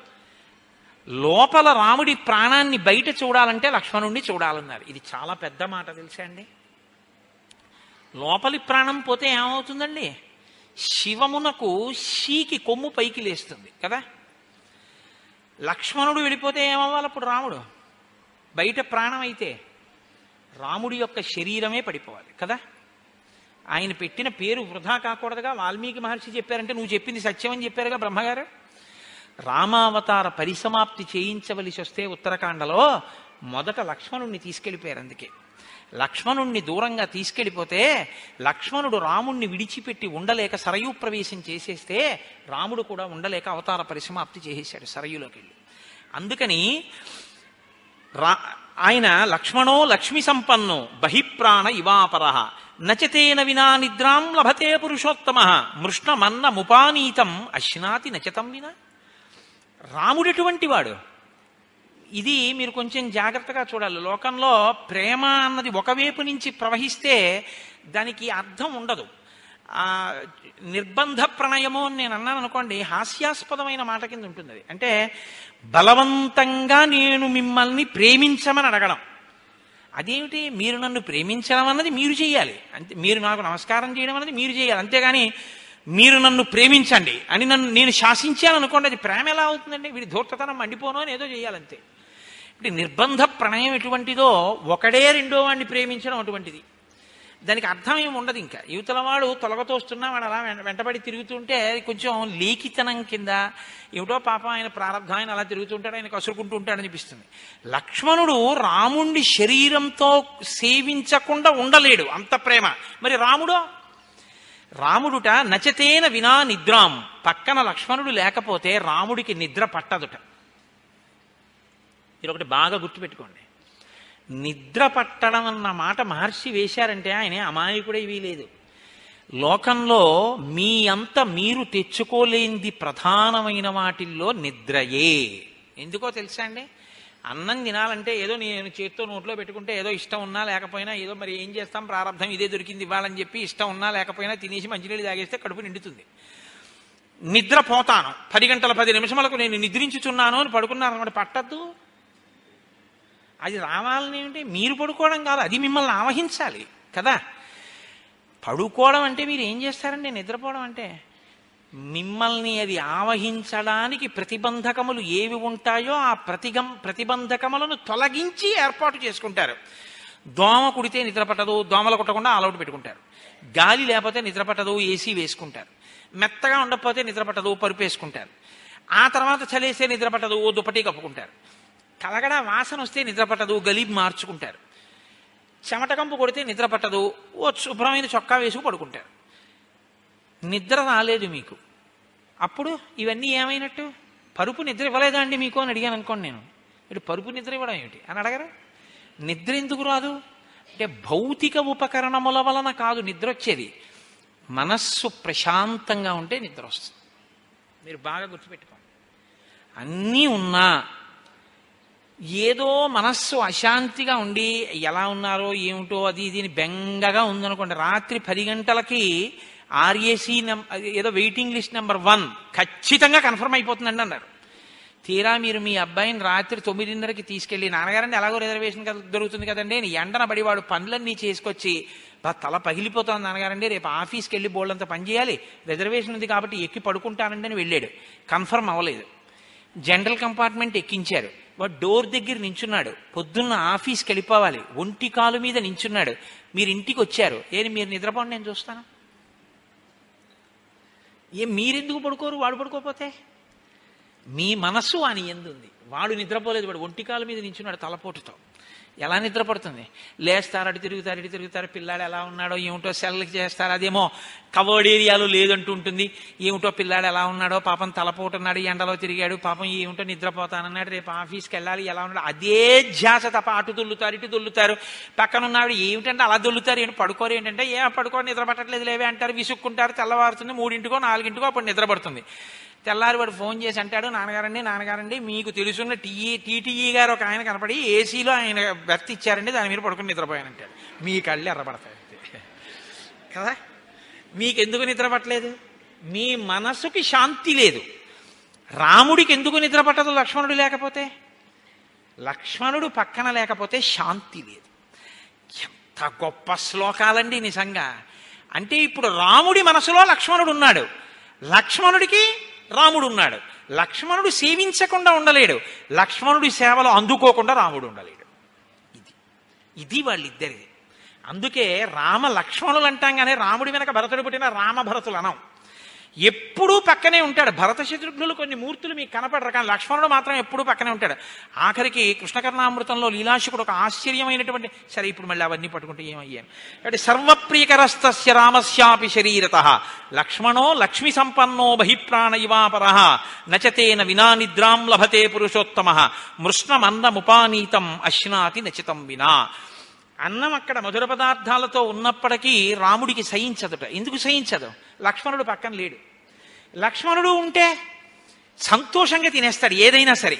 లోపల రాముడి ప్రాణాన్ని బయట చూడాలంటే లక్ష్మణుణ్ణి చూడాలన్నారు ఇది చాలా పెద్ద మాట తెలుసా అండి లోపలి ప్రాణం పోతే ఏమవుతుందండి శివమునకు షీకి కొమ్ము పైకి లేస్తుంది కదా లక్ష్మణుడు వెళ్ళిపోతే ఏమవ్వాలి అప్పుడు రాముడు బయట ప్రాణం అయితే రాముడి యొక్క శరీరమే పడిపోవాలి కదా ఆయన పెట్టిన పేరు వృధా కాకూడదుగా వాల్మీకి మహర్షి చెప్పారంటే నువ్వు చెప్పింది సత్యమని చెప్పారుగా బ్రహ్మగారు రామావతార పరిసమాప్తి చేయించవలసి వస్తే ఉత్తరాఖండలో మొదట లక్ష్మణుణ్ణి తీసుకెళ్ళిపోయారు అందుకే లక్ష్మణుణ్ణి దూరంగా తీసుకెళ్ళిపోతే లక్ష్మణుడు రాముణ్ణి విడిచిపెట్టి ఉండలేక సరయూ ప్రవేశం చేసేస్తే రాముడు కూడా ఉండలేక అవతార పరిసమాప్తి చేసేశాడు సరయులోకి వెళ్ళి అందుకని రా ఆయన లక్ష్మణో లక్ష్మి సంపన్నో బహిప్రాణ ఇవాపర నచతేన వినా నిద్రాం లభతే పురుషోత్తమ మృష్ణమన్న ముపానీతం అశ్నాతి నచతం వినా రాముడెటువంటి వాడు ఇది మీరు కొంచెం జాగ్రత్తగా చూడాలి లోకంలో ప్రేమ అన్నది ఒకవైపు నుంచి ప్రవహిస్తే దానికి అర్థం ఉండదు ఆ నిర్బంధ ప్రణయము అని నేను అన్నాను అనుకోండి హాస్యాస్పదమైన మాట కింద ఉంటుంది అది అంటే బలవంతంగా నేను మిమ్మల్ని ప్రేమించమని అడగడం అదేమిటి మీరు నన్ను ప్రేమించడం అన్నది మీరు చేయాలి అంతే మీరు నాకు నమస్కారం చేయడం అన్నది మీరు చేయాలి అంతేగాని మీరు నన్ను ప్రేమించండి అని నన్ను నేను శాసించాను అనుకోండి అది ప్రేమ ఎలా అవుతుందండి వీడి ధూర్తతనం మండిపోను అని ఏదో చేయాలంతే ఇప్పుడు నిర్బంధ ప్రణయం ఎటువంటిదో ఒకడే రెండో వాడిని ప్రేమించడం అటువంటిది దానికి అర్థం ఏమి ఉండదు ఇంకా యువతల వాడు తొలగతోస్తున్నా వాడు అలా వెంట- వెంటబడి తిరుగుతుంటే అది కొంచెం లేఖితనం కింద ఏమిటో పాపం ఆయన ప్రారంభం ఆయన అలా తిరుగుతుంటాడు ఆయన కసురుకుంటూ ఉంటాడు అనిపిస్తుంది లక్ష్మణుడు రాముణ్ణి శరీరంతో సేవించకుండా ఉండలేడు అంత ప్రేమ మరి రాముడో రాముడుట నచతేన వినా నిద్రాం పక్కన లక్ష్మణుడు లేకపోతే రాముడికి నిద్ర పట్టదుట మీరు ఒకటి బాగా గుర్తుపెట్టుకోండి నిద్ర పట్టడం అన్న మాట మహర్షి వేశారంటే ఆయన అమాయకుడే వీలేదు లోకంలో మీ అంత మీరు తెచ్చుకోలేంది ప్రధానమైన వాటిల్లో నిద్రయే ఎందుకో తెలుసా అండి అన్నం తినాలంటే ఏదో నేను చేత్తో నోట్లో పెట్టుకుంటే ఏదో ఇష్టం ఉన్నా లేకపోయినా ఏదో మరి ఏం చేస్తాం ప్రారంభం ఇదే దొరికింది ఇవ్వాలని చెప్పి ఇష్టం ఉన్నా లేకపోయినా తినేసి మంచినీళ్ళు తాగేస్తే కడుపు నిండుతుంది నిద్రపోతాను పది గంటల పది నిమిషములకు నేను నిద్రించుచున్నాను అని పడుకున్నాను అనమాట పట్టద్దు అది రావాలని ఏమిటి మీరు పడుకోవడం కాదు అది మిమ్మల్ని ఆవహించాలి కదా పడుకోవడం అంటే మీరు ఏం చేస్తారండి నిద్రపోవడం అంటే మిమ్మల్ని అది ఆవహించడానికి ప్రతిబంధకములు ఏవి ఉంటాయో ఆ ప్రతిగం ప్రతిబంధకములను తొలగించి ఏర్పాటు చేసుకుంటారు దోమ కుడితే నిద్ర పట్టదు దోమలు కుట్టకుండా ఆలౌట్ పెట్టుకుంటారు గాలి లేకపోతే నిద్ర పట్టదు ఏసీ వేసుకుంటారు మెత్తగా ఉండకపోతే నిద్ర పట్టదు పరుపు వేసుకుంటారు ఆ తర్వాత చలేసే నిద్ర పట్టదు ఓ దుప్పటి కప్పుకుంటారు కలగడ వాసన వస్తే నిద్ర పట్టదు గలీబ్ మార్చుకుంటారు చెమటకంపు కొడితే నిద్ర పట్టదు ఓ శుభ్రమైన చొక్కా వేసుకు పడుకుంటారు నిద్ర రాలేదు మీకు అప్పుడు ఇవన్నీ ఏమైనట్టు పరుపు నిద్ర ఇవ్వలేదా అండి మీకు అని అడిగాను అనుకోండి నేను ఇటు పరుపు నిద్ర ఇవ్వడం ఏమిటి అని అడగరా నిద్ర ఎందుకు రాదు అంటే భౌతిక ఉపకరణముల వలన కాదు నిద్ర వచ్చేది మనస్సు ప్రశాంతంగా ఉంటే నిద్ర వస్తుంది మీరు బాగా గుర్తుపెట్టుకోండి అన్నీ ఉన్నా ఏదో మనస్సు అశాంతిగా ఉండి ఎలా ఉన్నారో ఏమిటో అది ఇది అని బెంగగా ఉందనుకోండి రాత్రి పది గంటలకి ఆర్ఏసీ ఏదో వెయిటింగ్ లిస్ట్ నెంబర్ వన్ ఖచ్చితంగా కన్ఫర్మ్ అయిపోతుందండి అన్నారు తీరా మీరు మీ అబ్బాయిని రాత్రి తొమ్మిదిన్నరకి తీసుకెళ్ళి నాన్నగారండి ఎలాగో రిజర్వేషన్ కదా దొరుకుతుంది కదండి అని ఎండన పడి వాడు పనులన్నీ చేసుకొచ్చి బా తల పగిలిపోతాను నాన్నగారండి రేపు ఆఫీస్కి వెళ్ళి బోల్డంత పని చేయాలి రిజర్వేషన్ ఉంది కాబట్టి ఎక్కి పడుకుంటానండి అని వెళ్ళాడు కన్ఫర్మ్ అవ్వలేదు జనరల్ కంపార్ట్మెంట్ ఎక్కించారు వాడు డోర్ దగ్గర నించున్నాడు పొద్దున్న ఆఫీస్కి వెళ్ళిపోవాలి ఒంటి కాలు మీద నించున్నాడు మీరు ఇంటికి వచ్చారు ఏది మీరు నిద్రపోండి నేను చూస్తాను ఏ మీరెందుకు పడుకోరు వాడు పడుకోపోతే మీ మనస్సు వాని ఎందుంది వాడు నిద్రపోలేదు వాడు ఒంటికాల మీద నించున్నాడు తలపోటుతో ఎలా నిద్రపడుతుంది లేస్తారు అటు తిరుగుతారు ఇటు తిరుగుతారు పిల్లాడు ఎలా ఉన్నాడో ఏమిటో సెల్కి చేస్తారు అదేమో కవర్డ్ ఏరియాలో లేదంటూ ఉంటుంది ఏమిటో పిల్లాడు ఎలా ఉన్నాడో పాపం తలపోటున్నాడు ఎండలో తిరిగాడు పాపం ఏమిటో నిద్రపోతానన్నాడు రేపు ఆఫీస్కి వెళ్ళాలి ఎలా ఉన్నాడు అదే ధ్యాస తప్ప అటు దొల్లుతారు ఇటు దొల్లుతారు పక్కన ఉన్నాడు ఏమిటంటే అలా దొల్లుతారు ఏంటి పడుకోరు ఏంటంటే ఏ పడుకో నిద్ర పట్టట్లేదు లేవే అంటారు విసుక్కుంటారు తెల్లవారుతుంది మూడింటికో నాలుగింటికో అప్పుడు నిద్రపడుతుంది తెల్లారి వాడు ఫోన్ చేసి అంటాడు నాన్నగారండి నాన్నగారండి మీకు తెలుసున్న టీఈ టీటీఈ గారు ఒక ఆయన కనపడి ఏసీలో ఆయన బెర్త్ ఇచ్చారండి దాని మీద పడుకుని నిద్రపోయానంటాడు మీ కళ్ళు ఎర్రబడతాయి అంతే. కదా మీకెందుకు నిద్ర పట్టలేదు మీ మనసుకి శాంతి లేదు రాముడికి ఎందుకు నిద్ర పట్టదు లక్ష్మణుడు లేకపోతే లక్ష్మణుడు పక్కన లేకపోతే శాంతి లేదు ఎంత గొప్ప శ్లోకాలండి నిజంగా అంటే ఇప్పుడు రాముడి మనసులో లక్ష్మణుడు ఉన్నాడు లక్ష్మణుడికి రాముడు ఉన్నాడు లక్ష్మణుడు సేవించకుండా ఉండలేడు లక్ష్మణుడి సేవలు అందుకోకుండా రాముడు ఉండలేడు ఇది ఇది వాళ్ళిద్దరిది అందుకే రామ లక్ష్మణులు అంటాం కానీ రాముడి వెనక భరతుడు పుట్టిన రామ భరతులు అనం ఎప్పుడూ పక్కనే ఉంటాడు భరత శత్రుఘ్నులు కొన్ని మూర్తులు మీకు కనపడరు కానీ లక్ష్మణుడు మాత్రం ఎప్పుడూ పక్కనే ఉంటాడు ఆఖరికి కృష్ణకర్ణామృతంలో లీలాశకుడు ఒక ఆశ్చర్యమైనటువంటి సరే ఇప్పుడు మళ్ళీ అవన్నీ పట్టుకుంటే ఏమయ్యాను అంటే సర్వప్రియకరస్తస్య రామస్యాపి శరీరత లక్ష్మణో లక్ష్మి సంపన్నో బహిప్రాణ ఇవాపర నచతేన వినా నిద్రాం లభతే పురుషోత్తమ మృష్ణమన్నముపానీతం అశ్నాతి నచితం వినా అన్నం అక్కడ మధుర పదార్థాలతో ఉన్నప్పటికీ రాముడికి సహించదుట ఎందుకు సహించదు లక్ష్మణుడు పక్కన లేడు లక్ష్మణుడు ఉంటే సంతోషంగా తినేస్తాడు ఏదైనా సరే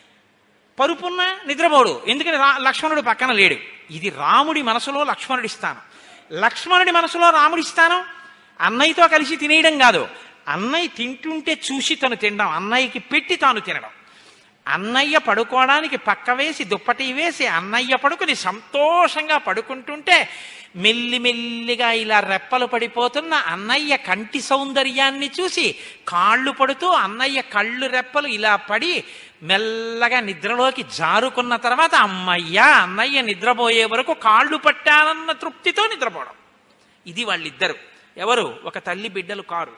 పరుపున్న నిద్రపోడు ఎందుకని రా లక్ష్మణుడు పక్కన లేడు ఇది రాముడి మనసులో లక్ష్మణుడి స్థానం లక్ష్మణుడి మనసులో రాముడి స్థానం అన్నయ్యతో కలిసి తినేయడం కాదు అన్నయ్య తింటుంటే చూసి తను తినడం అన్నయ్యకి పెట్టి తాను తినడం అన్నయ్య పడుకోవడానికి పక్క వేసి దుప్పటి వేసి అన్నయ్య పడుకుని సంతోషంగా పడుకుంటుంటే మెల్లిమెల్లిగా ఇలా రెప్పలు పడిపోతున్న అన్నయ్య కంటి సౌందర్యాన్ని చూసి కాళ్ళు పడుతూ అన్నయ్య కళ్ళు రెప్పలు ఇలా పడి మెల్లగా నిద్రలోకి జారుకున్న తర్వాత అమ్మయ్య అన్నయ్య నిద్రపోయే వరకు కాళ్ళు పట్టానన్న తృప్తితో నిద్రపోవడం ఇది వాళ్ళిద్దరు ఎవరు ఒక తల్లి బిడ్డలు కారు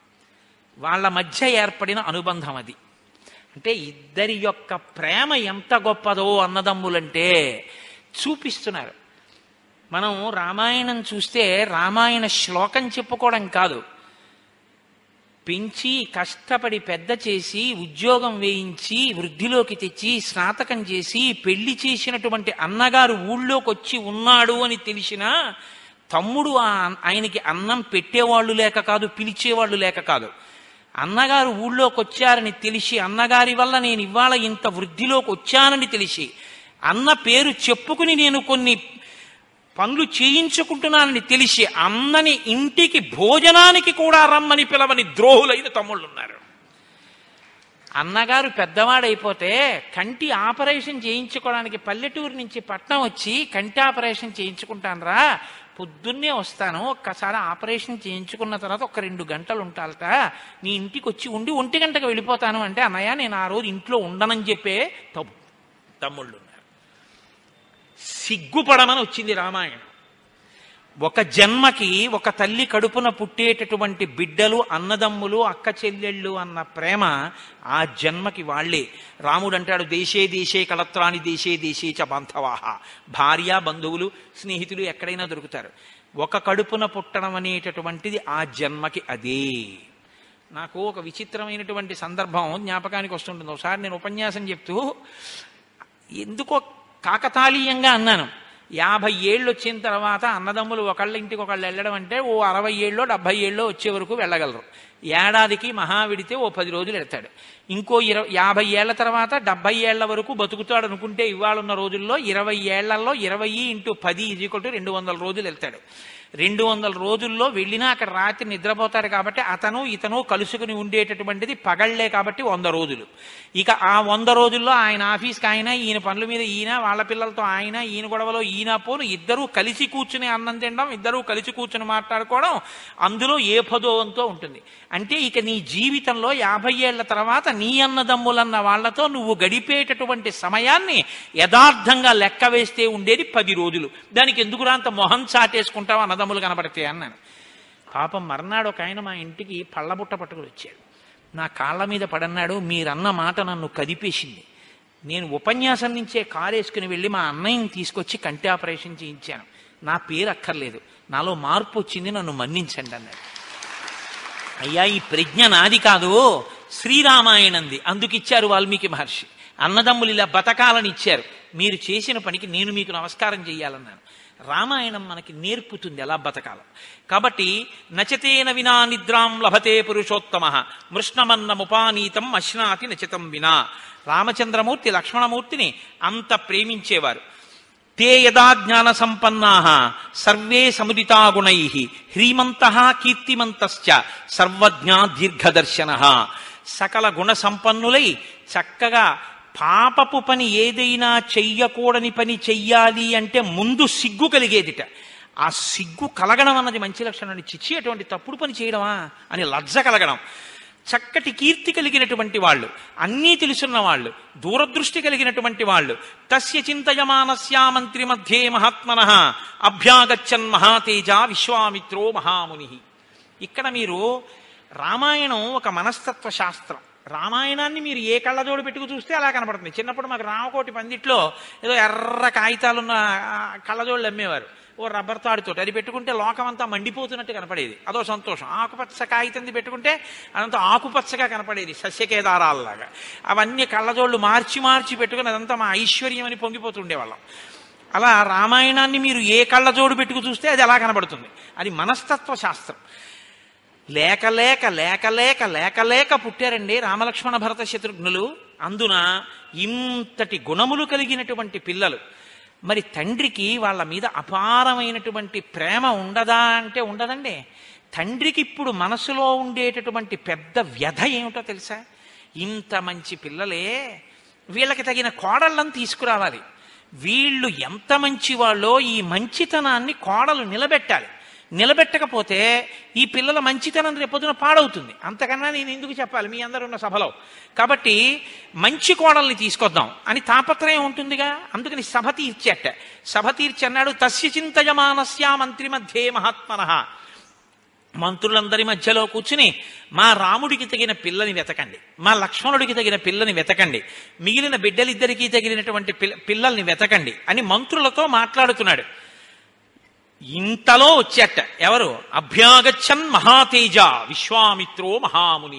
వాళ్ళ మధ్య ఏర్పడిన అనుబంధం అది అంటే ఇద్దరి యొక్క ప్రేమ ఎంత గొప్పదో అన్నదమ్ములంటే చూపిస్తున్నారు మనం రామాయణం చూస్తే రామాయణ శ్లోకం చెప్పుకోవడం కాదు పెంచి కష్టపడి పెద్ద చేసి ఉద్యోగం వేయించి వృద్ధిలోకి తెచ్చి స్నాతకం చేసి పెళ్లి చేసినటువంటి అన్నగారు ఊళ్ళోకి వచ్చి ఉన్నాడు అని తెలిసినా తమ్ముడు ఆ- ఆయనకి అన్నం పెట్టేవాళ్ళు లేక కాదు పిలిచేవాళ్ళు లేక కాదు అన్నగారు ఊళ్ళోకి వచ్చారని తెలిసి అన్నగారి వల్ల నేను ఇవాళ ఇంత వృద్ధిలోకి వచ్చానని తెలిసి అన్న పేరు చెప్పుకుని నేను కొన్ని పనులు చేయించుకుంటున్నానని తెలిసి అన్నని ఇంటికి భోజనానికి కూడా రమ్మని పిలవని ద్రోహులైన తమ్ముళ్ళు ఉన్నారు అన్నగారు పెద్దవాడైపోతే కంటి ఆపరేషన్ చేయించుకోవడానికి పల్లెటూరు నుంచి పట్నం వచ్చి కంటి ఆపరేషన్ చేయించుకుంటానరా పొద్దున్నే వస్తాను ఒక్కసారి ఆపరేషన్ చేయించుకున్న తర్వాత ఒక రెండు గంటలు ఉంటాలట నీ ఇంటికి వచ్చి ఉండి ఒంటి గంటకు వెళ్ళిపోతాను అంటే అన్నయ్య నేను ఆ రోజు ఇంట్లో ఉండనని చెప్పే తమ్ము తమ్ముళ్ళు ఉన్నారు సిగ్గుపడమని వచ్చింది రామాయణం ఒక జన్మకి ఒక తల్లి కడుపున పుట్టేటటువంటి బిడ్డలు అన్నదమ్ములు అక్క చెల్లెళ్ళు అన్న ప్రేమ ఆ జన్మకి వాళ్ళే రాముడు అంటాడు దేశే దేశే కలత్రాని దేశే దేశే చ బాంధవాహ భార్య బంధువులు స్నేహితులు ఎక్కడైనా దొరుకుతారు ఒక కడుపున పుట్టడం అనేటటువంటిది ఆ జన్మకి అదే నాకు ఒక విచిత్రమైనటువంటి సందర్భం జ్ఞాపకానికి వస్తుంటుంది ఒకసారి నేను ఉపన్యాసం చెప్తూ ఎందుకో కాకతాళీయంగా అన్నాను యాభై ఏళ్ళు వచ్చిన తర్వాత అన్నదమ్ములు ఒకళ్ళ ఇంటికి ఒకళ్ళు వెళ్ళడం అంటే ఓ అరవై ఏళ్ళో డెబ్బై ఏళ్ళో వచ్చే వరకు వెళ్ళగలరు ఏడాదికి మహా విడితే ఓ పది రోజులు వెళ్తాడు ఇంకో ఇరవై యాభై ఏళ్ల తర్వాత డెబ్బై ఏళ్ల వరకు బతుకుతాడు అనుకుంటే ఇవాళ ఉన్న రోజుల్లో ఇరవై ఏళ్లలో ఇరవై ఇంటూ పది ఈజ్వల్ రెండు వందల రోజులు వెళ్తాడు రెండు వందల రోజుల్లో వెళ్ళినా అక్కడ రాత్రి నిద్రపోతాడు కాబట్టి అతను ఇతను కలుసుకుని ఉండేటటువంటిది పగళ్లే కాబట్టి వంద రోజులు ఇక ఆ వంద రోజుల్లో ఆయన ఆఫీస్కి ఆయన ఈయన పనుల మీద ఈయన వాళ్ళ పిల్లలతో ఆయన ఈయన గొడవలో ఈయన పోను ఇద్దరూ కలిసి కూర్చుని అన్నం తినడం ఇద్దరూ కలిసి కూర్చుని మాట్లాడుకోవడం అందులో ఏ పదోవంతో ఉంటుంది అంటే ఇక నీ జీవితంలో యాభై ఏళ్ల తర్వాత నీ అన్నదమ్ములన్న వాళ్లతో నువ్వు గడిపేటటువంటి సమయాన్ని యథార్థంగా లెక్క వేస్తే ఉండేది పది రోజులు దానికి ఎందుకురా అంత మొహం చాటేసుకుంటావు అన్నదమ్ములు కనబడితే అన్నాను పాపం మర్నాడు ఒక ఆయన మా ఇంటికి పళ్ళబుట్ట పట్టుకుని వచ్చాడు నా కాళ్ళ మీద పడన్నాడు మీరన్న మాట నన్ను కదిపేసింది నేను ఉపన్యాసం నుంచే కారు వేసుకుని వెళ్ళి మా అన్నయ్యని తీసుకొచ్చి కంటి ఆపరేషన్ చేయించాను నా పేరు అక్కర్లేదు నాలో మార్పు వచ్చింది నన్ను మన్నించండి అన్నాడు అయ్యా ఈ ప్రజ్ఞ నాది కాదు శ్రీరామాయణంది అందుకు ఇచ్చారు వాల్మీకి మహర్షి అన్నదమ్ములు ఇలా బతకాలని ఇచ్చారు మీరు చేసిన పనికి నేను మీకు నమస్కారం చేయాలన్నాను రామాయణం మనకి నేర్పుతుంది ఎలా బతకాలం కాబట్టి నచతేన వినా నిద్రాం లభతే పురుషోత్తమ మృష్ణమన్నముపానీతం అశ్నాతి నచితం వినా రామచంద్రమూర్తి లక్ష్మణమూర్తిని అంత ప్రేమించేవారు తే యదా జ్ఞాన సంపన్నా సర్వే సముదితా గుణై హ్రీమంత కీర్తిమంతశ్చ సర్వజ్ఞా దీర్ఘదర్శన సకల గుణ సంపన్నులై చక్కగా పాపపు పని ఏదైనా చెయ్యకూడని పని చెయ్యాలి అంటే ముందు సిగ్గు కలిగేదిట ఆ సిగ్గు కలగడం అన్నది మంచి లక్షణం చిచ్చి అటువంటి తప్పుడు పని చేయడమా అని లజ్జ కలగడం చక్కటి కీర్తి కలిగినటువంటి వాళ్ళు అన్నీ తెలుసున్న వాళ్ళు దూరదృష్టి కలిగినటువంటి వాళ్ళు తస్య చింతయమానస్యా మంత్రి మధ్యే మహాత్మన అభ్యాగచ్చన్ మహాతేజ విశ్వామిత్రో మహాముని ఇక్కడ మీరు రామాయణం ఒక మనస్తత్వ శాస్త్రం రామాయణాన్ని మీరు ఏ కళ్ళజోడు పెట్టుకు చూస్తే అలా కనపడుతుంది చిన్నప్పుడు మాకు రామకోటి పందిట్లో ఏదో ఎర్ర కాగితాలున్న ఆ, కళ్ళజోళ్ళు అమ్మేవారు ఓ రబ్బర్ తాడుతోటి అది పెట్టుకుంటే లోకమంతా మండిపోతున్నట్టు కనపడేది అదో సంతోషం ఆకుపచ్చ కాగితంది పెట్టుకుంటే అదంతా ఆకుపచ్చగా కనపడేది సస్యకేదారాలలాగా అవన్నీ కళ్ళజోళ్ళు మార్చి మార్చి పెట్టుకుని అదంతా మా ఐశ్వర్యం అని పొంగిపోతుండేవాళ్ళం అలా రామాయణాన్ని మీరు ఏ కళ్ళజోడు పెట్టుకు చూస్తే అది అలా కనబడుతుంది అది మనస్తత్వ శాస్త్రం లేక లేక లేక లేక లేక లేక పుట్టారండి రామలక్ష్మణ భరత శత్రుఘ్నులు అందున ఇంతటి గుణములు కలిగినటువంటి పిల్లలు మరి తండ్రికి వాళ్ళ మీద అపారమైనటువంటి ప్రేమ ఉండదా అంటే ఉండదండి తండ్రికి ఇప్పుడు మనసులో ఉండేటటువంటి పెద్ద వ్యధ ఏమిటో తెలుసా ఇంత మంచి పిల్లలే వీళ్ళకి తగిన కోడళ్ళని తీసుకురావాలి వీళ్ళు ఎంత మంచి వాళ్ళో ఈ మంచితనాన్ని కోడలు నిలబెట్టాలి నిలబెట్టకపోతే ఈ పిల్లల మంచితనం రేపొద్దున పాడవుతుంది అంతకన్నా నేను ఎందుకు చెప్పాలి మీ అందరు ఉన్న సభలో కాబట్టి మంచి కోడల్ని తీసుకొద్దాం అని తాపత్రయం ఉంటుందిగా అందుకని సభ తీర్చేట సభ తీర్చి అన్నాడు తస్య చింతయమానస్యా మంత్రి మధ్యే మహాత్మన మంత్రులందరి మధ్యలో కూర్చుని మా రాముడికి తగిన పిల్లని వెతకండి మా లక్ష్మణుడికి తగిన పిల్లని వెతకండి మిగిలిన బిడ్డలిద్దరికీ తగినటువంటి పిల్ల పిల్లల్ని వెతకండి అని మంత్రులతో మాట్లాడుతున్నాడు ఇంతలో వచ్చేట ఎవరు అభ్యాగచ్చన్ మహాతేజ విశ్వామిత్రో మహాముని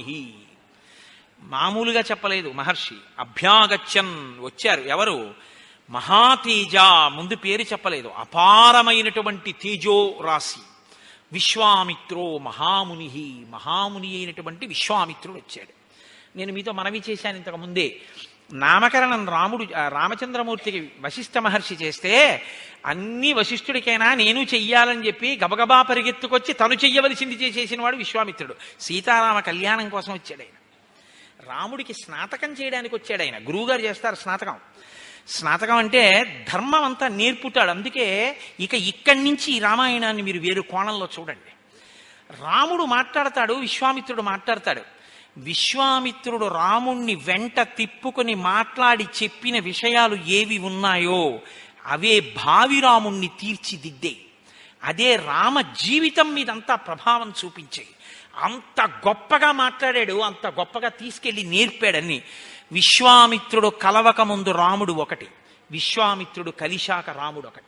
మామూలుగా చెప్పలేదు మహర్షి అభ్యాగచ్చన్ వచ్చారు ఎవరు మహాతేజ ముందు పేరు చెప్పలేదు అపారమైనటువంటి తేజో రాశి విశ్వామిత్రో మహాముని మహాముని అయినటువంటి విశ్వామిత్రుడు వచ్చాడు నేను మీతో మనవి చేశాను ఇంతకు ముందే నామకరణం రాముడు ఆ రామచంద్రమూర్తికి వశిష్ఠ మహర్షి చేస్తే అన్ని వశిష్ఠుడికైనా నేను చెయ్యాలని చెప్పి గబగబా పరిగెత్తుకొచ్చి తను చెయ్యవలసింది చేసేసిన వాడు విశ్వామిత్రుడు సీతారామ కళ్యాణం కోసం వచ్చాడు ఆయన రాముడికి స్నాతకం చేయడానికి వచ్చాడు ఆయన గురువుగారు చేస్తారు స్నాతకం స్నాతకం అంటే ధర్మం అంతా నేర్పుతాడు అందుకే ఇక ఇక్కడి నుంచి ఈ రామాయణాన్ని మీరు వేరు కోణంలో చూడండి రాముడు మాట్లాడతాడు విశ్వామిత్రుడు మాట్లాడతాడు విశ్వామిత్రుడు రాముణ్ణి వెంట తిప్పుకొని మాట్లాడి చెప్పిన విషయాలు ఏవి ఉన్నాయో అవే భావి రాముణ్ణి తీర్చిదిద్దే అదే రామ జీవితం మీదంతా ప్రభావం చూపించాయి అంత గొప్పగా మాట్లాడాడు అంత గొప్పగా తీసుకెళ్లి నేర్పాడని విశ్వామిత్రుడు కలవక ముందు రాముడు ఒకటి విశ్వామిత్రుడు కలిశాక రాముడు ఒకటి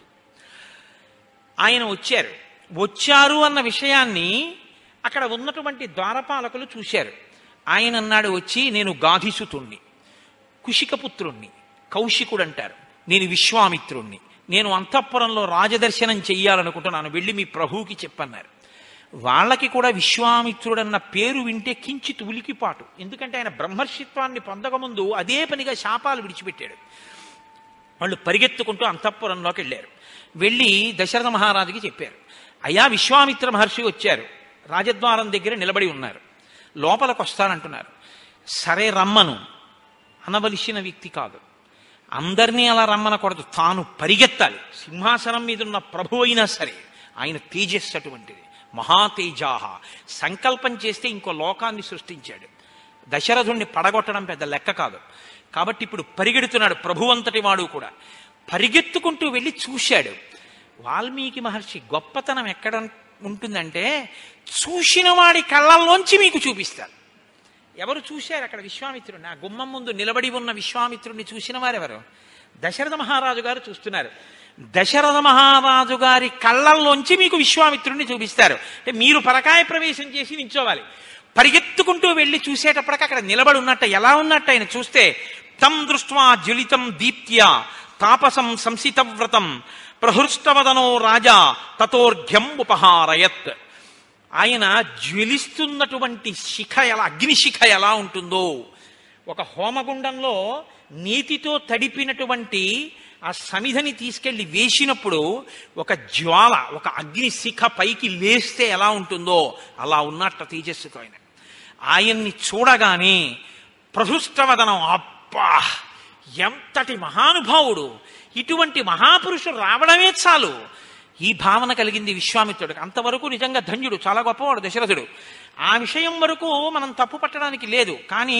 ఆయన వచ్చారు వచ్చారు అన్న విషయాన్ని అక్కడ ఉన్నటువంటి ద్వారపాలకులు చూశారు ఆయన అన్నాడు వచ్చి నేను గాధిసుతుణ్ణి కుశికపుత్రుణ్ణి కౌశికుడు అంటారు నేను విశ్వామిత్రుణ్ణి నేను అంతఃపురంలో రాజదర్శనం చెయ్యాలనుకుంటున్నాను వెళ్ళి మీ ప్రభువుకి చెప్పన్నారు వాళ్ళకి కూడా విశ్వామిత్రుడన్న పేరు వింటే కించిత్ ఉలికిపాటు ఎందుకంటే ఆయన బ్రహ్మర్షిత్వాన్ని పొందకముందు అదే పనిగా శాపాలు విడిచిపెట్టాడు వాళ్ళు పరిగెత్తుకుంటూ అంతఃపురంలోకి వెళ్ళారు వెళ్ళి దశరథ మహారాజుకి చెప్పారు అయ్యా విశ్వామిత్ర మహర్షి వచ్చారు రాజద్వారం దగ్గర నిలబడి ఉన్నారు లోపలికి వస్తానంటున్నారు సరే రమ్మను అనవలసిన వ్యక్తి కాదు అందరినీ అలా రమ్మనకూడదు తాను పరిగెత్తాలి సింహాసనం మీద ఉన్న ప్రభు అయినా సరే ఆయన తేజస్సు అటువంటిది మహాతేజాహ సంకల్పం చేస్తే ఇంకో లోకాన్ని సృష్టించాడు దశరథుణ్ణి పడగొట్టడం పెద్ద లెక్క కాదు కాబట్టి ఇప్పుడు పరిగెడుతున్నాడు ప్రభు అంతటి వాడు కూడా పరిగెత్తుకుంటూ వెళ్ళి చూశాడు వాల్మీకి మహర్షి గొప్పతనం ఎక్కడ ఉంటుందంటే చూసిన వాడి కళ్ళల్లోంచి మీకు చూపిస్తారు ఎవరు చూశారు అక్కడ విశ్వామిత్రుడిని ఆ గుమ్మం ముందు నిలబడి ఉన్న విశ్వామిత్రుడిని చూసిన వారెవరు దశరథ మహారాజు గారు చూస్తున్నారు దశరథ మహారాజు గారి కళ్ళల్లోంచి మీకు విశ్వామిత్రుడిని చూపిస్తారు అంటే మీరు పరకాయ ప్రవేశం చేసి నించోవాలి పరిగెత్తుకుంటూ వెళ్ళి చూసేటప్పటికి అక్కడ నిలబడి ఉన్నట్ట ఎలా ఉన్నట్టు ఆయన చూస్తే తం దృష్ట్వా జ్వలితం దీప్త్యా తాపసం సంసితవ్రతం ప్రహృష్టవదనో రాజా తతోర్ఘ్యం ఉపహారయత్ ఆయన జ్వలిస్తున్నటువంటి శిఖ ఎలా అగ్ని శిఖ ఎలా ఉంటుందో ఒక హోమగుండంలో నీతితో తడిపినటువంటి ఆ సమిధని తీసుకెళ్లి వేసినప్పుడు ఒక జ్వాల ఒక అగ్ని శిఖ పైకి లేస్తే ఎలా ఉంటుందో అలా ఉన్నట్ట తేజస్సుతో ఆయన ఆయన్ని చూడగానే ప్రహృష్టవదనం అబ్బా ఎంతటి మహానుభావుడు ఇటువంటి మహాపురుషుడు రావడమే చాలు ఈ భావన కలిగింది విశ్వామిత్రుడికి అంతవరకు నిజంగా ధన్యుడు చాలా గొప్పవాడు దశరథుడు ఆ విషయం వరకు మనం తప్పు పట్టడానికి లేదు కానీ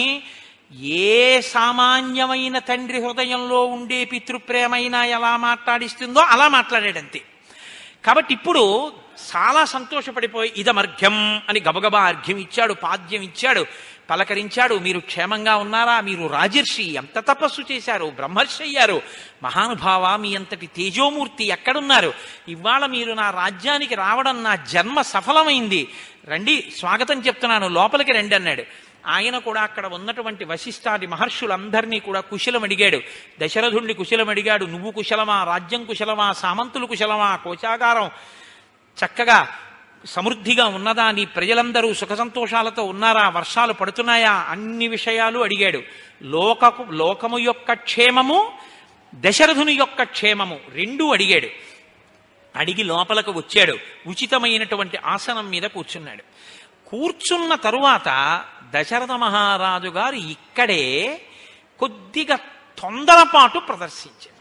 ఏ సామాన్యమైన తండ్రి హృదయంలో ఉండే పితృప్రేమైనా ఎలా మాట్లాడిస్తుందో అలా మాట్లాడాడంతే కాబట్టి ఇప్పుడు చాలా సంతోషపడిపోయి ఇదమర్ఘ్యం అని గబగబా అర్ఘ్యం ఇచ్చాడు పాద్యం ఇచ్చాడు పలకరించాడు మీరు క్షేమంగా ఉన్నారా మీరు రాజర్షి ఎంత తపస్సు చేశారు బ్రహ్మర్షి అయ్యారు మహానుభావ మీ అంతటి తేజోమూర్తి ఎక్కడున్నారు ఇవాళ మీరు నా రాజ్యానికి రావడం నా జన్మ సఫలమైంది రండి స్వాగతం చెప్తున్నాను లోపలికి రండి అన్నాడు ఆయన కూడా అక్కడ ఉన్నటువంటి వశిష్ఠాది మహర్షులందరినీ కూడా కుశలం అడిగాడు దశరథుణ్ణి కుశలం అడిగాడు నువ్వు కుశలమా రాజ్యం కుశలమా సామంతులు కుశలమా కోశాగారం చక్కగా సమృద్ధిగా ఉన్నదా నీ ప్రజలందరూ సుఖ సంతోషాలతో ఉన్నారా వర్షాలు పడుతున్నాయా అన్ని విషయాలు అడిగాడు లోకకు లోకము యొక్క క్షేమము దశరథుని యొక్క క్షేమము రెండూ అడిగాడు అడిగి లోపలకు వచ్చాడు ఉచితమైనటువంటి ఆసనం మీద కూర్చున్నాడు కూర్చున్న తరువాత దశరథ మహారాజు గారు ఇక్కడే కొద్దిగా తొందరపాటు ప్రదర్శించారు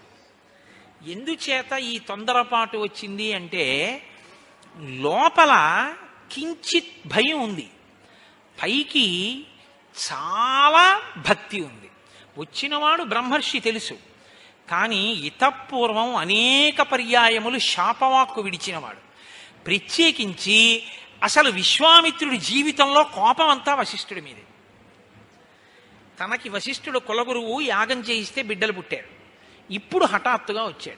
ఎందుచేత ఈ తొందరపాటు వచ్చింది అంటే లోపల కించిత్ భయం ఉంది పైకి చాలా భక్తి ఉంది వచ్చినవాడు బ్రహ్మర్షి తెలుసు కానీ ఇతపూర్వం అనేక పర్యాయములు శాపవాక్కు విడిచినవాడు ప్రత్యేకించి అసలు విశ్వామిత్రుడి జీవితంలో కోపం అంతా వశిష్ఠుడి మీదే తనకి వశిష్ఠుడు కులగురువు యాగం చేయిస్తే బిడ్డలు పుట్టారు ఇప్పుడు హఠాత్తుగా వచ్చాడు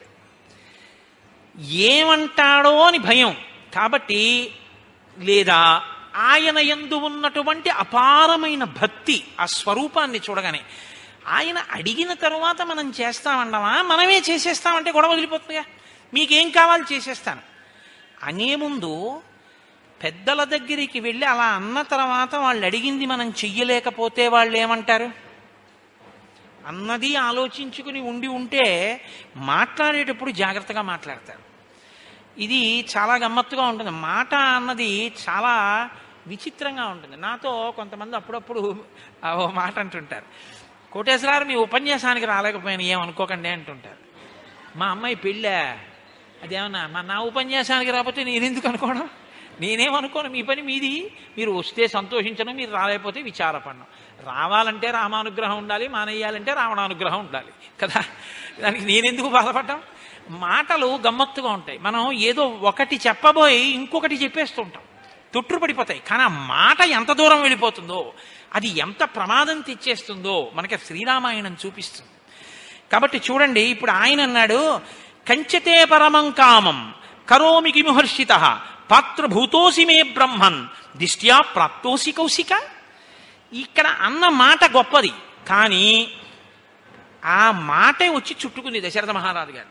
ఏమంటాడో అని భయం కాబట్టి లేదా ఆయన ఎందు ఉన్నటువంటి అపారమైన భక్తి ఆ స్వరూపాన్ని చూడగానే ఆయన అడిగిన తరువాత మనం చేస్తామండమా మనమే చేసేస్తామంటే గొడవ వదిలిపోతుందిగా మీకేం కావాలి చేసేస్తాను అనే ముందు పెద్దల దగ్గరికి వెళ్ళి అలా అన్న తర్వాత వాళ్ళు అడిగింది మనం చెయ్యలేకపోతే వాళ్ళు ఏమంటారు అన్నది ఆలోచించుకుని ఉండి ఉంటే మాట్లాడేటప్పుడు జాగ్రత్తగా మాట్లాడతారు ఇది చాలా గమ్మత్తుగా ఉంటుంది మాట అన్నది చాలా విచిత్రంగా ఉంటుంది నాతో కొంతమంది అప్పుడప్పుడు ఆ ఓ మాట అంటుంటారు కోటేశ్వరారు మీ ఉపన్యాసానికి రాలేకపోయాను ఏమనుకోకండి అంటుంటారు మా అమ్మాయి పెళ్ళా అదేమన్నా మా నా ఉపన్యాసానికి రాకపోతే నేను ఎందుకు అనుకోవడం నేనేమనుకోను మీ పని మీది మీరు వస్తే సంతోషించడం మీరు రాలేకపోతే విచారపడడం రావాలంటే రామానుగ్రహం ఉండాలి మానేయాలంటే రావణానుగ్రహం ఉండాలి కదా దానికి నేనెందుకు బాధపడ్డాం మాటలు గమ్మత్తుగా ఉంటాయి మనం ఏదో ఒకటి చెప్పబోయి ఇంకొకటి చెప్పేస్తూ ఉంటాం తొట్టురు పడిపోతాయి కానీ ఆ మాట ఎంత దూరం వెళ్ళిపోతుందో అది ఎంత ప్రమాదం తెచ్చేస్తుందో మనకి శ్రీరామాయణం చూపిస్తుంది కాబట్టి చూడండి ఇప్పుడు ఆయన అన్నాడు కంచతే పరమం కామం కరోమి కిముహర్షిత పాత్రభూతోసి మే బ్రహ్మన్ దిష్ట్యా ప్రాప్తోసి కౌశిక ఇక్కడ అన్న మాట గొప్పది కానీ ఆ మాటే వచ్చి చుట్టుకుంది దశరథ మహారాజు గారు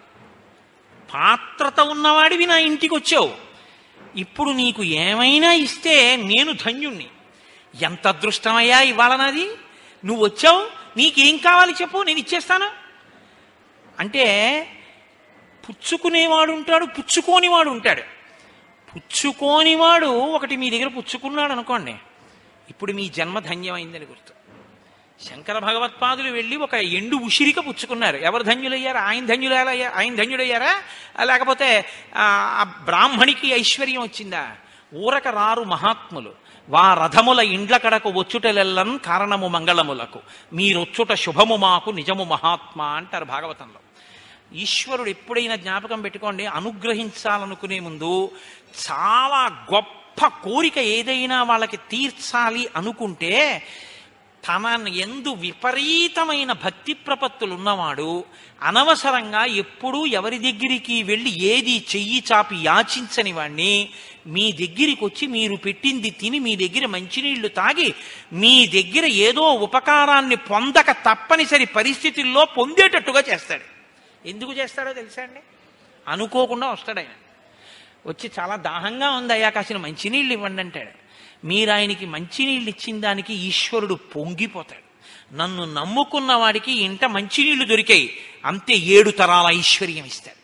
పాత్రత ఉన్నవాడివి నా ఇంటికి వచ్చావు ఇప్పుడు నీకు ఏమైనా ఇస్తే నేను ధన్యుణ్ణి ఎంత అదృష్టమయ్యా ఇవాళ నాది నువ్వు వచ్చావు నీకేం కావాలి చెప్పు నేను ఇచ్చేస్తాను అంటే పుచ్చుకునేవాడు ఉంటాడు పుచ్చుకోనివాడు ఉంటాడు పుచ్చుకోనివాడు ఒకటి మీ దగ్గర పుచ్చుకున్నాడు అనుకోండి ఇప్పుడు మీ జన్మ ధన్యమైందని గుర్తు శంకర భగవత్పాదులు వెళ్ళి ఒక ఎండు ఉసిరిక పుచ్చుకున్నారు ఎవరు ధన్యులయ్యారు ఆయన ధన్యులయ్యారా ఆయన ధన్యుడయ్యారా లేకపోతే ఆ ఆ బ్రాహ్మణికి ఐశ్వర్యం వచ్చిందా ఊరక రారు మహాత్ములు వా రథముల ఇండ్ల కడకు వచ్చుటలెల్లం కారణము మంగళములకు మీరొచ్చుట శుభము మాకు నిజము మహాత్మా అంటారు భాగవతంలో ఈశ్వరుడు ఎప్పుడైనా జ్ఞాపకం పెట్టుకోండి అనుగ్రహించాలనుకునే ముందు చాలా గొప్ప కోరిక ఏదైనా వాళ్ళకి తీర్చాలి అనుకుంటే తన ఎందు విపరీతమైన భక్తి ప్రపత్తులు ఉన్నవాడు అనవసరంగా ఎప్పుడూ ఎవరి దగ్గరికి వెళ్ళి ఏది చెయ్యి చాపి యాచించని వాణ్ణి మీ దగ్గరికి వచ్చి మీరు పెట్టింది తిని మీ దగ్గర మంచినీళ్లు తాగి మీ దగ్గర ఏదో ఉపకారాన్ని పొందక తప్పనిసరి పరిస్థితుల్లో పొందేటట్టుగా చేస్తాడు ఎందుకు చేస్తాడో తెలుసా అండి అనుకోకుండా వస్తాడు ఆయన వచ్చి చాలా దాహంగా ఉంది అయ్యా కాసిన మంచినీళ్ళు ఇవ్వండి అంటాడు మీరు ఆయనకి మంచినీళ్ళు ఇచ్చిన దానికి ఈశ్వరుడు పొంగిపోతాడు నన్ను నమ్ముకున్న వాడికి ఇంట మంచినీళ్లు దొరికాయి అంతే ఏడు తరాల ఐశ్వర్యం ఇస్తాడు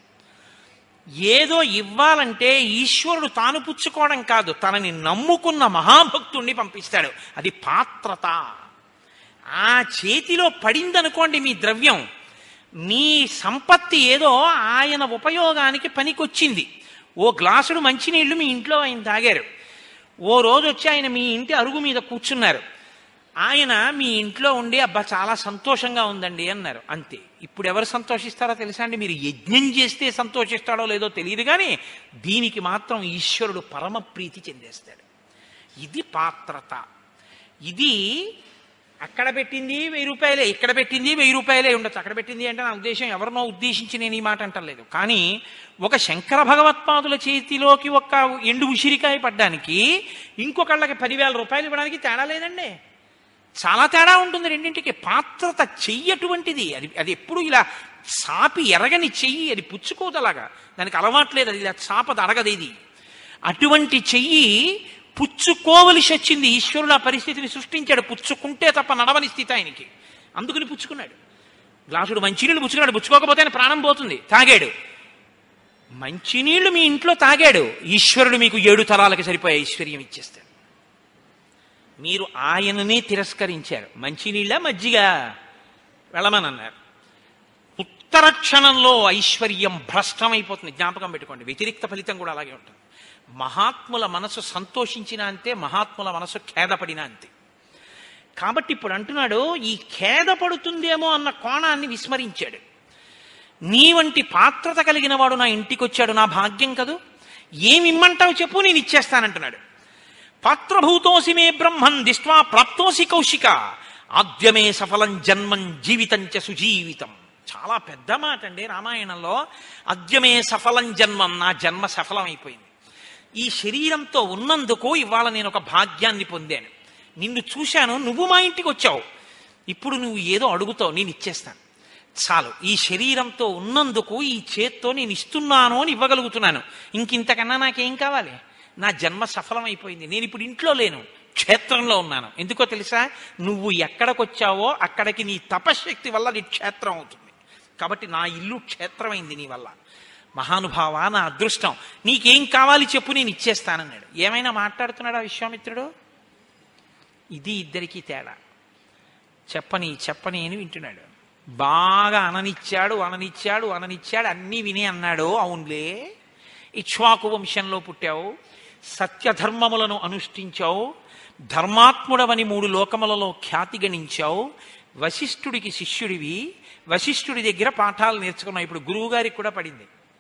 ఏదో ఇవ్వాలంటే ఈశ్వరుడు తాను పుచ్చుకోవడం కాదు తనని నమ్ముకున్న మహాభక్తుణ్ణి పంపిస్తాడు అది పాత్రత ఆ చేతిలో పడిందనుకోండి మీ ద్రవ్యం మీ సంపత్తి ఏదో ఆయన ఉపయోగానికి పనికొచ్చింది ఓ గ్లాసుడు మంచినీళ్లు మీ ఇంట్లో ఆయన తాగారు ఓ రోజు వచ్చి ఆయన మీ ఇంటి అరుగు మీద కూర్చున్నారు ఆయన మీ ఇంట్లో ఉండి అబ్బా చాలా సంతోషంగా ఉందండి అన్నారు అంతే ఇప్పుడు ఎవరు సంతోషిస్తారో తెలుసా అండి మీరు యజ్ఞం చేస్తే సంతోషిస్తాడో లేదో తెలియదు కానీ దీనికి మాత్రం ఈశ్వరుడు పరమ ప్రీతి చెందేస్తాడు ఇది పాత్రత ఇది అక్కడ పెట్టింది వెయ్యి రూపాయలే ఇక్కడ పెట్టింది వెయ్యి రూపాయలే ఉండొచ్చు అక్కడ పెట్టింది అంటే నా ఉద్దేశం ఎవరినో ఉద్దేశించి నేను ఈ మాట అంటలేదు కానీ ఒక శంకర భగవత్పాదుల చేతిలోకి ఒక ఎండు ఉసిరికాయ పడ్డానికి ఇంకొకళ్ళకి పదివేల రూపాయలు ఇవ్వడానికి తేడా లేదండి చాలా తేడా ఉంటుంది రెండింటికి పాత్రత చెయ్యటువంటిది అది అది ఎప్పుడు ఇలా సాపి ఎరగని చెయ్యి అది పుచ్చుకోదలాగా దానికి అలవాట్లేదు అది ఇలా చాపది అడగదు ఇది అటువంటి చెయ్యి పుచ్చుకోవలసి వచ్చింది ఈశ్వరుడు ఆ పరిస్థితిని సృష్టించాడు పుచ్చుకుంటే తప్ప నడవని స్థితి ఆయనకి అందుకని పుచ్చుకున్నాడు గ్లాసుడు మంచినీళ్ళు పుచ్చుకున్నాడు పుచ్చుకోకపోతే ఆయన ప్రాణం పోతుంది తాగాడు మంచినీళ్లు మీ ఇంట్లో తాగాడు ఈశ్వరుడు మీకు ఏడు తరాలకి సరిపోయే ఐశ్వర్యం ఇచ్చేస్తాడు మీరు ఆయననే తిరస్కరించారు మంచినీళ్ళ మజ్జిగ వెళ్ళమనన్నారు ఉత్తర క్షణంలో ఐశ్వర్యం భ్రష్టమైపోతుంది జ్ఞాపకం పెట్టుకోండి వ్యతిరిక్త ఫలితం కూడా అలాగే ఉంటుంది మహాత్ముల మనసు సంతోషించిన అంతే మహాత్ముల మనసు ఖేదపడిన అంతే కాబట్టి ఇప్పుడు అంటున్నాడు ఈ ఖేదపడుతుందేమో అన్న కోణాన్ని విస్మరించాడు నీ వంటి పాత్రత కలిగిన వాడు నా ఇంటికి వచ్చాడు నా భాగ్యం కదూ ఏమి ఇమ్మంటావు చెప్పు నేను ఇచ్చేస్తానంటున్నాడు పాత్రభూతోసి మే బ్రహ్మన్ దిష్ట్వా ప్రాప్తోసి కౌశిక ఆద్యమే సఫలం జన్మం జీవితం చ సుజీవితం చాలా పెద్ద మాట అండి రామాయణంలో అద్యమే సఫలం జన్మం నా జన్మ సఫలమైపోయింది ఈ శరీరంతో ఉన్నందుకు ఇవాళ నేను ఒక భాగ్యాన్ని పొందాను నిన్ను చూశాను నువ్వు మా ఇంటికి వచ్చావు ఇప్పుడు నువ్వు ఏదో అడుగుతావు నేను ఇచ్చేస్తాను చాలు ఈ శరీరంతో ఉన్నందుకు ఈ చేత్తో నేను ఇస్తున్నాను అని ఇవ్వగలుగుతున్నాను ఇంకింతకన్నా నాకేం కావాలి నా జన్మ సఫలమైపోయింది నేను ఇప్పుడు ఇంట్లో లేను క్షేత్రంలో ఉన్నాను ఎందుకో తెలుసా నువ్వు ఎక్కడికొచ్చావో అక్కడికి నీ తపశక్తి వల్ల నీ క్షేత్రం అవుతుంది కాబట్టి నా ఇల్లు క్షేత్రమైంది నీ వల్ల మహానుభావ నా అదృష్టం నీకేం కావాలి చెప్పు నేను ఇచ్చేస్తానన్నాడు ఏమైనా మాట్లాడుతున్నాడా విశ్వామిత్రుడు ఇది ఇద్దరికీ తేడా చెప్పని చెప్పని అని వింటున్నాడు బాగా అననిచ్చాడు అననిచ్చాడు అననిచ్చాడు అన్నీ విని అన్నాడు అవునులే ఇక్ష్వాకు వంశంలో పుట్టావు సత్యధర్మములను అనుష్ఠించావు ధర్మాత్ముడవని మూడు లోకములలో ఖ్యాతి గణించావు వశిష్ఠుడికి శిష్యుడివి వశిష్ఠుడి దగ్గర పాఠాలు నేర్చుకున్నావు ఇప్పుడు గురువు గారికి కూడా పడింది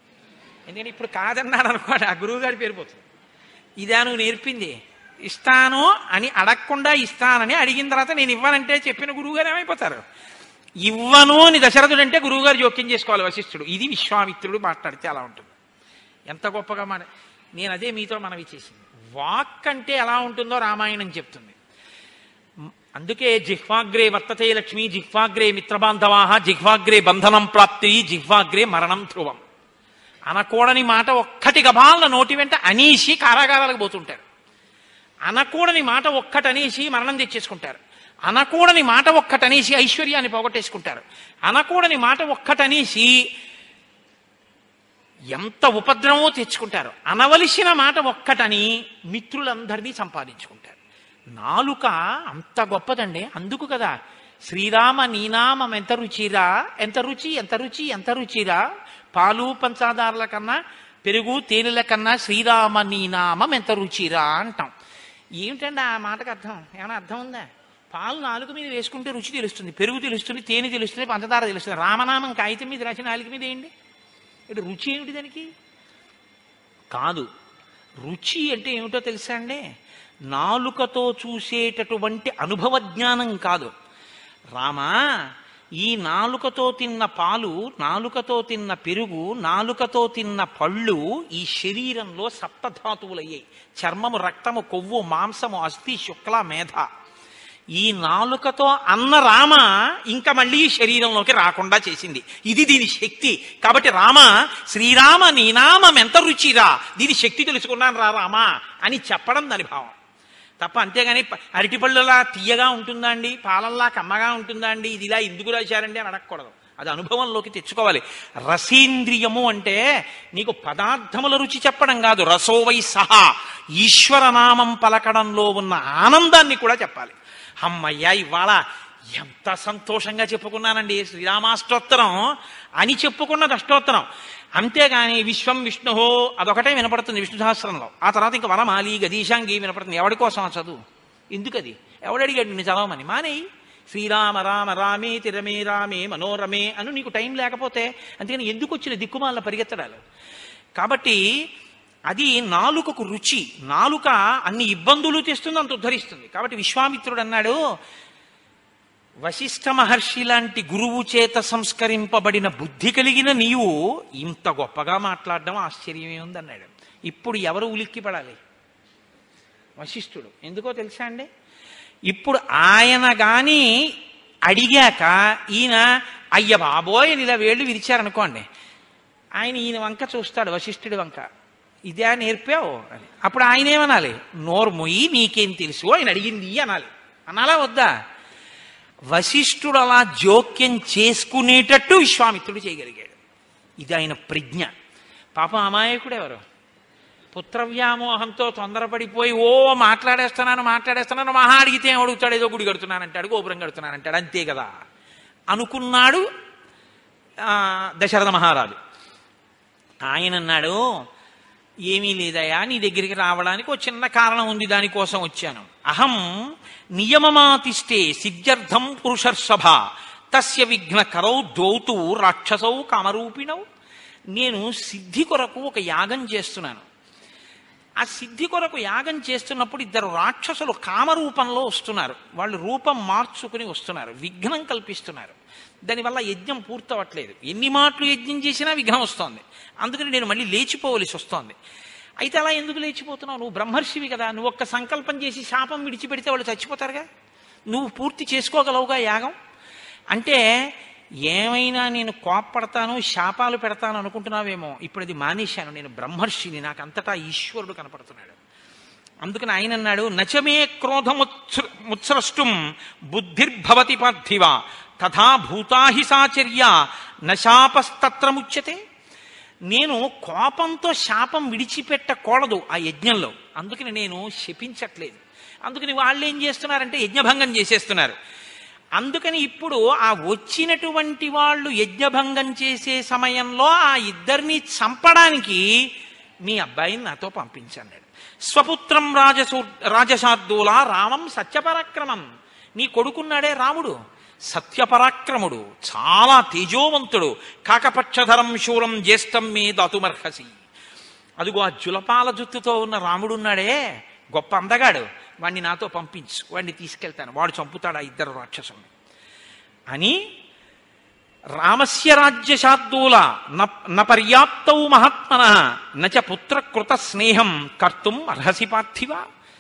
ఎందుకంటే ఇప్పుడు కాదన్నాడు అనుకోండి ఆ గురువు గారి పేరు పోతుంది ఇదా నువ్వు నేర్పింది ఇస్తాను అని అడగకుండా ఇస్తానని అడిగిన తర్వాత నేను ఇవ్వనంటే చెప్పిన గురువు గారు ఏమైపోతారు ఇవ్వను అని దశరథుడు అంటే గురువుగారు జోక్యం చేసుకోవాలి వశిష్ఠుడు ఇది విశ్వామిత్రుడు మాట్లాడితే అలా ఉంటుంది ఎంత గొప్పగా మాట నేను అదే మీతో మనవి చేసింది వాక్ అంటే ఎలా ఉంటుందో రామాయణం చెప్తుంది అందుకే జిహ్వాగ్రే వర్తతే లక్ష్మి జిహ్వాగ్రే మిత్రబాంధవాహ జిహ్వాగ్రే బంధనం ప్రాప్తి జిహ్వాగ్రే మరణం ధ్రువం అనకూడని మాట ఒక్కటి గబాల నోటి వెంట అనీసి కారాగారాలకు పోతుంటారు అనకూడని మాట ఒక్కటనేసి మరణం తెచ్చేసుకుంటారు అనకూడని మాట ఒక్కటనేసి ఐశ్వర్యాన్ని పోగొట్టేసుకుంటారు అనకూడని మాట ఒక్కటనేసి ఎంత ఉపద్రవమో తెచ్చుకుంటారు అనవలసిన మాట ఒక్కటని మిత్రులందరినీ సంపాదించుకుంటారు నాలుక అంత గొప్పదండి అందుకు కదా శ్రీరామ నీనామం ఎంత రుచిరా ఎంత రుచి ఎంత రుచి ఎంత రుచిరా పాలు పంచాదారుల కన్నా పెరుగు తేనెల కన్నా శ్రీరామ నీనామం ఎంత రుచిరా అంటాం ఏమిటండి ఆ మాటకు అర్థం ఏమైనా అర్థం ఉందా పాలు నాలుగు మీద వేసుకుంటే రుచి తెలుస్తుంది పెరుగు తెలుస్తుంది తేనె తెలుస్తుంది పంచదార తెలుస్తుంది రామనామం కాగితం మీద రాసిన నాలుగు మీద ఏంటి ఇటు రుచి ఏమిటి దానికి కాదు రుచి అంటే ఏమిటో తెలుసా అండి నాలుకతో చూసేటటువంటి అనుభవ జ్ఞానం కాదు రామా ఈ నాలుకతో తిన్న పాలు నాలుకతో తిన్న పెరుగు నాలుకతో తిన్న పళ్ళు ఈ శరీరంలో సప్తధాతువులయ్యాయి చర్మము రక్తము కొవ్వు మాంసము అస్థి శుక్ల మేధ ఈ నాలుకతో అన్న రామ ఇంకా మళ్ళీ ఈ శరీరంలోకి రాకుండా చేసింది ఇది దీని శక్తి కాబట్టి రామ శ్రీరామ నీ నామం ఎంత రుచిరా దీని శక్తి తెలుసుకున్నాను రా రామా అని చెప్పడం దాని భావం తప్ప అంతేగాని ప- అరటిపళ్ళలా తీయగా ఉంటుందా అండి పాలల్లా కమ్మగా ఉంటుందా అండి ఇది ఇలా ఎందుకు రాశారండి అని అడగకూడదు అది అనుభవంలోకి తెచ్చుకోవాలి రసేంద్రియము అంటే నీకు పదార్థముల రుచి చెప్పడం కాదు రసోవై సహా ఈశ్వరనామం పలకడంలో ఉన్న ఆనందాన్ని కూడా చెప్పాలి అమ్మయ్యా ఇవాళ ఎంత సంతోషంగా చెప్పుకున్నానండి శ్రీరామాష్టోత్తరం అని చెప్పుకున్నది అష్టోత్తరం అంతేగాని విశ్వం విష్ణు అదొకటే వినపడుతుంది విష్ణు సహస్రంలో ఆ తర్వాత ఇంకా వనమాలి గదీశాంగి వినపడుతుంది ఎవడి కోసం ఆ చదువు ఎందుకది ఎవడు అడిగాడు నిన్ను చదవమని మానేయి శ్రీరామ రామ రామే తిరమే రామే మనోరమే అను నీకు టైం లేకపోతే అంతేగాని ఎందుకు వచ్చిన దిక్కుమాల పరిగెత్తడాలు కాబట్టి అది నాలుకకు రుచి నాలుక అన్ని ఇబ్బందులు తెస్తుంది అంత ఉద్ధరిస్తుంది కాబట్టి విశ్వామిత్రుడు అన్నాడు వశిష్ఠ మహర్షి లాంటి గురువు చేత సంస్కరింపబడిన బుద్ధి కలిగిన నీవు ఇంత గొప్పగా మాట్లాడడం ఆశ్చర్యమే ఉందన్నాడు ఇప్పుడు ఎవరు ఉలిక్కి పడాలి వశిష్ఠుడు ఎందుకో తెలుసా అండి ఇప్పుడు ఆయన గాని అడిగాక ఈయన అయ్య బాబోయ్ అని ఇలా వేళ్ళు విరిచారనుకోండి ఆయన ఈయన వంక చూస్తాడు వశిష్ఠుడి వంక ఇదే నేర్పావు అని అప్పుడు ఆయన ఏమనాలి నోరు మొయ్యి నీకేం తెలుసు ఆయన అడిగింది అనాలి అనాలా వద్దా వశిష్ఠుడు అలా జోక్యం చేసుకునేటట్టు విశ్వామిత్రుడు చేయగలిగాడు ఇది ఆయన ప్రజ్ఞ పాపం అమాయకుడు ఎవరు పుత్రవ్యామోహంతో తొందరపడిపోయి ఓ మాట్లాడేస్తున్నాను మాట్లాడేస్తున్నాను మహా అడిగితే ఏం అడుగుతాడు ఏదో గుడి కడుతున్నానంటాడు గోపురం కడుతున్నానంటాడు అంతే కదా అనుకున్నాడు ఆ, దశరథ మహారాజు ఆయన అన్నాడు ఏమీ లేదయా నీ దగ్గరికి రావడానికి ఒక చిన్న కారణం ఉంది దానికోసం వచ్చాను అహం నియమమాతిష్టే సిద్ధ్యర్థం పురుషర్షభ తస్య విఘ్న కరౌ ద్వౌతు రాక్షసౌ కామరూపిణౌ నేను సిద్ధి కొరకు ఒక యాగం చేస్తున్నాను ఆ సిద్ధి కొరకు యాగం చేస్తున్నప్పుడు ఇద్దరు రాక్షసులు కామరూపంలో వస్తున్నారు వాళ్ళు రూపం మార్చుకుని వస్తున్నారు విఘ్నం కల్పిస్తున్నారు దానివల్ల యజ్ఞం పూర్తవట్లేదు ఎన్ని మాటలు యజ్ఞం చేసినా విఘ్నం వస్తోంది అందుకని నేను మళ్ళీ లేచిపోవలసి వస్తోంది అయితే అలా ఎందుకు లేచిపోతున్నావు నువ్వు బ్రహ్మర్షివి కదా నువ్వు ఒక్క సంకల్పం చేసి శాపం విడిచిపెడితే వాళ్ళు చచ్చిపోతారుగా నువ్వు పూర్తి చేసుకోగలవుగా యాగం అంటే ఏమైనా నేను కోప్పడతాను శాపాలు పెడతాను అనుకుంటున్నావేమో ఇప్పుడు అది మానేశాను నేను బ్రహ్మర్షిని నాకు అంతటా ఈశ్వరుడు కనపడుతున్నాడు అందుకని ఆయన అన్నాడు నచమే క్రోధముత్స ముత్సృష్టం బుద్ధిర్భవతి పార్థివ తథా భూతాహి సాచర్య నశాపస్తత్ర ముచ్యతే నేను కోపంతో శాపం విడిచిపెట్టకూడదు ఆ యజ్ఞంలో అందుకని నేను శపించట్లేదు అందుకని వాళ్ళు ఏం చేస్తున్నారంటే యజ్ఞభంగం చేసేస్తున్నారు అందుకని ఇప్పుడు ఆ వచ్చినటువంటి వాళ్ళు యజ్ఞభంగం చేసే సమయంలో ఆ ఇద్దరిని చంపడానికి మీ అబ్బాయిని నాతో పంపించన్నాడు స్వపుత్రం రాజసూ రాజశార్దూల రామం సత్యపరాక్రమం నీ కొడుకున్నాడే రాముడు సత్యపరాక్రముడు చాలా తేజోవంతుడు కాకపక్షధరం శూరం జ్యేష్టం మే దాతుమర్హసి అదిగో ఆ జులపాల జుత్తుతో ఉన్న రాముడు ఉన్నాడే గొప్ప అందగాడు వాణ్ణి నాతో పంపించు వాడిని తీసుకెళ్తాను వాడు చంపుతాడు ఆ ఇద్దరు రాక్షసుల్ని అని రామస్య రాజ్య శార్దూల న పర్యాప్తౌ మహాత్మన నచ పుత్రకృత స్నేహం కర్తుం అర్హసి పార్థివ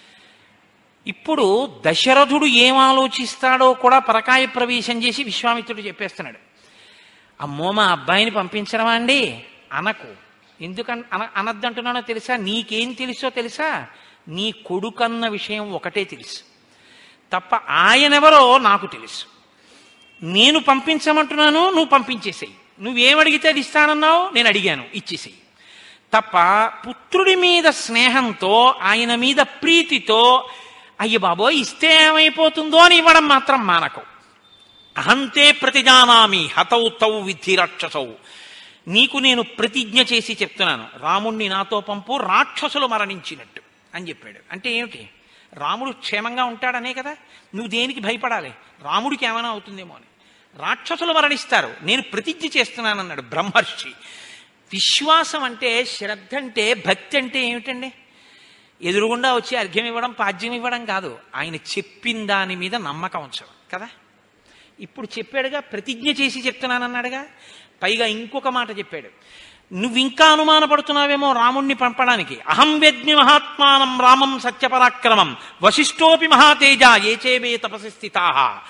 ఇప్పుడు దశరథుడు ఏం ఆలోచిస్తాడో కూడా పరకాయ ప్రవేశం చేసి విశ్వామిత్రుడు చెప్పేస్తున్నాడు అమ్మో మా అబ్బాయిని పంపించడమా అండి అనకు ఎందుకన్ అన అనద్దంటున్నానో తెలుసా నీకేం తెలుసో తెలుసా నీ కొడుకన్న విషయం ఒకటే తెలుసు తప్ప ఆయనెవరో నాకు తెలుసు నేను పంపించమంటున్నాను నువ్వు పంపించేసేయి నువ్వేమడిగితే అది ఇస్తానన్నావు నేను అడిగాను ఇచ్చేసేయి తప్ప పుత్రుడి మీద స్నేహంతో ఆయన మీద ప్రీతితో అయ్య బాబోయ్ ఇస్తే ఏమైపోతుందో అని ఇవ్వడం మాత్రం మానకు అహంతే ప్రతిజానామి హతౌ తౌ విద్ధి రాక్షసౌ నీకు నేను ప్రతిజ్ఞ చేసి చెప్తున్నాను రాముణ్ణి నాతో పంపు రాక్షసులు మరణించినట్టు అని చెప్పాడు అంటే ఏమిటి రాముడు క్షేమంగా ఉంటాడనే కదా నువ్వు దేనికి భయపడాలి రాముడికి ఏమైనా అవుతుందేమో అని రాక్షసులు మరణిస్తారు నేను ప్రతిజ్ఞ చేస్తున్నానన్నాడు బ్రహ్మర్షి విశ్వాసం అంటే శ్రద్ధ అంటే భక్తి అంటే ఏమిటండి ఎదురుగుండా వచ్చి అర్ఘ్యం ఇవ్వడం పాద్యం ఇవ్వడం కాదు ఆయన చెప్పిన దాని మీద నమ్మకం ఉంచడం కదా ఇప్పుడు చెప్పాడుగా ప్రతిజ్ఞ చేసి చెప్తున్నానన్నాడుగా పైగా ఇంకొక మాట చెప్పాడు నువ్వు ఇంకా అనుమానపడుతున్నావేమో రాముణ్ణి పంపడానికి అహం వెద్మి మహాత్మానం రామం సత్యపరాక్రమం వశిష్ఠోపి మహాతేజ ఏచేవే తపసి స్థితా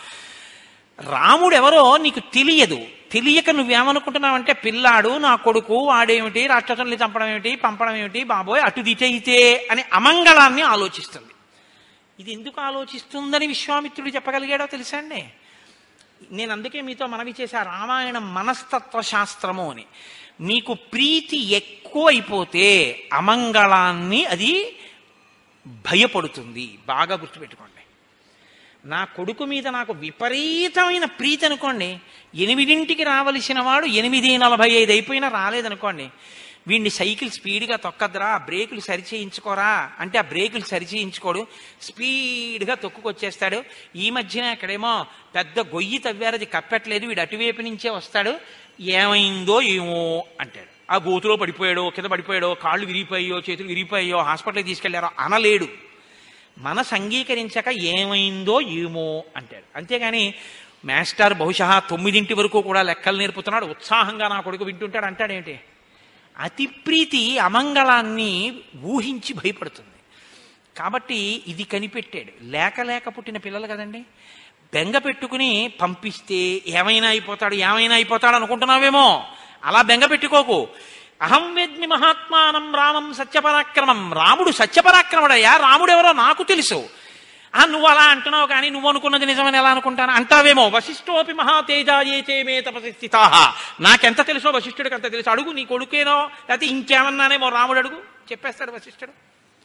రాముడెవరో నీకు తెలియదు తెలియక నువ్వేమనుకుంటున్నావంటే పిల్లాడు నా కొడుకు వాడేమిటి రాక్షసుల్ని చంపడం ఏమిటి పంపడం ఏమిటి బాబోయ్ అటు దిటైతే అని అమంగళాన్ని ఆలోచిస్తుంది ఇది ఎందుకు ఆలోచిస్తుందని విశ్వామిత్రుడు చెప్పగలిగాడో తెలుసా అండి నేను అందుకే మీతో మనవి చేశా రామాయణం మనస్తత్వ శాస్త్రము అని మీకు ప్రీతి ఎక్కువ అయిపోతే అమంగళాన్ని అది భయపడుతుంది బాగా గుర్తుపెట్టుకోండి నా కొడుకు మీద నాకు విపరీతమైన ప్రీతి అనుకోండి ఎనిమిదింటికి రావలసిన వాడు ఎనిమిది నలభై ఐదు అయిపోయినా రాలేదనుకోండి వీడిని సైకిల్ స్పీడ్గా తొక్కద్రా బ్రేకులు సరిచేయించుకోరా అంటే ఆ బ్రేకులు సరిచేయించుకోడు స్పీడ్గా తొక్కుకొచ్చేస్తాడు ఈ మధ్యన ఇక్కడేమో పెద్ద గొయ్యి తవ్వారు అది కప్పట్లేదు వీడు అటువైపు నుంచే వస్తాడు ఏమైందో ఏమో అంటాడు ఆ గోతులో పడిపోయాడో కింద పడిపోయాడో కాళ్ళు విరిగిపోయాయో చేతులు విరిగిపోయాయో హాస్పిటల్కి తీసుకెళ్లారో అనలేడు మనసు అంగీకరించక ఏమైందో ఏమో అంటాడు అంతేగాని మాస్టర్ బహుశా తొమ్మిదింటి వరకు కూడా లెక్కలు నేర్పుతున్నాడు ఉత్సాహంగా నా కొడుకు వింటుంటాడు అంటాడేంటి అతి ప్రీతి అమంగళాన్ని ఊహించి భయపడుతుంది కాబట్టి ఇది కనిపెట్టాడు లేక లేక పుట్టిన పిల్లలు కదండి బెంగ పెట్టుకుని పంపిస్తే ఏమైనా అయిపోతాడు ఏమైనా అయిపోతాడు అనుకుంటున్నావేమో అలా బెంగ పెట్టుకోకు అహం వేద్మి మహాత్మానం రామం సత్యపరాక్రమం రాముడు సత్యపరాక్రముడయ్యా రాముడెవరో నాకు తెలుసు ఆ నువ్వు అలా అంటున్నావు కానీ నువ్వు అనుకున్నది నిజమని ఎలా అనుకుంటాను అంటావేమో వశిష్ఠోపి మహాతేజాయేతే మే తపసి స్థితా నాకెంత తెలుసో వశిష్ఠుడికి అంత తెలుసు అడుగు నీ కొడుకేనో లేకపోతే ఇంకేమన్నానేమో రాముడు అడుగు చెప్పేస్తాడు వశిష్ఠుడు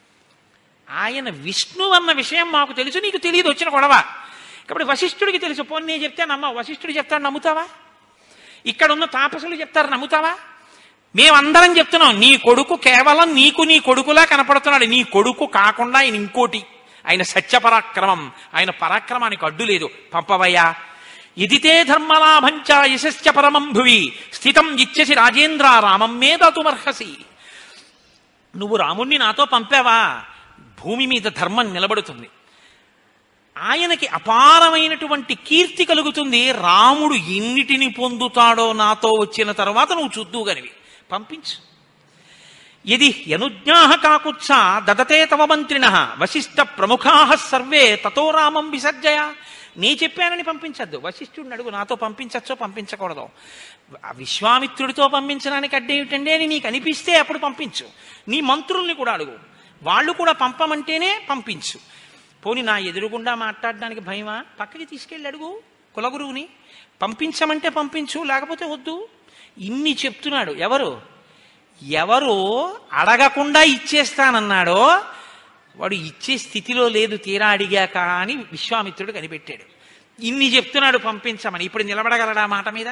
ఆయన విష్ణు అన్న విషయం మాకు తెలుసు నీకు తెలియదు వచ్చిన గొడవ కాబట్టి వశిష్ఠుడికి తెలుసు పోనీ నేను చెప్తే నమ్మ వశిష్ఠుడు చెప్తాడు నమ్ముతావా ఇక్కడ ఉన్న తాపసులు చెప్తారు నమ్ముతావా మేమందరం చెప్తున్నాం నీ కొడుకు కేవలం నీకు నీ కొడుకులా కనపడుతున్నాడు నీ కొడుకు కాకుండా ఆయన ఇంకోటి ఆయన సత్యపరాక్రమం ఆయన పరాక్రమానికి అడ్డు లేదు పంపవయ్యా ఇదితే ధర్మలాభంచ యశశ్చ పరమం భువి స్థితం ఇచ్చసి రాజేంద్ర రామం మీద తుమర్హసి నువ్వు రాముణ్ణి నాతో పంపావా భూమి మీద ధర్మం నిలబడుతుంది ఆయనకి అపారమైనటువంటి కీర్తి కలుగుతుంది రాముడు ఎన్నిటిని పొందుతాడో నాతో వచ్చిన తర్వాత నువ్వు చూద్దువుగనివి పంపించు ఇది యనుజ్ఞా కాకుత్స దదతే తవ మంత్రిణ వశిష్ఠ ప్రముఖా సర్వే తతో రామం విసర్జయ నీ చెప్పానని పంపించద్దు వశిష్ఠుడిని అడుగు నాతో పంపించచ్చో పంపించకూడదు ఆ విశ్వామిత్రుడితో పంపించడానికి అడ్డేమిటండి అని నీకు అనిపిస్తే అప్పుడు పంపించు నీ మంత్రుల్ని కూడా అడుగు వాళ్ళు కూడా పంపమంటేనే పంపించు పోని నా ఎదురుగుండా మాట్లాడడానికి భయమా పక్కకి తీసుకెళ్ళి అడుగు కులగురువుని పంపించమంటే పంపించు లేకపోతే వద్దు ఇన్ని చెప్తున్నాడు ఎవరు ఎవరు అడగకుండా ఇచ్చేస్తానన్నాడో వాడు ఇచ్చే స్థితిలో లేదు తీరా అడిగాక అని విశ్వామిత్రుడు కనిపెట్టాడు ఇన్ని చెప్తున్నాడు పంపించమని ఇప్పుడు నిలబడగలడా మాట మీద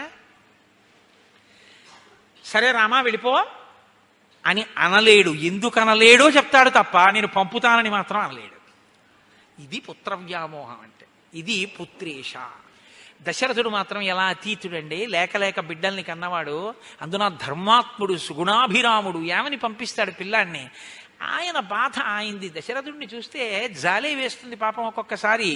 సరే రామా వెళ్ళిపో అని అనలేడు ఎందుకు అనలేడో చెప్తాడు తప్ప నేను పంపుతానని మాత్రం అనలేడు ఇది పుత్ర వ్యామోహం అంటే ఇది పుత్రేష దశరథుడు మాత్రం ఎలా అతీతుడండి లేక లేక బిడ్డల్ని కన్నవాడు అందున ధర్మాత్ముడు సుగుణాభిరాముడు ఏమని పంపిస్తాడు పిల్లాన్ని ఆయన బాధ ఆయింది దశరథుడిని చూస్తే జాలే వేస్తుంది పాపం ఒక్కొక్కసారి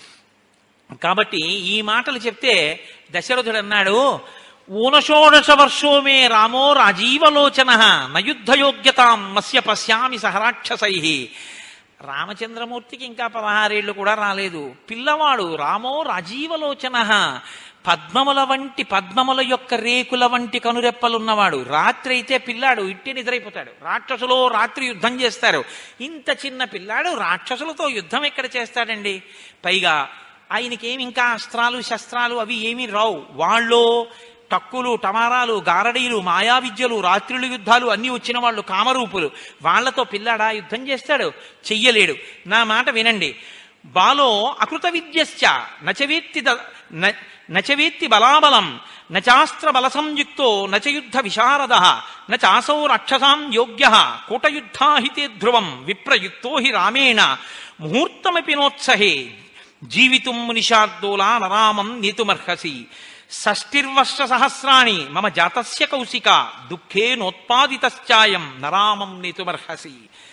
కాబట్టి ఈ మాటలు చెప్తే దశరథుడు అన్నాడు ఊనషోడశ వర్షో మే రామో రాజీవలోచన నయుద్ధయోగ్యతాం మస్య పశ్యామి సహరాక్షసై రామచంద్రమూర్తికి ఇంకా పదహారేళ్లు కూడా రాలేదు పిల్లవాడు రామో రాజీవలోచన పద్మముల వంటి పద్మముల యొక్క రేకుల వంటి కనురెప్పలున్నవాడు రాత్రి అయితే పిల్లాడు ఇట్టి నిద్రైపోతాడు రాక్షసులో రాత్రి యుద్ధం చేస్తారు ఇంత చిన్న పిల్లాడు రాక్షసులతో యుద్ధం ఎక్కడ చేస్తాడండి పైగా ఆయనకేమి ఇంకా అస్త్రాలు శస్త్రాలు అవి ఏమీ రావు వాళ్ళు టక్కులు టమారాలు గారడీలు మాయా విద్యలు రాత్రులు యుద్ధాలు అన్నీ వచ్చిన వాళ్ళు కామరూపులు వాళ్లతో పిల్లాడా యుద్ధం చేస్తాడు చెయ్యలేడు నా మాట వినండి బాలో అకృత విద్యశ్చ నచవేత్తి ద- న- నచవేత్తి బలాబలం నచాస్త్ర బల సంయుక్తో నచ యుద్ధ విశారద నచాసౌ రక్షసాం యోగ్య కూటయుద్ధాహితే ధ్రువం విప్రయుక్తో హి రామేణ ముహూర్తమపి నోత్సహే జీవితుం మునిషార్దోలా నరామం నేతుమర్హసి షష్టిర్వర్ష సహస్రాణి మమ జాతస్య కౌశిక దుఃఖే నోత్పాదితశ్చాయం నరామం నేతుమర్హసి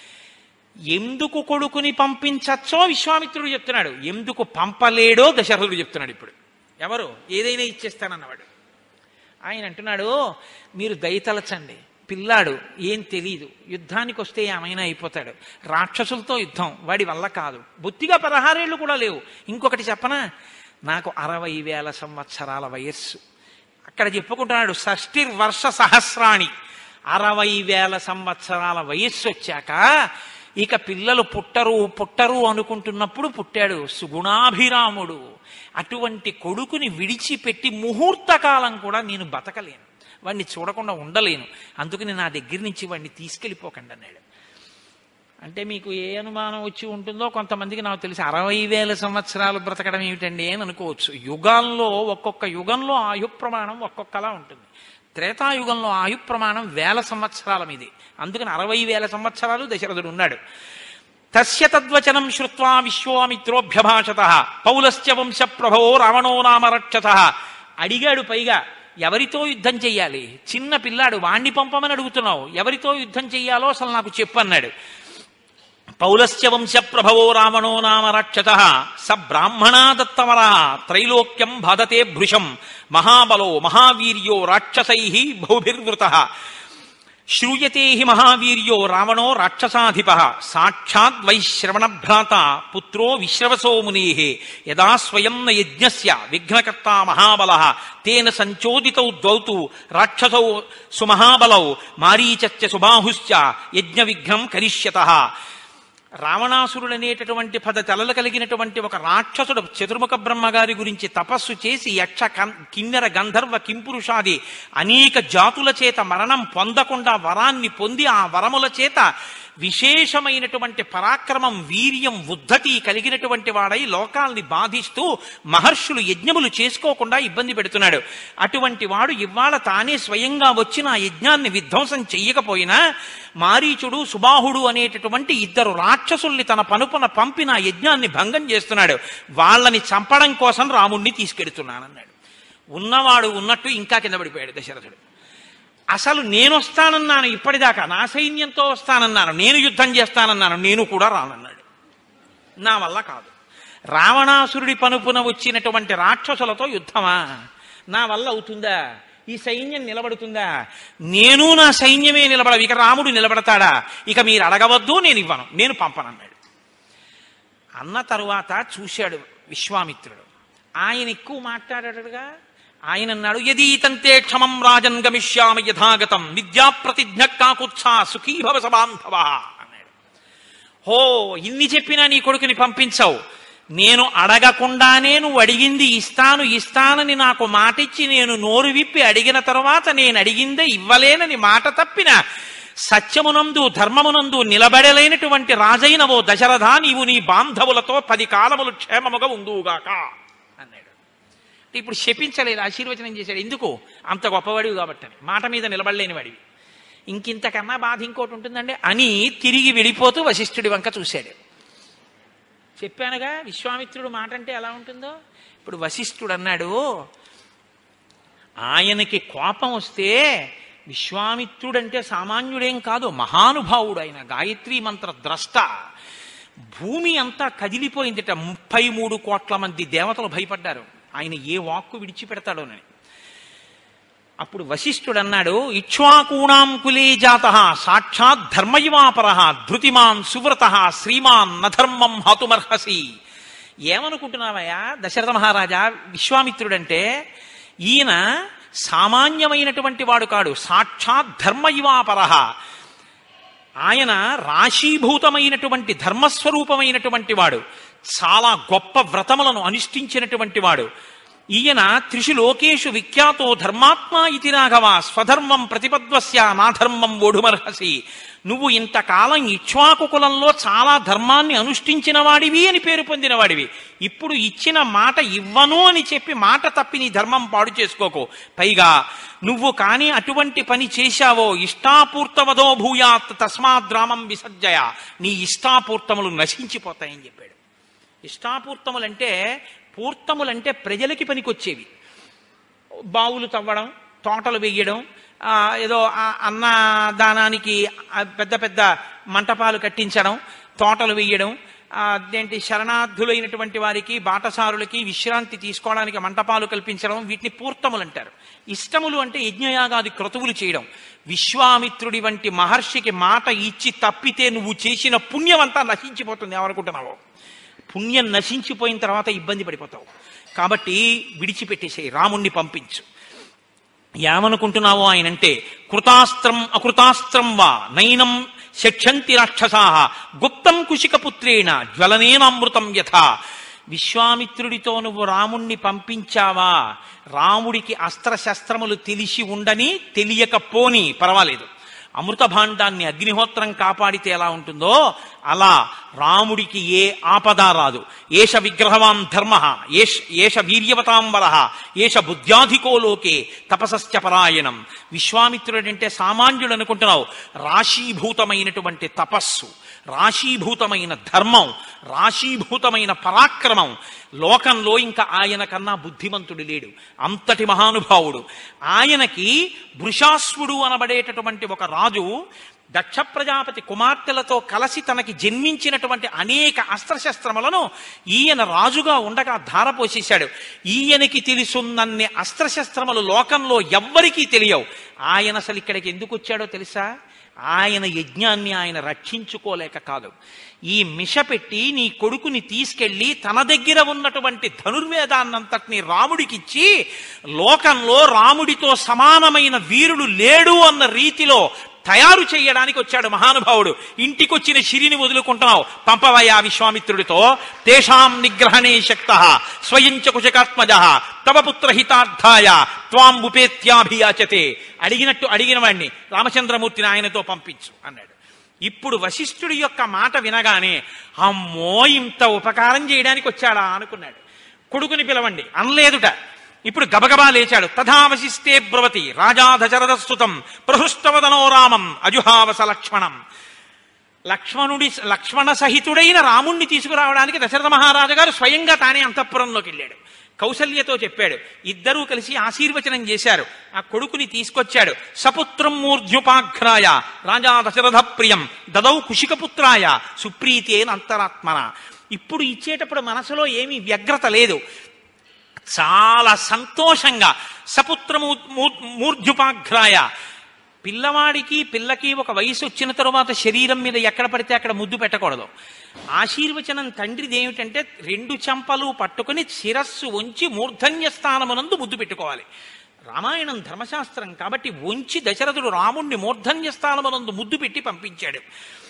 ఎందుకు కొడుకుని పంపించచ్చో విశ్వామిత్రుడు చెప్తున్నాడు ఎందుకు పంపలేడో దశరథుడు చెప్తున్నాడు ఇప్పుడు ఎవరు ఏదైనా ఇచ్చేస్తానన్నవాడు ఆయన అంటున్నాడు మీరు దయతలచండి పిల్లాడు ఏం తెలీదు యుద్ధానికి వస్తే ఏమైనా అయిపోతాడు రాక్షసులతో యుద్ధం వాడి వల్ల కాదు బొత్తిగా పదహారేళ్ళు కూడా లేవు ఇంకొకటి చెప్పనా నాకు అరవై వేల సంవత్సరాల వయస్సు అక్కడ చెప్పుకుంటున్నాడు షష్ఠిర్వర్ష సహస్రాణి అరవై వేల సంవత్సరాల వయస్సు వచ్చాక ఇక పిల్లలు పుట్టరు పుట్టరు అనుకుంటున్నప్పుడు పుట్టాడు సుగుణాభిరాముడు అటువంటి కొడుకుని విడిచిపెట్టి ముహూర్త కాలం కూడా నేను బతకలేను వాడిని చూడకుండా ఉండలేను అందుకని నా దగ్గర నుంచి వాడిని తీసుకెళ్ళిపోకండి అన్నాడు అంటే మీకు ఏ అనుమానం వచ్చి ఉంటుందో కొంతమందికి నాకు తెలిసి అరవై వేల సంవత్సరాలు బ్రతకడం ఏమిటండి అని అనుకోవచ్చు యుగాల్లో ఒక్కొక్క యుగంలో ఆయు ప్రమాణం ఒక్కొక్కలా ఉంటుంది త్రేతాయుగంలో ఆయు ప్రమాణం వేల సంవత్సరాల మీది అందుకని అరవై వేల సంవత్సరాలు దశరథుడు ఉన్నాడు తస్య తద్వచనం శ్రుత్వా విశ్వామిత్రోభ్యభాషత పౌలస్య వంశ ప్రభవో రావణో నామ రక్షత అడిగాడు పైగా ఎవరితో యుద్ధం చెయ్యాలి చిన్న పిల్లాడు వాణ్ణి పంపమని అడుగుతున్నావు ఎవరితో యుద్ధం చెయ్యాలో అసలు నాకు చెప్పు అన్నాడు పౌలస్య వంశ ప్రభవో రావణో నామ రక్షత స బ్రాహ్మణా దత్తవర త్రైలోక్యం బాధతే భృశం మహాబలో మహావీర్యో రాక్షసై బహుభిర్వృత శ్రూయతే హి మహావీర్యో రావణో రాక్షసాధిప సాక్షాద్ వైశ్రవణభ్రాత పుత్రో విశ్రవసో మునే యదా స్వయం న యజ్ఞస్య విఘ్నకర్త మహాబల తేన సంచోదితౌ ద్వౌతు రాక్షసౌ సుమహాబలౌ మారీచచ్చ సుబాహుశ్చ యజ్ఞ విఘ్నం కరిష్యత రావణాసురుడు అనేటటువంటి పద తలలు కలిగినటువంటి ఒక రాక్షసుడు చతుర్ముఖ బ్రహ్మగారి గురించి తపస్సు చేసి యక్ష కన్- కిన్నెర గంధర్వ కింపురుషాది అనేక జాతుల చేత మరణం పొందకుండా వరాన్ని పొంది ఆ వరముల చేత విశేషమైనటువంటి పరాక్రమం వీర్యం ఉద్ధతి కలిగినటువంటి వాడై లోకాల్ని బాధిస్తూ మహర్షులు యజ్ఞములు చేసుకోకుండా ఇబ్బంది పెడుతున్నాడు అటువంటి వాడు ఇవాళ తానే స్వయంగా వచ్చి నా యజ్ఞాన్ని విధ్వంసం చెయ్యకపోయినా మారీచుడు సుబాహుడు అనేటటువంటి ఇద్దరు రాక్షసుల్ని తన పనుపున పంపి నా యజ్ఞాన్ని భంగం చేస్తున్నాడు వాళ్ళని చంపడం కోసం రాముణ్ణి తీసుకెడుతున్నానన్నాడు ఉన్నవాడు ఉన్నట్టు ఇంకా కింద పడిపోయాడు దశరథుడు అసలు నేను వస్తానన్నాను ఇప్పటిదాకా నా సైన్యంతో వస్తానన్నాను నేను యుద్ధం చేస్తానన్నాను నేను కూడా రానన్నాడు నా వల్ల కాదు రావణాసురుడి పనుపున వచ్చినటువంటి రాక్షసులతో యుద్ధమా నా వల్ల అవుతుందా ఈ సైన్యం నిలబడుతుందా నేను నా సైన్యమే నిలబడ ఇక రాముడు నిలబడతాడా ఇక మీరు అడగవద్దు నేను ఇవ్వను నేను పంపనన్నాడు అన్న తరువాత చూశాడు విశ్వామిత్రుడు ఆయన ఎక్కువ మాట్లాడాడుగా ఆయన అన్నాడు యదీతంతే క్షమం రాజన్ గమిష్యామి యథాగతం విద్యా ప్రతిజ్ఞ కాకుత్సా సుఖీభవ సబాంధవ అన్నాడు హో ఇన్ని చెప్పినా నీ కొడుకుని పంపించవు నేను అడగకుండానే నువ్వు అడిగింది ఇస్తాను ఇస్తానని నాకు మాటిచ్చి నేను నోరు విప్పి అడిగిన తరువాత నేను అడిగిందే ఇవ్వలేనని మాట తప్పిన సత్యమునందు ధర్మమునందు నిలబడలేనటువంటి రాజైన ఓ దశరథ నీవు నీ బాంధవులతో పది కాలములు క్షేమముగా ఉందువుగాక అన్నాడు అంటే ఇప్పుడు శపించలేదు ఆశీర్వచనం చేశాడు ఎందుకు అంత గొప్పవాడివి కాబట్టి మాట మీద నిలబడలేని వాడివి ఇంకింతకన్నా బాధ ఇంకోటి ఉంటుందండి అని తిరిగి వెళ్ళిపోతూ వశిష్ఠుడి వంక చూశాడు చెప్పానుగా విశ్వామిత్రుడు మాట అంటే ఎలా ఉంటుందో ఇప్పుడు వశిష్ఠుడు అన్నాడు ఆయనకి కోపం వస్తే విశ్వామిత్రుడంటే సామాన్యుడేం కాదు మహానుభావుడు ఆయన గాయత్రీ మంత్ర ద్రష్ట భూమి అంతా కదిలిపోయిందిట ముప్పై మూడు కోట్ల మంది దేవతలు భయపడ్డారు ఆయన ఏ వాక్కు విడిచిపెడతాడోనని అప్పుడు వశిష్ఠుడు అన్నాడు ఇక్ష్వాకూణాం కులే జాత సాక్షాత్ ధర్మయువాపర ధృతిమాన్ సువ్రత శ్రీమాన్ నధర్మం హతుమర్హసి ఏమనుకుంటున్నావయ్యా దశరథ మహారాజా విశ్వామిత్రుడంటే ఈయన సామాన్యమైనటువంటి వాడు కాడు సాక్షాత్ ధర్మయువాపర ఆయన రాశీభూతమైనటువంటి ధర్మస్వరూపమైనటువంటి వాడు చాలా గొప్ప వ్రతములను అనుష్ఠించినటువంటి వాడు ఈయన త్రిషు లోకేషు విఖ్యాతో ధర్మాత్మా ఇతి రాఘవ స్వధర్మం ప్రతిపద్వస్య నాధర్మం ఓఢుమర్హసి నువ్వు ఇంతకాలం ఇక్ష్వాకు కులంలో చాలా ధర్మాన్ని అనుష్ఠించిన వాడివి అని పేరు పొందిన వాడివి ఇప్పుడు ఇచ్చిన మాట ఇవ్వను అని చెప్పి మాట తప్పి నీ ధర్మం పాడు చేసుకోకు పైగా నువ్వు కాని అటువంటి పని చేశావో ఇష్టాపూర్తవదో భూయాత్ తస్మాద్రామం విసర్జయ నీ ఇష్టాపూర్తములు నశించిపోతాయని చెప్పాడు ఇష్టాపూర్తములంటే పూర్తములంటే ప్రజలకి పనికొచ్చేవి బావులు తవ్వడం తోటలు వేయడం ఆ, ఏదో ఆ అన్నదానానికి ఆ పెద్ద పెద్ద మంటపాలు కట్టించడం తోటలు వేయడం ఆ, అదేంటి శరణార్థులైనటువంటి వారికి బాటసారులకి విశ్రాంతి తీసుకోవడానికి మంటపాలు కల్పించడం వీటిని పూర్తములు అంటారు ఇష్టములు అంటే యజ్ఞయాగాది క్రతువులు చేయడం విశ్వామిత్రుడి వంటి మహర్షికి మాట ఇచ్చి తప్పితే నువ్వు చేసిన పుణ్యమంతా నశించిపోతుంది ఏమనుకుంటున్నావు పుణ్యం నశించిపోయిన తర్వాత ఇబ్బంది పడిపోతావు కాబట్టి విడిచిపెట్టేసేయి రాముణ్ణి పంపించు ఏమనుకుంటున్నావో ఆయనంటే కృతాస్త్రం అకృతాస్త్రం వా నైనం శక్షంతి రాక్షసా గుప్తం కుశికపుత్రేణ జ్వలనేనామృతం యథ విశ్వామిత్రుడితో నువ్వు రాముణ్ణి పంపించావా రాముడికి అస్త్రశస్త్రములు తెలిసి ఉండని తెలియకపోని పర్వాలేదు అమృత భాండాన్ని అగ్నిహోత్రం కాపాడితే ఎలా ఉంటుందో అలా రాముడికి ఏ ఆపద రాదు ఏష విగ్రహవాన్ ధర్మ ఏష ఏష వీర్యవతాం వర ఏష బుద్ధ్యాధికో లోకే తపసశ్చ పరాయణం విశ్వామిత్రుడంటే సామాన్యుడు అనుకుంటున్నావు రాశీభూతమైనటువంటి తపస్సు రాశీభూతమైన ధర్మం రాశీభూతమైన పరాక్రమం లోకంలో ఇంకా ఆయన కన్నా బుద్ధిమంతుడు లేడు అంతటి మహానుభావుడు ఆయనకి వృషాశ్వుడు అనబడేటటువంటి ఒక రాజు దక్ష ప్రజాపతి కుమార్తెలతో కలిసి తనకి జన్మించినటువంటి అనేక అస్త్రశస్త్రములను ఈయన రాజుగా ఉండగా ధారపోసేశాడు ఈయనకి తెలుసున్నన్ని అస్త్రశస్త్రములు లోకంలో ఎవ్వరికీ తెలియవు ఆయన అసలు ఇక్కడికి ఎందుకు వచ్చాడో తెలుసా ఆయన యజ్ఞాన్ని ఆయన రక్షించుకోలేక కాదు ఈ మిష పెట్టి నీ కొడుకుని తీసుకెళ్లి తన దగ్గర ఉన్నటువంటి ధనుర్వేదాన్నంతటిని రాముడికిచ్చి లోకంలో రాముడితో సమానమైన వీరుడు లేడు అన్న రీతిలో తయారు చేయడానికి వచ్చాడు మహానుభావుడు ఇంటికొచ్చిన శిరిని వదులుకుంటున్నావు పంపవయ్యా విశ్వామిత్రుడితో తేషాం నిగ్రహణే శక్త స్వయం చ కుశకాత్మజ తవ పుత్ర హితార్థాయ త్వాం ఉపేత్యాభియాచతే అడిగినట్టు అడిగిన వాడిని రామచంద్రమూర్తిని ఆయనతో పంపించు అన్నాడు ఇప్పుడు వశిష్ఠుడి యొక్క మాట వినగానే అమ్మో ఇంత ఉపకారం చేయడానికి వచ్చాడా అనుకున్నాడు కొడుకుని పిలవండి అనలేదుట ఇప్పుడు గబగబా లేచాడు తథావశిష్టే బ్రవతి రాజా దశరథస్తుతం ప్రహృష్టవదనో రామం అజుహావస లక్ష్మణం లక్ష్మణుడి లక్ష్మణ సహితుడైన రాముణ్ణి తీసుకురావడానికి దశరథ మహారాజు గారు స్వయంగా తానే అంతఃపురంలోకి వెళ్ళాడు కౌసల్యతో చెప్పాడు ఇద్దరూ కలిసి ఆశీర్వచనం చేశారు ఆ కొడుకుని తీసుకొచ్చాడు సపుత్రం మూర్ధ్యుపాఘ్రాయ రాజా దశరథ ప్రియం దదౌ కుశికపుత్రాయ సుప్రీతేన అంతరాత్మన ఇప్పుడు ఇచ్చేటప్పుడు మనసులో ఏమీ వ్యగ్రత లేదు చాలా సంతోషంగా సపుత్రమూ మూ- మూర్ధ్యుపాఘ్రాయ పిల్లవాడికి పిల్లకి ఒక వయసు వచ్చిన తరువాత శరీరం మీద ఎక్కడ పడితే అక్కడ ముద్దు పెట్టకూడదు ఆశీర్వచనం తండ్రిది ఏమిటంటే రెండు చెంపలు పట్టుకుని శిరస్సు వంచి మూర్ధన్య స్థానమునందు ముద్దు పెట్టుకోవాలి రామాయణం ధర్మశాస్త్రం కాబట్టి వంచి దశరథుడు రాముణ్ణి మూర్ధన్య స్థానమునందు ముద్దు పెట్టి పంపించాడు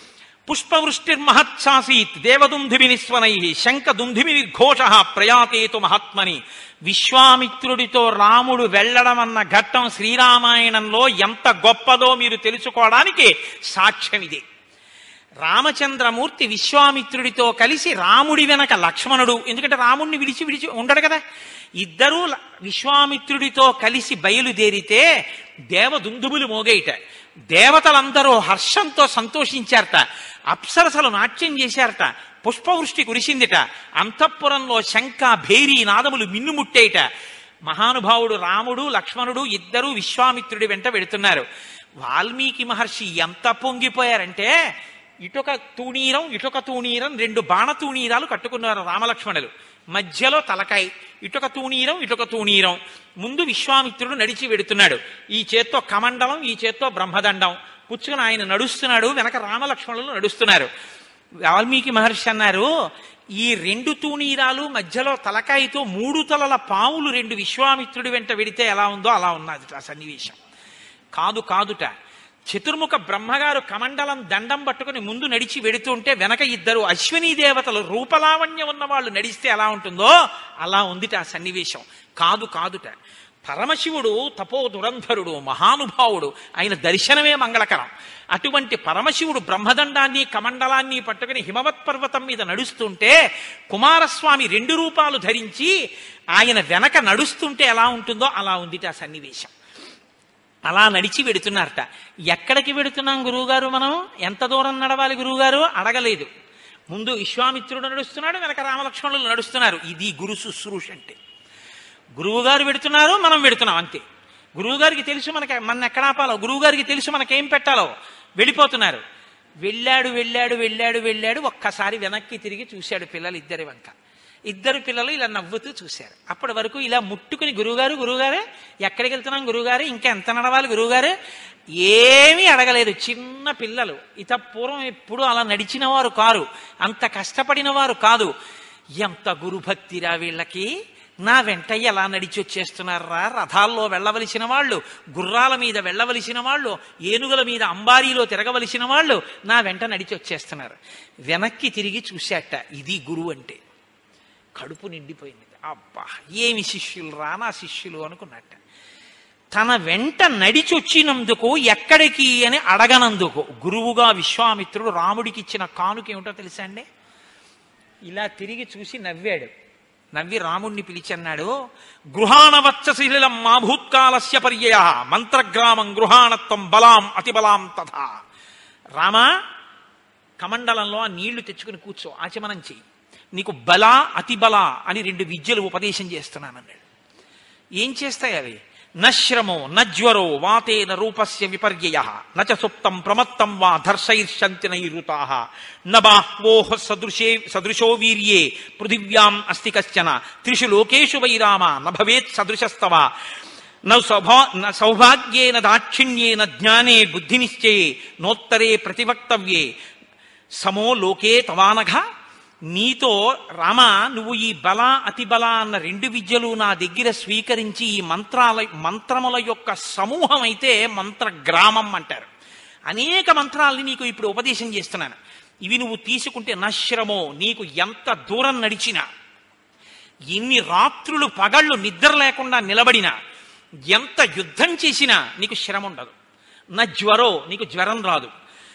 పుష్పవృష్టిర్మహత్సాసీత్ దేవదుంధిమినిస్వనై శంఖదుంధిమి ఘోష ప్రయాతేతు మహాత్మని విశ్వామిత్రుడితో రాముడు వెళ్ళడం అన్న ఘట్టం శ్రీరామాయణంలో ఎంత గొప్పదో మీరు తెలుసుకోవడానికి సాక్ష్యం ఇదే రామచంద్రమూర్తి విశ్వామిత్రుడితో కలిసి రాముడి వెనక లక్ష్మణుడు ఎందుకంటే రాముడిని విడిచి విడిచి ఉండడు కదా ఇద్దరూ ల- విశ్వామిత్రుడితో కలిసి బయలుదేరితే దేవదుందుబులు మోగేయట దేవతలందరూ హర్షంతో సంతోషించారట అప్సరసలు నాట్యం చేశారట పుష్పవృష్టి కురిసిందిట అంతఃపురంలో శంఖ భేరీ నాదములు మిన్నుముట్టేయట మహానుభావుడు రాముడు లక్ష్మణుడు ఇద్దరూ విశ్వామిత్రుడి వెంట వెడుతున్నారు వాల్మీకి మహర్షి ఎంత పొంగిపోయారంటే ఇటొక తూణీరం ఇటొక తూణీరం రెండు బాణ తూణీరాలు కట్టుకున్నారు రామలక్ష్మణులు మధ్యలో తలకాయ ఇటొక తూణీరం ఇటొక తూణీరం ముందు విశ్వామిత్రుడు నడిచి వెడుతున్నాడు ఈ చేత్తో కమండలం ఈ చేత్తో బ్రహ్మదండం పుచ్చుకుని ఆయన నడుస్తున్నాడు వెనక రామలక్ష్మణులు నడుస్తున్నారు వాల్మీకి మహర్షి అన్నారు ఈ రెండు తూణీరాలు మధ్యలో తలకాయతో మూడు తలల పావులు రెండు విశ్వామిత్రుడి వెంట వెడితే ఎలా ఉందో అలా ఉన్నది ఆ సన్నివేశం కాదు కాదుట చతుర్ముఖ బ్రహ్మగారు కమండలం దండం పట్టుకుని ముందు నడిచి వెడుతుంటే వెనక ఇద్దరు అశ్వినీ దేవతలు రూపలావణ్యం ఉన్న వాళ్ళు నడిస్తే ఎలా ఉంటుందో అలా ఉందిట ఆ సన్నివేశం కాదు కాదుట పరమశివుడు తపో దురంధరుడు మహానుభావుడు ఆయన దర్శనమే మంగళకరం అటువంటి పరమశివుడు బ్రహ్మదండాన్ని కమండలాన్ని పట్టుకుని హిమవత్ పర్వతం మీద నడుస్తుంటే కుమారస్వామి రెండు రూపాలు ధరించి ఆయన వెనక నడుస్తుంటే ఎలా ఉంటుందో అలా ఉందిట ఆ సన్నివేశం అలా నడిచి వెడుతున్నారట ఎక్కడికి వెడుతున్నాం గురువుగారు మనం ఎంత దూరం నడవాలి గురువుగారు అడగలేదు ముందు విశ్వామిత్రుడు నడుస్తున్నాడు వెనక రామలక్ష్మణులు నడుస్తున్నారు ఇది గురు శుశ్రూష అంటే గురువుగారు పెడుతున్నారు మనం పెడుతున్నాం అంతే గురువుగారికి తెలుసు మనకి మన ఎక్కడ ఆపాలో గురువుగారికి తెలుసు మనకేం పెట్టాలో వెళ్ళిపోతున్నారు వెళ్ళాడు వెళ్ళాడు వెళ్ళాడు వెళ్ళాడు ఒక్కసారి వెనక్కి తిరిగి చూశాడు పిల్లలు ఇద్దరి వంక ఇద్దరు పిల్లలు ఇలా నవ్వుతూ చూశారు అప్పటి వరకు ఇలా ముట్టుకుని గురువుగారు గురువుగారే ఎక్కడికి వెళ్తున్నాం గురువుగారు ఇంకా ఎంత నడవాలి గురువుగారు ఏమీ అడగలేదు చిన్న పిల్లలు ఇత పూర్వం ఎప్పుడు అలా నడిచిన వారు కారు అంత కష్టపడిన వారు కాదు ఎంత గురుభక్తిరా వీళ్ళకి నా వెంట ఎలా నడిచి వచ్చేస్తున్నారా రథాల్లో వెళ్ళవలసిన వాళ్ళు గుర్రాల మీద వెళ్ళవలసిన వాళ్ళు ఏనుగుల మీద అంబారీలో తిరగవలసిన వాళ్ళు నా వెంట నడిచి వచ్చేస్తున్నారు వెనక్కి తిరిగి చూశాట ఇది గురువు అంటే కడుపు నిండిపోయింది అబ్బా ఏమి శిష్యులు రా నా శిష్యులు అనుకున్నట్ట తన వెంట నడిచి వచ్చినందుకు ఎక్కడికి అని అడగనందుకు గురువుగా విశ్వామిత్రుడు రాముడికి ఇచ్చిన కానుక ఏమిటో తెలుసా అండి ఇలా తిరిగి చూసి నవ్వాడు నవ్వి రాముణ్ణి పిలిచి అన్నాడు గృహాణవత్సశీలం మా భూత్కాలస్య పర్యయ మంత్రగ్రామం గృహాణత్వం బలాం అతిబలాం తథా రామా కమండలంలో ఆ నీళ్లు తెచ్చుకుని కూర్చో ఆచమనం చెయ్యి నీకు బల అతిబల అని రెండు విద్యలు ఉపదేశం చేస్తున్నానన్నాడు ఏం చేస్తాయి అవి నశ్రమో నజ్వరో వాతేన రూపస్య విపర్యయ నచ సుప్తం ప్రమత్తం వా ధర్షైర్షంతి నైరుతా నబాహ్వోహ సదృశే సదృశో వీర్యే పృథివ్యాం అస్తి కశ్చన త్రిషు లోకేషు వైరామ నభవేత్ సదృశస్తవ నౌ సౌభా న సౌభాగ్యేన దాక్షిణ్యేన జ్ఞానే బుద్ధినిశ్చయే నోత్తరే ప్రతివక్తవ్యే సమో లోకే తవానఘ నీతో రామ నువ్వు ఈ బల అతి బల అన్న రెండు విద్యలు నా దగ్గర స్వీకరించి ఈ మంత్రాల మంత్రముల యొక్క సమూహం అయితే మంత్ర గ్రామం అంటారు అనేక మంత్రాలని నీకు ఇప్పుడు ఉపదేశం చేస్తున్నాను ఇవి నువ్వు తీసుకుంటే నశ్రమో నీకు ఎంత దూరం నడిచినా ఎన్ని రాత్రులు పగళ్ళు నిద్ర లేకుండా నిలబడినా ఎంత యుద్ధం చేసినా నీకు శ్రమ ఉండదు నా జ్వరో నీకు జ్వరం రాదు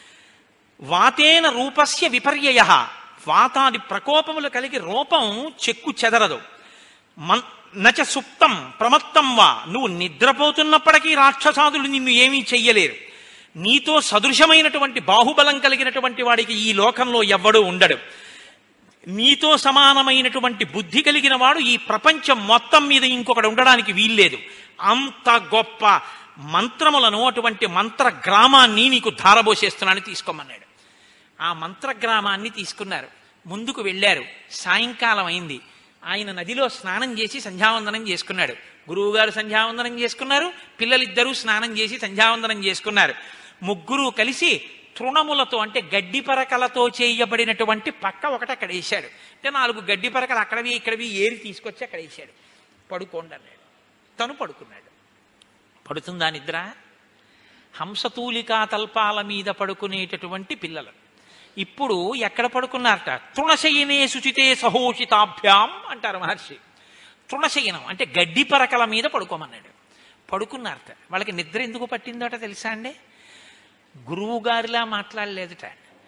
వాతేన రూపస్య విపర్యయ వాతాది ప్రకోపములు కలిగి రూపం చెక్కు చెదరదు మన్ నచ సుప్తం ప్రమత్తం వా నువ్వు నిద్రపోతున్నప్పటికీ రాక్షసాదులు నిన్ను ఏమీ చెయ్యలేరు నీతో సదృశమైనటువంటి బాహుబలం కలిగినటువంటి వాడికి ఈ లోకంలో ఎవ్వడూ ఉండడు నీతో సమానమైనటువంటి బుద్ధి కలిగిన వాడు ఈ ప్రపంచం మొత్తం మీద ఇంకొకడు ఉండడానికి వీల్లేదు అంత గొప్ప మంత్రములను అటువంటి మంత్ర గ్రామాన్ని నీకు ధారబోసేస్తున్నాను తీసుకోమన్నాడు ఆ మంత్ర గ్రామాన్ని తీసుకున్నారు ముందుకు వెళ్ళారు సాయంకాలం అయింది ఆయన నదిలో స్నానం చేసి సంధ్యావందనం చేసుకున్నాడు గురువుగారు సంధ్యావందనం చేసుకున్నారు పిల్లలిద్దరూ స్నానం చేసి సంధ్యావందనం చేసుకున్నారు ముగ్గురు కలిసి తృణములతో అంటే గడ్డి పరకలతో చేయబడినటువంటి పక్క ఒకటి అక్కడ వేశాడు అంటే నాలుగు గడ్డి పరకలు అక్కడవి ఇక్కడవి ఏరి తీసుకొచ్చి అక్కడ వేశాడు పడుకోండి అన్నాడు తను పడుకున్నాడు పడుతుందా నిద్ర హంసతూలికా తల్పాల మీద పడుకునేటటువంటి పిల్లలు ఇప్పుడు ఎక్కడ పడుకున్నారట తృణశయనే శుచితే సహోషితాభ్యాం అంటారు మహర్షి తృణశయనం అంటే గడ్డి పరకల మీద పడుకోమన్నాడు పడుకున్నారట వాళ్ళకి నిద్ర ఎందుకు పట్టిందోట తెలుసా అండి గురువు గారిలా మాట్లాడలేదుట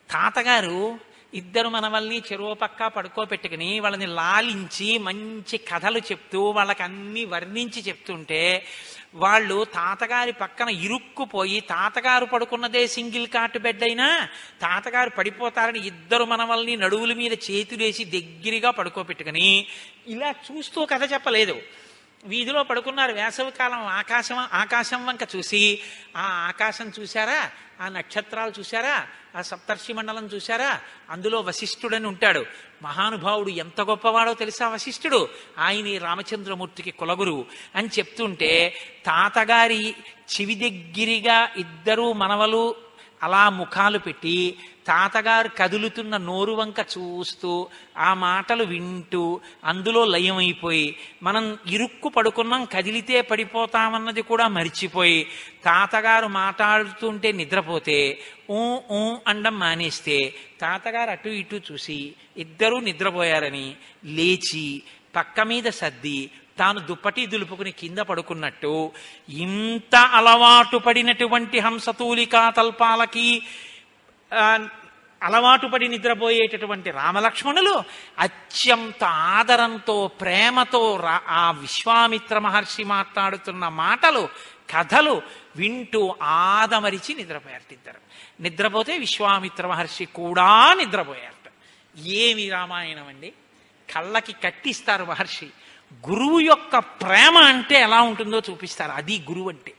తాతగారు ఇద్దరు మనవల్ని చెరువు పక్క పడుకోబెట్టుకుని వాళ్ళని లాలించి మంచి కథలు చెప్తూ వాళ్ళకి అన్ని వర్ణించి చెప్తుంటే వాళ్ళు తాతగారి పక్కన ఇరుక్కుపోయి తాతగారు పడుకున్నదే సింగిల్ కాట్ బెడ్ అయినా తాతగారు పడిపోతారని ఇద్దరు మనవల్ని నడువుల మీద చేతులేసి దగ్గరగా పడుకోబెట్టుకుని ఇలా చూస్తూ కథ చెప్పలేదు వీధిలో పడుకున్నారు వేసవి కాలం ఆకాశం ఆకాశం వంక చూసి ఆ ఆకాశం చూశారా ఆ నక్షత్రాలు చూశారా ఆ సప్తర్షి మండలం చూశారా అందులో వశిష్ఠుడని ఉంటాడు మహానుభావుడు ఎంత గొప్పవాడో తెలుసా వశిష్ఠుడు ఆయన ఈ రామచంద్రమూర్తికి కులగురువు అని చెప్తుంటే తాతగారి చెవి దగ్గరిగా ఇద్దరు మనవలు అలా ముఖాలు పెట్టి తాతగారు కదులుతున్న నోరు వంక చూస్తూ ఆ మాటలు వింటూ అందులో లయమైపోయి మనం ఇరుక్కు పడుకున్నాం కదిలితే పడిపోతామన్నది కూడా మరిచిపోయి తాతగారు మాట్లాడుతుంటే నిద్రపోతే ఊ ఊ అండం మానేస్తే తాతగారు అటు ఇటు చూసి ఇద్దరూ నిద్రపోయారని లేచి పక్క మీద సర్ది తాను దుప్పటి దులుపుకుని కింద పడుకున్నట్టు ఇంత అలవాటు పడినటువంటి హంసతూలికా తల్పాలకి ఆ, అలవాటు పడి నిద్రపోయేటటువంటి రామలక్ష్మణులు అత్యంత ఆదరంతో ప్రేమతో రా- ఆ విశ్వామిత్ర మహర్షి మాట్లాడుతున్న మాటలు కథలు వింటూ ఆదమరిచి నిద్రపోయారట ఇద్దరు నిద్రపోతే విశ్వామిత్ర మహర్షి కూడా నిద్రపోయారట ఏమి రామాయణం అండి కళ్ళకి కట్టిస్తారు మహర్షి గురువు యొక్క ప్రేమ అంటే ఎలా ఉంటుందో చూపిస్తారు అది గురువు అంటే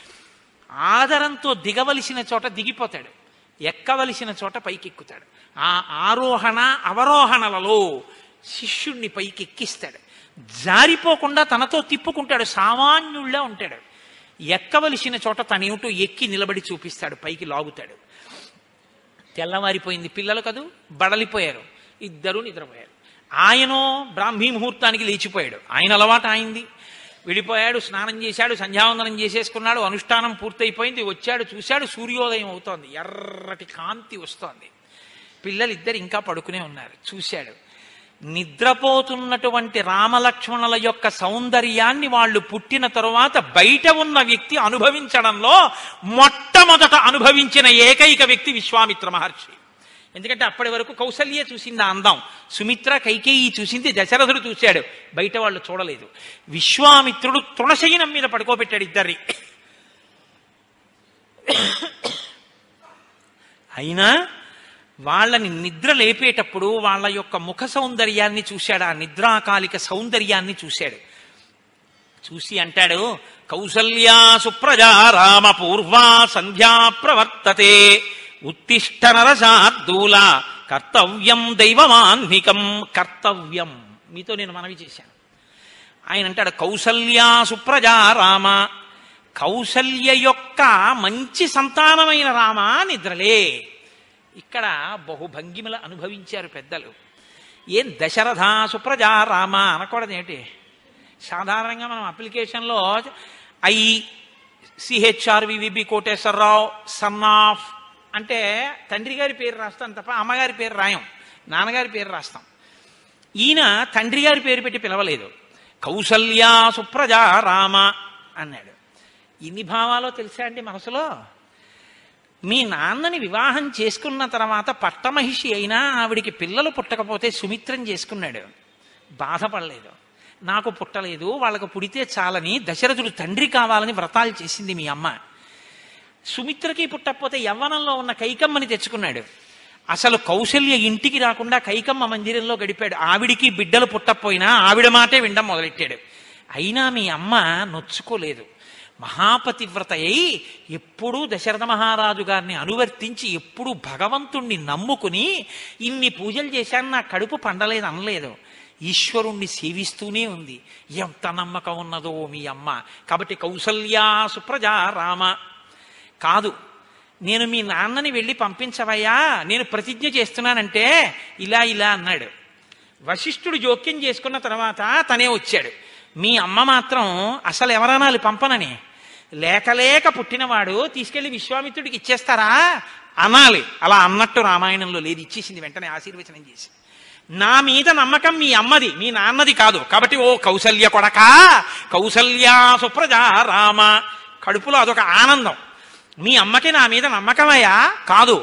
ఆదరంతో దిగవలసిన చోట దిగిపోతాడు ఎక్కవలసిన చోట పైకెక్కుతాడు ఆ ఆరోహణ అవరోహణలలో శిష్యుణ్ణి పైకి ఎక్కిస్తాడు జారిపోకుండా తనతో తిప్పుకుంటాడు సామాన్యుళ్ళే ఉంటాడు ఎక్కవలసిన చోట తనేమిటో ఎక్కి నిలబడి చూపిస్తాడు పైకి లాగుతాడు తెల్లవారిపోయింది పిల్లలు కదూ బడలిపోయారు ఇద్దరూ నిద్రపోయారు ఆయనో బ్రాహ్మీ ముహూర్తానికి లేచిపోయాడు ఆయన అలవాటు ఆయింది విడిపోయాడు స్నానం చేశాడు సంధ్యావందనం చేసేసుకున్నాడు అనుష్ఠానం పూర్తయిపోయింది వచ్చాడు చూశాడు సూర్యోదయం అవుతోంది ఎర్రటి కాంతి వస్తోంది పిల్లలిద్దరు ఇంకా పడుకునే ఉన్నారు చూశాడు నిద్రపోతున్నటువంటి రామలక్ష్మణుల యొక్క సౌందర్యాన్ని వాళ్ళు పుట్టిన తరువాత బయట ఉన్న వ్యక్తి అనుభవించడంలో మొట్టమొదట అనుభవించిన ఏకైక వ్యక్తి విశ్వామిత్ర మహర్షి ఎందుకంటే అప్పటి వరకు కౌసల్యే చూసింది ఆ అందం సుమిత్ర కైకేయి చూసింది దశరథుడు చూశాడు బయట వాళ్ళు చూడలేదు విశ్వామిత్రుడు తృణశయనం మీద పడుకోబెట్టాడు ఇద్దరిని అయినా వాళ్ళని నిద్ర లేపేటప్పుడు వాళ్ళ యొక్క ముఖ సౌందర్యాన్ని చూశాడు ఆ నిద్రాకాలిక సౌందర్యాన్ని చూశాడు చూసి అంటాడు కౌసల్యా సుప్రజా రామ పూర్వా సంధ్యా ప్రవర్తతే ఉత్తిష్ట నరశార్దూల కర్తవ్యం దైవమాన్నికం కర్తవ్యం మీతో నేను మనవి చేశాను ఆయన అంటాడు కౌసల్యా సుప్రజా రామ కౌసల్య యొక్క మంచి సంతానమైన రామ నిద్రలే ఇక్కడ బహుభంగిమలు అనుభవించారు పెద్దలు ఏం దశరథ సుప్రజా రామ అనకూడదేంటి సాధారణంగా మనం అప్లికేషన్లో ఐ సిహెచ్ఆర్వివిబి కోటేశ్వరరావు సన్ ఆఫ్ అంటే తండ్రి గారి పేరు రాస్తాం తప్ప అమ్మగారి పేరు రాయం నాన్నగారి పేరు రాస్తాం ఈయన తండ్రి గారి పేరు పెట్టి పిలవలేదు కౌసల్యా సుప్రజా రామ అన్నాడు ఇన్ని భావాలో తెలుసా అండి మనసులో మీ నాన్నని వివాహం చేసుకున్న తర్వాత పట్టమహిషి అయినా ఆవిడికి పిల్లలు పుట్టకపోతే సుమిత్రం చేసుకున్నాడు బాధపడలేదు నాకు పుట్టలేదు వాళ్ళకు పుడితే చాలని దశరథుడు తండ్రి కావాలని వ్రతాలు చేసింది మీ అమ్మ సుమిత్రకి పుట్టకపోతే యవ్వనంలో ఉన్న కైకమ్మని తెచ్చుకున్నాడు అసలు కౌశల్య ఇంటికి రాకుండా కైకమ్మ మందిరంలో గడిపాడు ఆవిడికి బిడ్డలు పుట్టకపోయినా ఆవిడ మాటే వినడం మొదలెట్టాడు అయినా మీ అమ్మ నొచ్చుకోలేదు మహాపతివ్రత అయి ఎప్పుడూ దశరథ మహారాజు గారిని అనువర్తించి ఎప్పుడూ భగవంతుణ్ణి నమ్ముకుని ఇన్ని పూజలు చేశాను నా కడుపు పండలేదు అనలేదు ఈశ్వరుణ్ణి సేవిస్తూనే ఉంది ఎంత నమ్మకం ఉన్నదో మీ అమ్మ కాబట్టి కౌసల్యా సుప్రజా రామ కాదు నేను మీ నాన్నని వెళ్ళి పంపించవయ్యా నేను ప్రతిజ్ఞ చేస్తున్నానంటే ఇలా ఇలా అన్నాడు వశిష్ఠుడు జోక్యం చేసుకున్న తర్వాత తనే వచ్చాడు మీ అమ్మ మాత్రం అసలు ఎవరనాలి పంపనని లేక లేక పుట్టినవాడు తీసుకెళ్లి విశ్వామిత్రుడికి ఇచ్చేస్తారా అనాలి అలా అన్నట్టు రామాయణంలో లేదు ఇచ్చేసింది వెంటనే ఆశీర్వచనం చేసి నా మీద నమ్మకం మీ అమ్మది మీ నాన్నది కాదు కాబట్టి ఓ కౌసల్య కొడక కౌసల్య సుప్రజ రామ కడుపులో అదొక ఆనందం మీ అమ్మకి నా మీద నమ్మకమయ్యా కాదు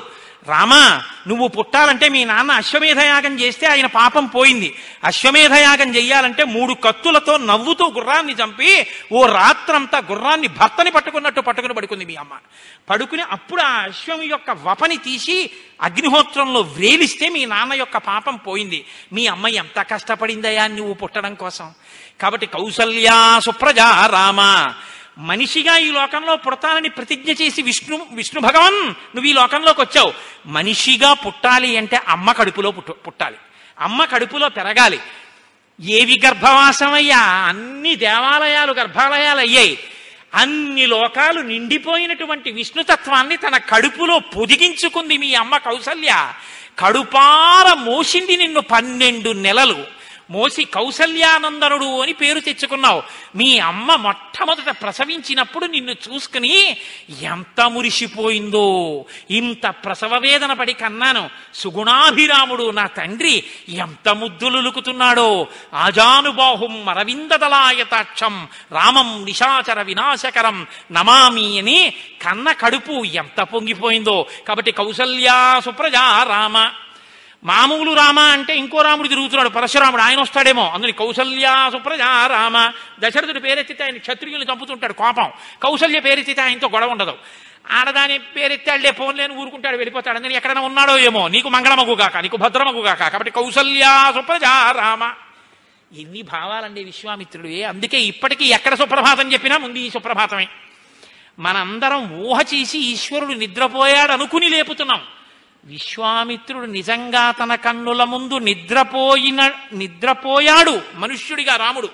రామా నువ్వు పుట్టాలంటే మీ నాన్న అశ్వమేధయాగం చేస్తే ఆయన పాపం పోయింది అశ్వమేధయాగం చెయ్యాలంటే మూడు కత్తులతో నవ్వుతూ గుర్రాన్ని చంపి ఓ రాత్రంతా గుర్రాన్ని భర్తని పట్టుకున్నట్టు పట్టుకుని పడుకుంది మీ అమ్మ పడుకుని అప్పుడు ఆ అశ్వం యొక్క వపని తీసి అగ్నిహోత్రంలో వ్రేలిస్తే మీ నాన్న యొక్క పాపం పోయింది మీ అమ్మ ఎంత కష్టపడిందయా నువ్వు పుట్టడం కోసం కాబట్టి కౌసల్యా సుప్రజా రామ మనిషిగా ఈ లోకంలో పుడతానని ప్రతిజ్ఞ చేసి విష్ణు విష్ణు భగవన్ నువ్వు ఈ లోకంలోకి వచ్చావు మనిషిగా పుట్టాలి అంటే అమ్మ కడుపులో పుట్టు పుట్టాలి అమ్మ కడుపులో పెరగాలి ఏవి గర్భవాసమయ్యా అన్ని దేవాలయాలు గర్భాలయాలు అయ్యాయి అన్ని లోకాలు నిండిపోయినటువంటి విష్ణుతత్వాన్ని తన కడుపులో పొదిగించుకుంది మీ అమ్మ కౌసల్య కడుపార మోసింది నిన్ను పన్నెండు నెలలు మోసి కౌసల్యానందనుడు అని పేరు తెచ్చుకున్నావు మీ అమ్మ మొట్టమొదట ప్రసవించినప్పుడు నిన్ను చూసుకుని ఎంత మురిసిపోయిందో ఇంత ప్రసవ వేదన పడి కన్నాను సుగుణాభిరాముడు నా తండ్రి ఎంత ముద్దులులుకుతున్నాడో ఆజానుబాహుం అరవిందదలాయతాక్షం రామం నిశాచర వినాశకరం నమామి అని కన్న కడుపు ఎంత పొంగిపోయిందో కాబట్టి కౌసల్యా సుప్రజా రామ మామూలు రామ అంటే ఇంకో రాముడు తిరుగుతున్నాడు పరశురాముడు ఆయన వస్తాడేమో అందుని కౌసల్యా సుప్రజా రామ దశరథుడు పేరెత్తితే ఆయన క్షత్రియులు చంపుతుంటాడు కోపం కౌసల్య పేరెత్తితే ఆయనతో గొడవ ఉండదు ఆడదాని పేరెత్తాడులే ఫోన్ లేని ఊరుకుంటాడు వెళ్ళిపోతాడు అందుని ఎక్కడైనా ఉన్నాడో ఏమో నీకు మంగళమగుగాక నీకు భద్రమగుగాక కాబట్టి కౌసల్యా సుప్రజా రామ ఎన్ని భావాలండి విశ్వామిత్రుడు అందుకే ఇప్పటికీ ఎక్కడ సుప్రభాతం చెప్పినా ముందు ఈ సుప్రభాతమే మనందరం ఊహ చేసి ఈశ్వరుడు నిద్రపోయాడు అనుకుని లేపుతున్నాం విశ్వామిత్రుడు నిజంగా తన కన్నుల ముందు నిద్రపోయిన నిద్రపోయాడు మనుష్యుడిగా రాముడు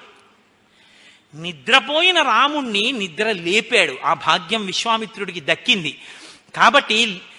నిద్రపోయిన రాముణ్ణి నిద్ర లేపాడు ఆ భాగ్యం విశ్వామిత్రుడికి దక్కింది కాబట్టి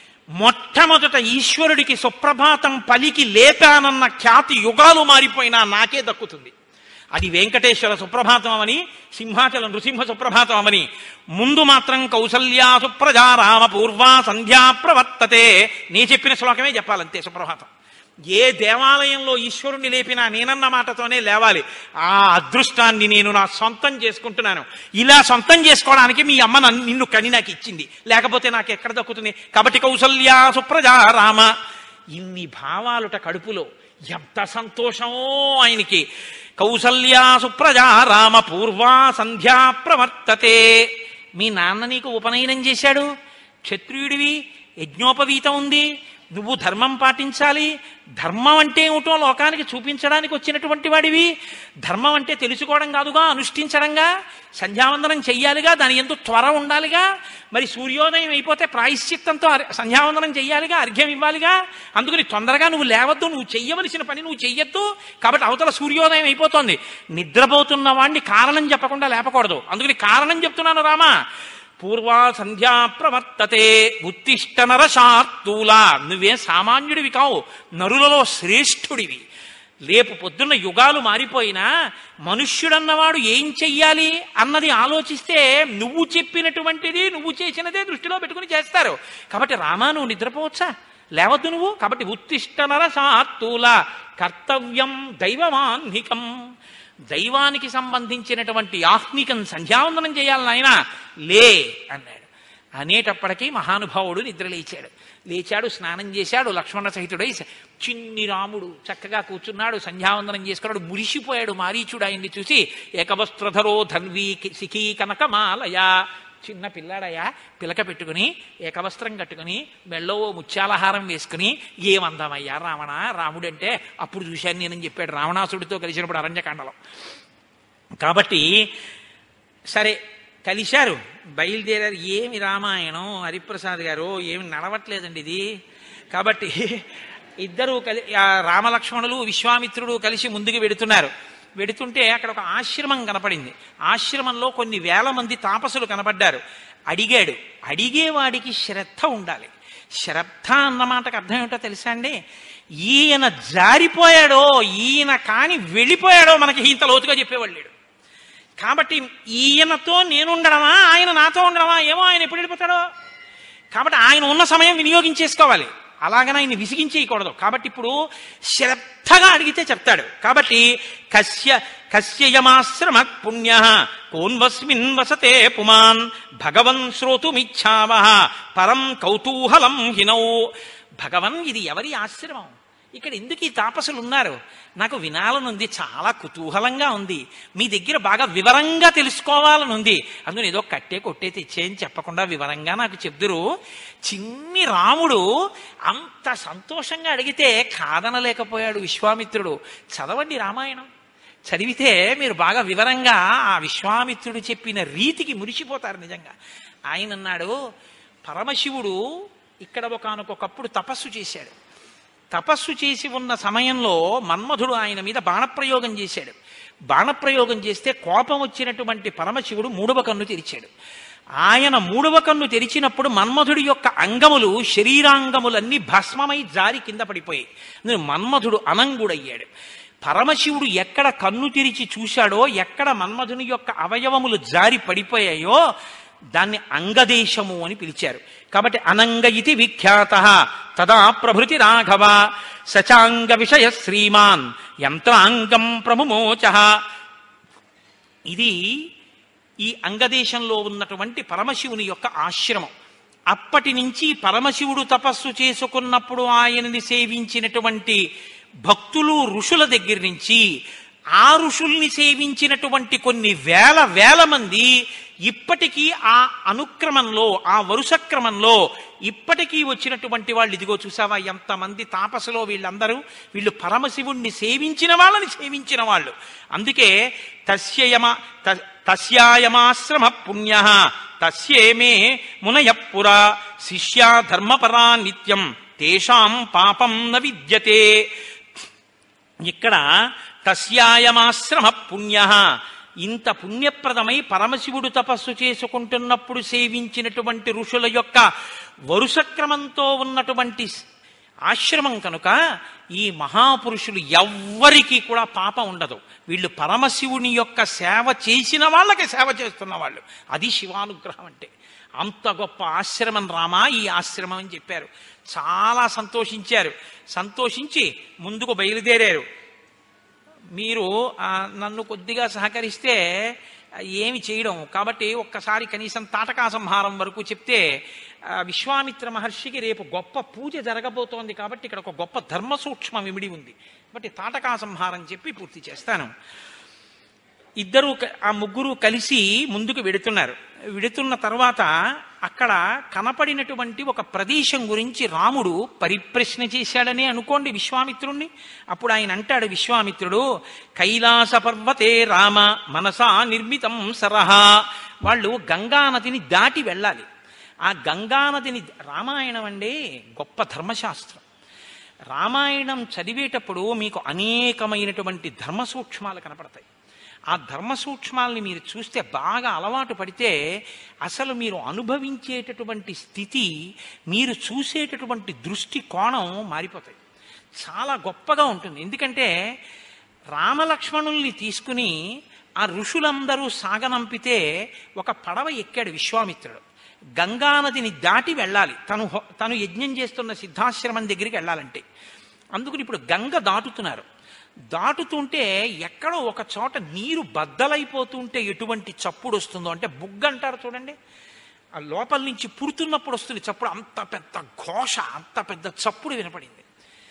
మొట్టమొదట ఈశ్వరుడికి సుప్రభాతం పలికి లేపానన్న ఖ్యాతి యుగాలు మారిపోయినా నాకే దక్కుతుంది అది వెంకటేశ్వర సుప్రభాతం అని సింహాచల నృసింహ సుప్రభాతం అవని ముందు మాత్రం కౌసల్యా సుప్రజా రామ పూర్వా సంధ్యా ప్రవర్తతే నే చెప్పిన శ్లోకమే చెప్పాలంతే సుప్రభాతం ఏ దేవాలయంలో ఈశ్వరుణ్ణి లేపినా నేనన్న మాటతోనే లేవాలి ఆ అదృష్టాన్ని నేను నా సొంతం చేసుకుంటున్నాను ఇలా సొంతం చేసుకోవడానికి మీ అమ్మ నన్ను నిన్ను కని నాకు ఇచ్చింది లేకపోతే నాకు ఎక్కడ దక్కుతుంది కాబట్టి కౌసల్యా సుప్రజా రామ ఇన్ని భావాలుట కడుపులో ఎంత సంతోషమో ఆయనకి కౌసల్యా సుప్రజా రామ పూర్వా సంధ్యా ప్రవర్తతే మీ నాన్న నీకు ఉపనయనం చేశాడు క్షత్రియుడివి యజ్ఞోపవీతం ఉంది నువ్వు ధర్మం పాటించాలి ధర్మం అంటే ఏమిటో లోకానికి చూపించడానికి వచ్చినటువంటి వాడివి ధర్మం అంటే తెలుసుకోవడం కాదుగా అనుష్ఠించడంగా సంధ్యావందనం చెయ్యాలిగా దాని ఎందు త్వర ఉండాలిగా మరి సూర్యోదయం అయిపోతే ప్రాయశ్చిత్తంతో అర్- సంధ్యావందనం చెయ్యాలిగా అర్ఘ్యం ఇవ్వాలిగా అందుకని తొందరగా నువ్వు లేవద్దు నువ్వు చెయ్యవలసిన పని నువ్వు చెయ్యొద్దు కాబట్టి అవతల సూర్యోదయం అయిపోతోంది నిద్రపోతున్న వాడిని కారణం చెప్పకుండా లేపకూడదు అందుకని కారణం చెప్తున్నాను రామా పూర్వా సంధ్యా ప్రవర్తతే ఉత్తిష్ట నరశార్తూల నువ్వే సామాన్యుడివి కావు నరులలో శ్రేష్ఠుడివి రేపు పొద్దున్న యుగాలు మారిపోయినా మనుష్యుడన్నవాడు ఏం చెయ్యాలి అన్నది ఆలోచిస్తే నువ్వు చెప్పినటువంటిది నువ్వు చేసినదే దృష్టిలో పెట్టుకుని చేస్తారు కాబట్టి రామా నువ్వు నిద్రపోవచ్చా లేవద్దు నువ్వు కాబట్టి ఉత్తిష్ట నరశార్తూల కర్తవ్యం దైవమాన్నికం దైవానికి సంబంధించినటువంటి ఆహ్నికం సంధ్యావందనం చేయాలి నాయన లే అన్నాడు అనేటప్పటికీ మహానుభావుడు నిద్ర లేచాడు లేచాడు స్నానం చేశాడు లక్ష్మణ సహితుడై చిన్ని రాముడు చక్కగా కూర్చున్నాడు సంధ్యావందనం చేసుకున్నాడు మురిసిపోయాడు మారీచుడు ఆయన్ని చూసి ఏకవస్త్రధరో ధన్వీ సిఖీ కనకమాలయ చిన్న పిల్లాడయ్యా పిలక పెట్టుకుని ఏకవస్త్రం కట్టుకుని మెళ్ళో ఓ ముత్యాలహారం వేసుకుని ఏమందామయ్యా రావణ రాముడంటే అప్పుడు చూశాను నేనని చెప్పాడు రావణాసుడితో కలిసినప్పుడు అరణ్యకాండలో కాబట్టి సరే కలిశారు బయలుదేరారు ఏమి రామాయణం హరిప్రసాద్ గారు ఏమి నడవట్లేదండి ఇది కాబట్టి ఇద్దరు కలి ఆ రామలక్ష్మణులు విశ్వామిత్రుడు కలిసి ముందుకు వెడుతున్నారు వెడుతుంటే అక్కడ ఒక ఆశ్రమం కనపడింది ఆశ్రమంలో కొన్ని వేల మంది తాపసులు కనపడ్డారు అడిగాడు అడిగేవాడికి శ్రద్ధ ఉండాలి శ్రద్ధ అన్న మాటకు అర్థం ఏమిటో తెలుసా అండి ఈయన జారిపోయాడో ఈయన కాని వెళ్ళిపోయాడో మనకి ఇంత లోతుగా చెప్పేవాళ్ళు లేడు కాబట్టి ఈయనతో నేనుండడమా ఆయన నాతో ఉండడమా ఏమో ఆయన ఎప్పుడు వెళ్ళిపోతాడో కాబట్టి ఆయన ఉన్న సమయం వినియోగించేసుకోవాలి అలాగని ఆయన విసిగించేయకూడదు కాబట్టి ఇప్పుడు శ్రద్ధగా అడిగితే చెప్తాడు కాబట్టి కస్య కస్యయమాశ్రమ పుణ్య కోన్వస్మిన్ వసతే పుమాన్ భగవన్ శ్రోతుమిచ్చావ పరం కౌతూహలం హినౌ భగవన్ ఇది ఎవరి ఆశ్రమం ఇక్కడ ఎందుకు ఈ తాపసులు ఉన్నారు నాకు వినాలనుంది చాలా కుతూహలంగా ఉంది మీ దగ్గర బాగా వివరంగా తెలుసుకోవాలనుంది అందులో ఏదో కట్టే కొట్టే తెచ్చేయని చెప్పకుండా వివరంగా నాకు చెప్దురు చిన్ని రాముడు అంత సంతోషంగా అడిగితే కాదనలేకపోయాడు విశ్వామిత్రుడు చదవండి రామాయణం చదివితే మీరు బాగా వివరంగా ఆ విశ్వామిత్రుడు చెప్పిన రీతికి మురిసిపోతారు నిజంగా ఆయన అన్నాడు పరమశివుడు ఇక్కడ ఒకనకొకప్పుడు తపస్సు చేశాడు తపస్సు చేసి ఉన్న సమయంలో మన్మధుడు ఆయన మీద బాణప్రయోగం చేశాడు బాణప్రయోగం చేస్తే కోపం వచ్చినటువంటి పరమశివుడు మూడవ కన్ను తెరిచాడు ఆయన మూడవ కన్ను తెరిచినప్పుడు మన్మధుడి యొక్క అంగములు శరీరాంగములన్నీ భస్మమై జారి కింద పడిపోయాయి అందులో మన్మధుడు అనంగుడయ్యాడు పరమశివుడు ఎక్కడ కన్ను తెరిచి చూశాడో ఎక్కడ మన్మధుని యొక్క అవయవములు జారి పడిపోయాయో దాన్ని అంగదేశము అని పిలిచారు కాబట్టి అనంగ ఇది విఖ్యాత తదా ప్రభృతి రాఘవ సచాంగ విషయ శ్రీమాన్ యంత్రాంగం ప్రముమోచ ఇది ఈ అంగదేశంలో ఉన్నటువంటి పరమశివుని యొక్క ఆశ్రమం అప్పటి నుంచి పరమశివుడు తపస్సు చేసుకున్నప్పుడు ఆయనని సేవించినటువంటి భక్తులు ఋషుల దగ్గర నుంచి ఆ ఋషుల్ని సేవించినటువంటి కొన్ని వేల వేల మంది ఇప్పటికీ ఆ అనుక్రమంలో ఆ వరుస క్రమంలో ఇప్పటికీ వచ్చినటువంటి వాళ్ళు ఇదిగో చూసావా ఎంతమంది తాపసులో వీళ్ళందరూ వీళ్ళు పరమశివుణ్ణి సేవించిన వాళ్ళని సేవించిన వాళ్ళు అందుకే తస్యయమ త- తస్యాయమాశ్రమ పుణ్య తస్యేమే మునయపురా శిష్యా ధర్మపరా నిత్యం తేషాం పాపం న విద్యతే ఇక్కడ తస్యాయమాశ్రమ పుణ్య ఇంత పుణ్యప్రదమై పరమశివుడు తపస్సు చేసుకుంటున్నప్పుడు సేవించినటువంటి ఋషుల యొక్క వరుస క్రమంతో ఉన్నటువంటి ఆశ్రమం కనుక ఈ మహాపురుషులు ఎవ్వరికీ కూడా పాపం ఉండదు వీళ్ళు పరమశివుని యొక్క సేవ చేసిన వాళ్ళకి సేవ చేస్తున్న వాళ్ళు అది శివానుగ్రహం అంటే అంత గొప్ప ఆశ్రమం రామా ఈ ఆశ్రమం అని చెప్పారు చాలా సంతోషించారు సంతోషించి ముందుకు బయలుదేరారు మీరు ఆ, నన్ను కొద్దిగా సహకరిస్తే ఆ, ఏమి చేయడం కాబట్టి ఒక్కసారి కనీసం తాటకా సంహారం వరకు చెప్తే ఆ, విశ్వామిత్ర మహర్షికి రేపు గొప్ప పూజ జరగబోతోంది కాబట్టి ఇక్కడ ఒక గొప్ప ధర్మ సూక్ష్మం ఇమిడి ఉంది కాబట్టి తాటకా సంహారం చెప్పి పూర్తి చేస్తాను ఇద్దరు క- ఆ ముగ్గురు కలిసి ముందుకు వెడుతున్నారు వెడుతున్న తర్వాత అక్కడ కనపడినటువంటి ఒక ప్రదేశం గురించి రాముడు పరిప్రశ్న చేశాడని అనుకోండి విశ్వామిత్రుణ్ణి అప్పుడు ఆయన అంటాడు విశ్వామిత్రుడు కైలాస పర్వతే రామ మనసా నిర్మితం సరహా వాళ్ళు గంగానదిని దాటి వెళ్ళాలి ఆ గంగానదిని రామాయణం అండి గొప్ప ధర్మశాస్త్రం రామాయణం చదివేటప్పుడు మీకు అనేకమైనటువంటి ధర్మ సూక్ష్మాలు కనపడతాయి ఆ ధర్మ సూక్ష్మాలని మీరు చూస్తే బాగా అలవాటు పడితే అసలు మీరు అనుభవించేటటువంటి స్థితి మీరు చూసేటటువంటి దృష్టి కోణం మారిపోతాయి చాలా గొప్పగా ఉంటుంది ఎందుకంటే రామలక్ష్మణుల్ని తీసుకుని ఆ ఋషులందరూ సాగనంపితే ఒక పడవ ఎక్కాడు విశ్వామిత్రుడు గంగానదిని దాటి వెళ్ళాలి తను హో- తను యజ్ఞం చేస్తున్న సిద్ధాశ్రమం దగ్గరికి వెళ్ళాలంటే అందుకని ఇప్పుడు గంగ దాటుతున్నారు దాటుతుంటే ఎక్కడో ఒక చోట నీరు బద్దలైపోతుంటే ఎటువంటి చప్పుడు వస్తుందో అంటే బుగ్గ అంటారు చూడండి ఆ లోపల నుంచి పుడుతున్నప్పుడు వస్తుంది చప్పుడు అంత పెద్ద ఘోష అంత పెద్ద చప్పుడు వినపడింది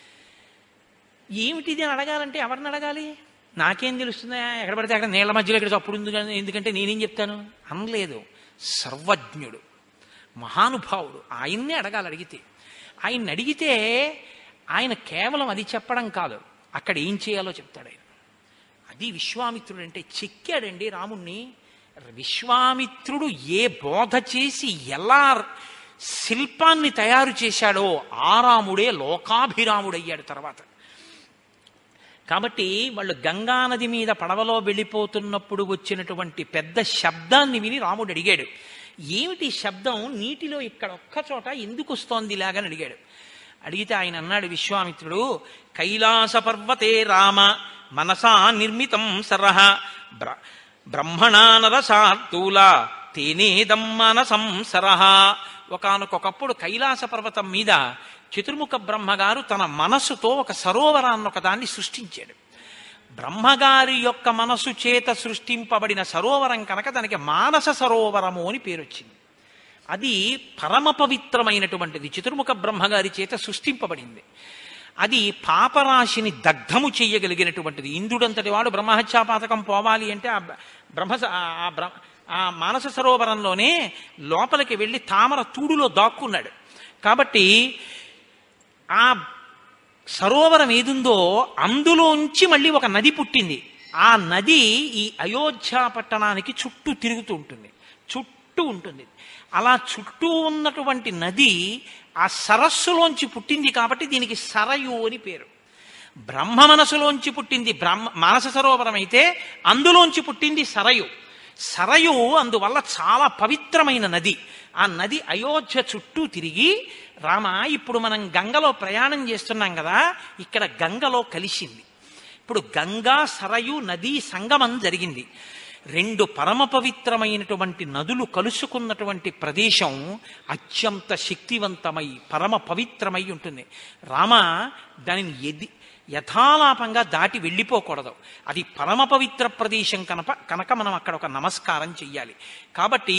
ఏమిటిది అని అడగాలంటే ఎవరిని అడగాలి నాకేం తెలుస్తుందా ఎక్కడ పడితే అక్కడ నీళ్ళ మధ్యలో ఇక్కడ చప్పుడు ఉంది కానీ ఎందుకంటే నేనేం చెప్తాను అనలేదు సర్వజ్ఞుడు మహానుభావుడు ఆయన్నే అడగాలి అడిగితే ఆయన్ని అడిగితే ఆయన కేవలం అది చెప్పడం కాదు అక్కడ ఏం చేయాలో చెప్తాడు ఆయన అది విశ్వామిత్రుడు అంటే చెక్కాడండి రాముణ్ణి విశ్వామిత్రుడు ఏ బోధ చేసి ఎలా శిల్పాన్ని తయారు చేశాడో ఆ రాముడే లోకాభిరాముడయ్యాడు తర్వాత కాబట్టి వాళ్ళు గంగానది మీద పడవలో వెళ్ళిపోతున్నప్పుడు వచ్చినటువంటి పెద్ద శబ్దాన్ని విని రాముడు అడిగాడు ఏమిటి శబ్దం నీటిలో ఇక్కడ ఒక్క చోట ఎందుకు వస్తోంది ఇలాగని అడిగాడు అడిగితే ఆయన అన్నాడు విశ్వామిత్రుడు కైలాస పర్వతే రామ మనసా నిర్మితం సరహ బ్ర బ్రహ్మణానరసార్థూల తేనేదం మనసం సరహ ఒకనకొకప్పుడు కైలాస పర్వతం మీద చతుర్ముఖ బ్రహ్మగారు తన మనస్సుతో ఒక సరోవరాన్ని ఒకదాన్ని సృష్టించాడు బ్రహ్మగారి యొక్క మనసు చేత సృష్టింపబడిన సరోవరం కనుక దానికి మానస సరోవరము అని పేరు వచ్చింది అది పరమ పవిత్రమైనటువంటిది చతుర్ముఖ బ్రహ్మగారి చేత సృష్టింపబడింది అది పాపరాశిని దగ్ధము చేయగలిగినటువంటిది ఇంద్రుడంతటి వాడు బ్రహ్మహత్యాపాతకం పోవాలి అంటే ఆ బ్రహ్మ ఆ బ్ర- ఆ మానస సరోవరంలోనే లోపలికి వెళ్ళి తామర తూడులో దాక్కున్నాడు కాబట్టి ఆ సరోవరం ఏదుందో అందులోంచి మళ్ళీ ఒక నది పుట్టింది ఆ నది ఈ అయోధ్య పట్టణానికి చుట్టూ తిరుగుతూ ఉంటుంది చుట్టూ ఉంటుంది అలా చుట్టూ ఉన్నటువంటి నది ఆ సరస్సులోంచి పుట్టింది కాబట్టి దీనికి సరయు అని పేరు బ్రహ్మ మనసులోంచి పుట్టింది బ్రహ్మ మానస సరోవరం అయితే అందులోంచి పుట్టింది సరయు సరయు అందువల్ల చాలా పవిత్రమైన నది ఆ నది అయోధ్య చుట్టూ తిరిగి రామ ఇప్పుడు మనం గంగలో ప్రయాణం చేస్తున్నాం కదా ఇక్కడ గంగలో కలిసింది ఇప్పుడు గంగా సరయు నదీ సంగమం జరిగింది రెండు పరమ పవిత్రమైనటువంటి నదులు కలుసుకున్నటువంటి ప్రదేశం అత్యంత శక్తివంతమై పరమ పవిత్రమై ఉంటుంది రామ దానిని ఎది యథాలాపంగా దాటి వెళ్ళిపోకూడదు అది పరమ పవిత్ర ప్రదేశం కనుక కనుక మనం అక్కడ ఒక నమస్కారం చెయ్యాలి కాబట్టి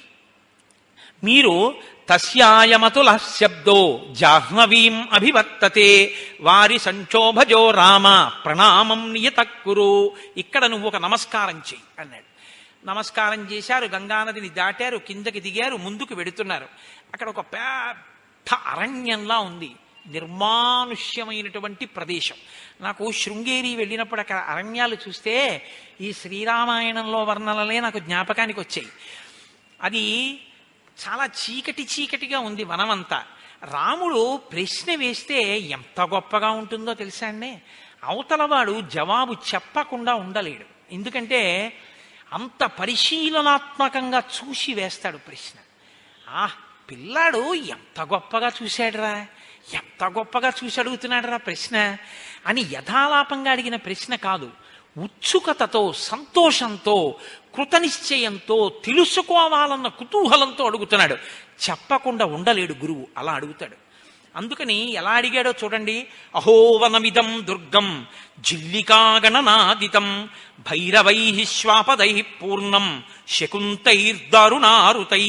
మీరు తస్యాయమతుల శబ్దో జాహ్నవీం అభివర్తతే వారి సంక్షోభజో రామ ప్రణామం నియతక్కురు ఇక్కడ నువ్వు ఒక నమస్కారం చెయ్యి అన్నాడు నమస్కారం చేశారు గంగానదిని దాటారు కిందకి దిగారు ముందుకు వెడుతున్నారు అక్కడ ఒక పెద్ద అరణ్యంలా ఉంది నిర్మానుష్యమైనటువంటి ప్రదేశం నాకు శృంగేరి వెళ్ళినప్పుడు అక్కడ అరణ్యాలు చూస్తే ఈ శ్రీరామాయణంలో వర్ణనలే నాకు జ్ఞాపకానికి వచ్చాయి అది చాలా చీకటి చీకటిగా ఉంది వనమంతా రాముడు ప్రశ్న వేస్తే ఎంత గొప్పగా ఉంటుందో తెలుసా అండి అవతలవాడు జవాబు చెప్పకుండా ఉండలేడు ఎందుకంటే అంత పరిశీలనాత్మకంగా చూసి వేస్తాడు ప్రశ్న ఆ పిల్లాడు ఎంత గొప్పగా చూశాడురా ఎంత గొప్పగా చూసి అడుగుతున్నాడురా ప్రశ్న అని యథాలాపంగా అడిగిన ప్రశ్న కాదు ఉత్సుకతతో సంతోషంతో కృతనిశ్చయంతో తెలుసుకోవాలన్న కుతూహలంతో అడుగుతున్నాడు చెప్పకుండా ఉండలేడు గురువు అలా అడుగుతాడు అందుకని ఎలా అడిగాడో చూడండి అహోవనమిదం దుర్గం జిల్లికాగణనాదితం భైరవై శ్వాపదై పూర్ణం శకుంతైర్దారుణారుతై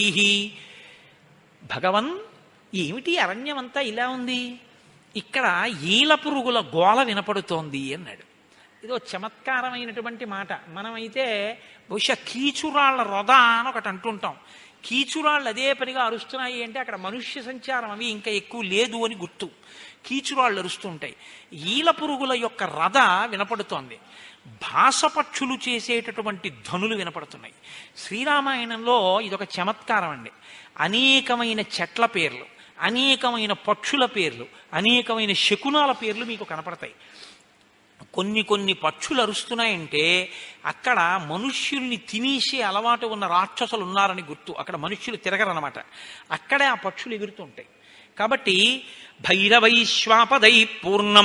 భగవన్ ఏమిటి అరణ్యమంతా ఇలా ఉంది ఇక్కడ ఈల పురుగుల గోల వినపడుతోంది అన్నాడు ఇదో చమత్కారమైనటువంటి మాట మనమైతే బహుశా కీచురాళ్ల రొద అని ఒకటి అంటుంటాం కీచురాళ్ళు అదే పనిగా అరుస్తున్నాయి అంటే అక్కడ మనుష్య సంచారం అవి ఇంకా ఎక్కువ లేదు అని గుర్తు కీచురాళ్ళు అరుస్తుంటాయి ఈల పురుగుల యొక్క రథ వినపడుతోంది భాసపక్షులు చేసేటటువంటి ధ్వనులు వినపడుతున్నాయి శ్రీరామాయణంలో ఇదొక చమత్కారం అండి అనేకమైన చెట్ల పేర్లు అనేకమైన పక్షుల పేర్లు అనేకమైన శకునాల పేర్లు మీకు కనపడతాయి కొన్ని కొన్ని పక్షులు అరుస్తున్నాయంటే అక్కడ మనుష్యుల్ని తినేసే అలవాటు ఉన్న రాక్షసులు ఉన్నారని గుర్తు అక్కడ మనుష్యులు తిరగరనమాట అక్కడే ఆ పక్షులు ఎగురుతుంటాయి కాబట్టి భైరవైశ్వాపదై పూర్ణం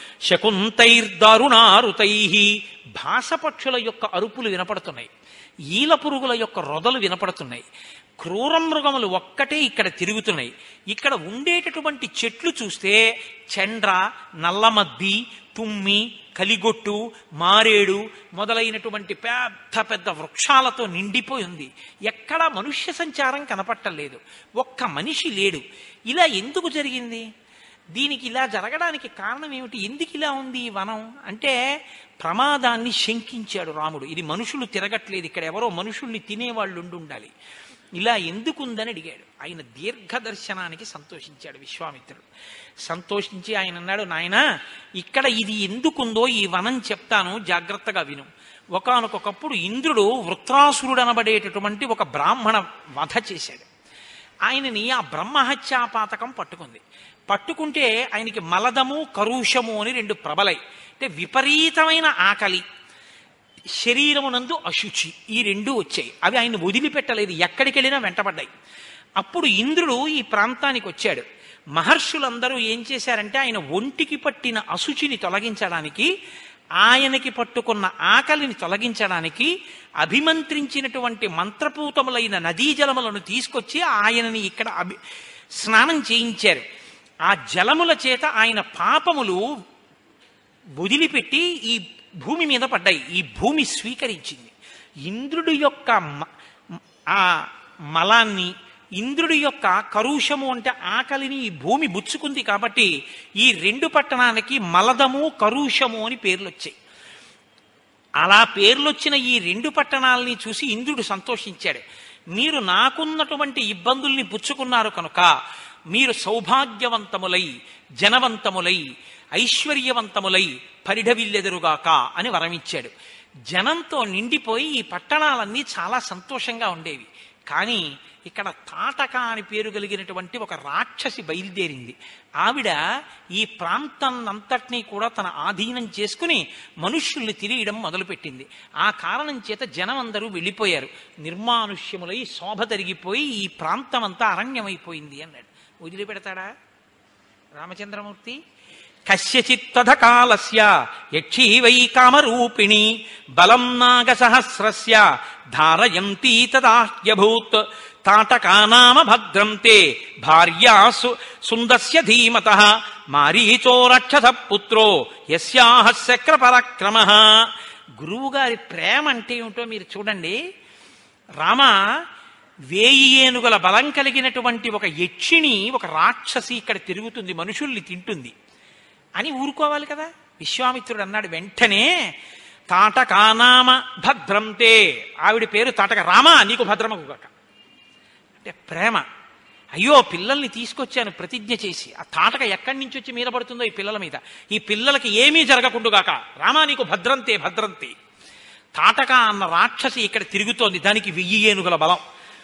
శకుంతైర్దారుణారుతై భాసపక్షుల యొక్క అరుపులు వినపడుతున్నాయి ఈల పురుగుల యొక్క రొదలు వినపడుతున్నాయి క్రూర మృగములు ఒక్కటే ఇక్కడ తిరుగుతున్నాయి ఇక్కడ ఉండేటటువంటి చెట్లు చూస్తే చండ్ర నల్లమద్ది తుమ్మి కలిగొట్టు మారేడు మొదలైనటువంటి పెద్ద పెద్ద వృక్షాలతో నిండిపోయి ఉంది ఎక్కడా మనుష్య సంచారం కనపట్టలేదు ఒక్క మనిషి లేడు ఇలా ఎందుకు జరిగింది దీనికి ఇలా జరగడానికి కారణం ఏమిటి ఎందుకు ఇలా ఉంది ఈ వనం అంటే ప్రమాదాన్ని శంకించాడు రాముడు ఇది మనుషులు తిరగట్లేదు ఇక్కడ ఎవరో మనుషుల్ని తినేవాళ్ళు ఉండి ఉండాలి ఇలా ఎందుకుందని అడిగాడు ఆయన దీర్ఘదర్శనానికి సంతోషించాడు విశ్వామిత్రుడు సంతోషించి ఆయన అన్నాడు నాయన ఇక్కడ ఇది ఎందుకుందో ఈ వనం చెప్తాను జాగ్రత్తగా విను ఒకనకొకప్పుడు ఇంద్రుడు వృత్రాసురుడు అనబడేటటువంటి ఒక బ్రాహ్మణ వధ చేశాడు ఆయనని ఆ బ్రహ్మహత్యాపాతకం పట్టుకుంది పట్టుకుంటే ఆయనకి మలదము కరుషము అని రెండు ప్రబలై అంటే విపరీతమైన ఆకలి శరీరమునందు అశుచి ఈ రెండు వచ్చాయి అవి ఆయన వదిలిపెట్టలేదు ఎక్కడికి వెళ్ళినా వెంటబడ్డాయి అప్పుడు ఇంద్రుడు ఈ ప్రాంతానికి వచ్చాడు మహర్షులందరూ ఏం చేశారంటే ఆయన ఒంటికి పట్టిన అశుచిని తొలగించడానికి ఆయనకి పట్టుకున్న ఆకలిని తొలగించడానికి అభిమంత్రించినటువంటి మంత్రపూతములైన నదీ జలములను తీసుకొచ్చి ఆయనని ఇక్కడ అభి స్నానం చేయించారు ఆ జలముల చేత ఆయన పాపములు వదిలిపెట్టి ఈ భూమి మీద పడ్డాయి ఈ భూమి స్వీకరించింది ఇంద్రుడి యొక్క మ- ఆ మలాన్ని ఇంద్రుడి యొక్క కరుషము అంటే ఆకలిని ఈ భూమి బుచ్చుకుంది కాబట్టి ఈ రెండు పట్టణాలకి మలదము కరుషము అని పేర్లు వచ్చాయి అలా పేర్లొచ్చిన ఈ రెండు పట్టణాలని చూసి ఇంద్రుడు సంతోషించాడు మీరు నాకున్నటువంటి ఇబ్బందుల్ని పుచ్చుకున్నారు కనుక మీరు సౌభాగ్యవంతములై జనవంతములై ఐశ్వర్యవంతములై పరిఢవిల్లెదురుగాక అని వరమిచ్చాడు జనంతో నిండిపోయి ఈ పట్టణాలన్నీ చాలా సంతోషంగా ఉండేవి కానీ ఇక్కడ తాటక అని పేరు కలిగినటువంటి ఒక రాక్షసి బయలుదేరింది ఆవిడ ఈ ప్రాంతం అంతటినీ కూడా తన ఆధీనం చేసుకుని మనుష్యుల్ని తిరిగడం మొదలుపెట్టింది ఆ కారణం చేత జనం అందరూ వెళ్ళిపోయారు నిర్మానుష్యములై శోభ తరిగిపోయి ఈ ప్రాంతం అంతా అరణ్యమైపోయింది అన్నాడు వదిలిపెడతాడా రామచంద్రమూర్తి కస్యచిత్తథ కాలస్య యక్షీ వై కామరూపిణి బలం నాగ సహస్రస్య ధారయంతీ తదాహ్యభూత్ తాటకానామ భద్రం తే భార్యా సు- సుందస్య ధీమత మారీచో రక్షస పుత్రో యస్యాహ శక్ర పరాక్రమ గురువుగారి ప్రేమ అంటే ఏమిటో మీరు చూడండి రామ వేయి ఏనుగుల బలం కలిగినటువంటి ఒక యక్షిణి ఒక రాక్షసి ఇక్కడ తిరుగుతుంది మనుషుల్ని తింటుంది అని ఊరుకోవాలి కదా విశ్వామిత్రుడు అన్నాడు వెంటనే తాటకానామ భద్రంతే ఆవిడ పేరు తాటక రామ నీకు భద్రమకు కాక అంటే ప్రేమ అయ్యో పిల్లల్ని తీసుకొచ్చాను ప్రతిజ్ఞ చేసి ఆ తాటక ఎక్కడి నుంచి వచ్చి మీద పడుతుందో ఈ పిల్లల మీద ఈ పిల్లలకి ఏమీ జరగకుండుగాక రామా నీకు భద్రంతే భద్రంతే తాటక అన్న రాక్షసి ఇక్కడ తిరుగుతోంది దానికి వెయ్యి ఏనుగుల బలం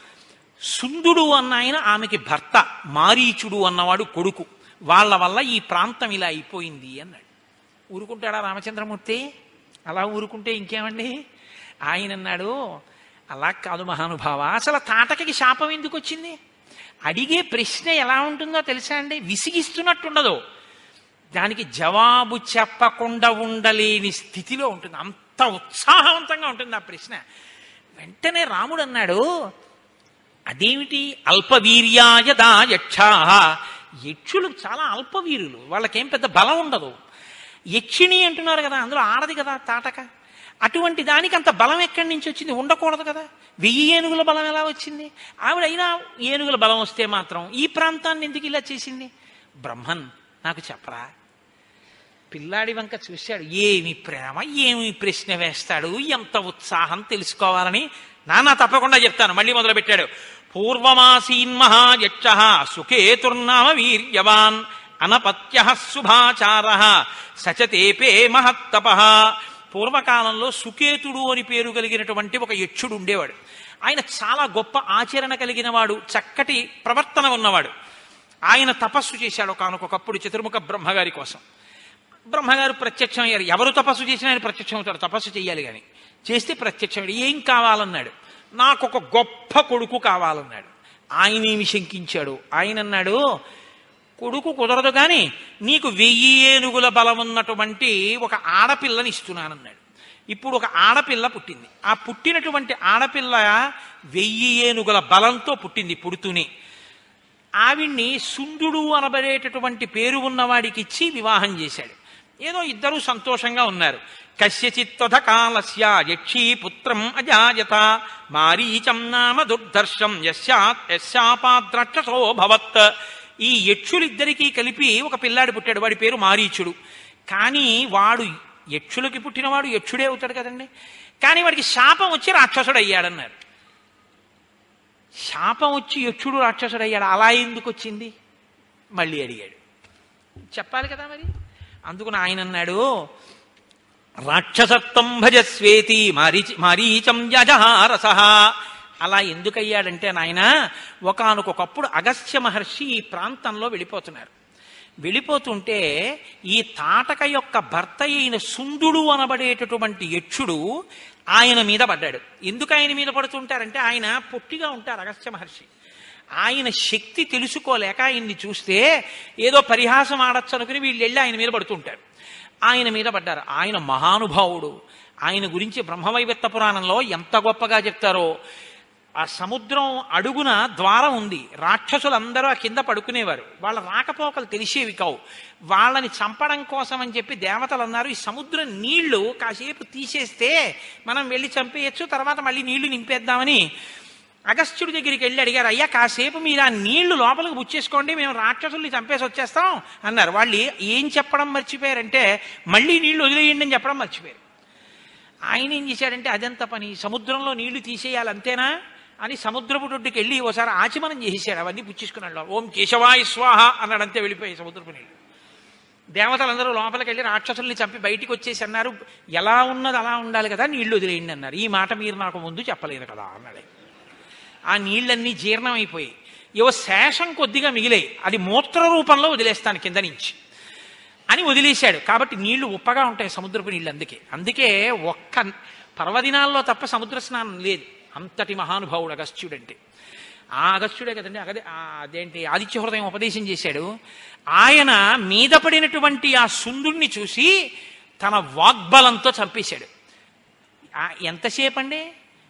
సుందుడు అన్న ఆయన ఆమెకి భర్త మారీచుడు అన్నవాడు కొడుకు వాళ్ళ వల్ల ఈ ప్రాంతం ఇలా అయిపోయింది అన్నాడు ఊరుకుంటాడా రామచంద్రమూర్తి అలా ఊరుకుంటే ఇంకేమండి ఆయన అన్నాడు అలా కాదు మహానుభావ అసలు తాటకకి శాపం ఎందుకు వచ్చింది అడిగే ప్రశ్న ఎలా ఉంటుందో తెలుసా అండి విసిగిస్తున్నట్టుండదు దానికి జవాబు చెప్పకుండా ఉండలేని స్థితిలో ఉంటుంది అంత ఉత్సాహవంతంగా ఉంటుంది ఆ ప్రశ్న వెంటనే రాముడు అన్నాడు అదేమిటి అల్పవీర్యాయ దా యక్షా యక్షులు చాలా అల్పవీరులు వాళ్ళకేం పెద్ద బలం ఉండదు యక్షిణి అంటున్నారు కదా అందులో ఆడది కదా తాటక అటువంటి దానికి అంత బలం ఎక్కడి నుంచి వచ్చింది ఉండకూడదు కదా వెయ్యి ఏనుగుల బలం ఎలా వచ్చింది ఆవిడ అయినా ఏనుగుల బలం వస్తే మాత్రం ఈ ప్రాంతాన్ని ఎందుకు ఇలా చేసింది బ్రహ్మన్ నాకు చెప్పరా పిల్లాడి వంక చూశాడు ఏమి ప్రేమ ఏమి ప్రశ్న వేస్తాడు ఎంత ఉత్సాహం తెలుసుకోవాలని నాన్న తప్పకుండా చెప్తాను మళ్ళీ మొదలు పెట్టాడు పూర్వమాసీన్ మహాయక్ష సుకేతుర్నామ వీర్యవాన్ అనపత్య శుభాచార సచతేపే మహత్తప పూర్వకాలంలో సుకేతుడు అని పేరు కలిగినటువంటి ఒక యక్షుడు ఉండేవాడు ఆయన చాలా గొప్ప ఆచరణ కలిగిన వాడు చక్కటి ప్రవర్తన ఉన్నవాడు ఆయన తపస్సు చేశాడు ఒకనకొకప్పుడు చతుర్ముఖ బ్రహ్మగారి కోసం బ్రహ్మగారు ప్రత్యక్షం అయ్యారు ఎవరు తపస్సు చేసినా ఆయన ప్రత్యక్షం అవుతాడు తపస్సు చేయాలి కానీ చేస్తే ప్రత్యక్షం అయ్యాడు. ఏం కావాలన్నాడు నాకు ఒక గొప్ప కొడుకు కావాలన్నాడు ఆయన ఏమి శంకించాడు ఆయన అన్నాడు కొడుకు కుదరదు కానీ నీకు వెయ్యి ఏనుగుల బలం ఉన్నటువంటి ఒక ఆడపిల్లని ఇస్తున్నానన్నాడు ఇప్పుడు ఒక ఆడపిల్ల పుట్టింది ఆ పుట్టినటువంటి ఆడపిల్ల వెయ్యి ఏనుగుల బలంతో పుట్టింది పుడుతూనే ఆవిడ్ని సుందుడు అనబడేటటువంటి పేరు ఉన్నవాడికి ఇచ్చి వివాహం చేశాడు ఏదో ఇద్దరూ సంతోషంగా ఉన్నారు కస్యచిత్వధ కాలస్య యక్షీ పుత్రం అజాయత మారీచం నామ దుర్దర్శం యస్యాత్ యస్యాపాద్రక్షసో భవత్ ఈ యక్షులిద్దరికీ కలిపి ఒక పిల్లాడు పుట్టాడు వాడి పేరు మారీచుడు కానీ వాడు యక్షులకి పుట్టినవాడు యక్షుడే అవుతాడు కదండి కానీ వాడికి శాపం వచ్చి రాక్షసుడు అయ్యాడన్నారు శాపం వచ్చి యక్షుడు రాక్షసుడు అయ్యాడు అలా ఎందుకు వచ్చింది మళ్ళీ అడిగాడు చెప్పాలి కదా మరి అందుకుని ఆయన అన్నాడు రాక్షసత్వం భజస్వేతి మారీచి మారీచం యజహారస అలా ఎందుకయ్యాడంటే నాయన ఒకనకొకప్పుడు అగస్త్య మహర్షి ఈ ప్రాంతంలో వెళ్ళిపోతున్నారు వెళ్ళిపోతుంటే ఈ తాటక యొక్క భర్త అయిన సుందుడు అనబడేటటువంటి యక్షుడు ఆయన మీద పడ్డాడు ఎందుకు ఆయన మీద పడుతుంటారంటే ఆయన పొట్టిగా ఉంటారు అగస్త్య మహర్షి ఆయన శక్తి తెలుసుకోలేక ఆయన్ని చూస్తే ఏదో పరిహాసం ఆడచ్చు అనుకుని వీళ్ళు వెళ్ళి ఆయన మీద పడుతుంటారు ఆయన మీద పడ్డారు ఆయన మహానుభావుడు ఆయన గురించి బ్రహ్మవైవర్త పురాణంలో ఎంత గొప్పగా చెప్తారో ఆ సముద్రం అడుగున ద్వారం ఉంది రాక్షసులందరూ ఆ కింద పడుకునేవారు వాళ్ళ రాకపోకలు తెలిసేవి కావు వాళ్ళని చంపడం కోసం అని చెప్పి దేవతలు అన్నారు ఈ సముద్రం నీళ్లు కాసేపు తీసేస్తే మనం వెళ్ళి చంపేయచ్చు తర్వాత మళ్ళీ నీళ్లు నింపేద్దామని అగస్త్యుడి దగ్గరికి వెళ్ళి అడిగారు అయ్యా కాసేపు మీరు ఆ నీళ్లు లోపలికి బుచ్చేసుకోండి మేము రాక్షసుల్ని చంపేసి వచ్చేస్తాం అన్నారు వాళ్ళు ఏ- ఏం చెప్పడం మర్చిపోయారంటే మళ్ళీ నీళ్లు వదిలేయండి అని చెప్పడం మర్చిపోయారు ఆయన ఏం చేశాడంటే అదంత పని సముద్రంలో నీళ్లు తీసేయాలి అంతేనా అని సముద్రపు దొడ్డుకి వెళ్ళి ఓసారి ఆచమనం చేసేసాడు అవన్నీ పుచ్చేసుకున్నాడు ఓం కేశవాయ స్వాహ అన్నాడు అంతే వెళ్ళిపోయి సముద్రపు నీళ్లు దేవతలందరూ లోపలికి వెళ్ళి రాక్షసుల్ని చంపి బయటికి వచ్చేసి అన్నారు ఎలా ఉన్నది అలా ఉండాలి కదా నీళ్లు వదిలేయండి అన్నారు ఈ మాట మీరు నాకు ముందు చెప్పలేదు కదా అన్నాడు ఆ నీళ్ళన్నీ జీర్ణమైపోయి ఏవో శేషం కొద్దిగా మిగిలాయి అది మూత్ర రూపంలో వదిలేస్తాను కింద నుంచి అని వదిలేశాడు కాబట్టి నీళ్లు ఉప్పగా ఉంటాయి సముద్రపు నీళ్ళు అందుకే అందుకే ఒక్క పర్వదినాల్లో తప్ప సముద్ర స్నానం లేదు అంతటి మహానుభావుడు అగస్త్యుడంటే ఆ అగస్త్యుడే కదండి అగదే ఆ అదేంటి ఆదిత్య హృదయం ఉపదేశం చేశాడు ఆయన మీద పడినటువంటి ఆ సుందుణ్ణి చూసి తన వాగ్బలంతో చంపేశాడు ఆ ఎంతసేపు అండి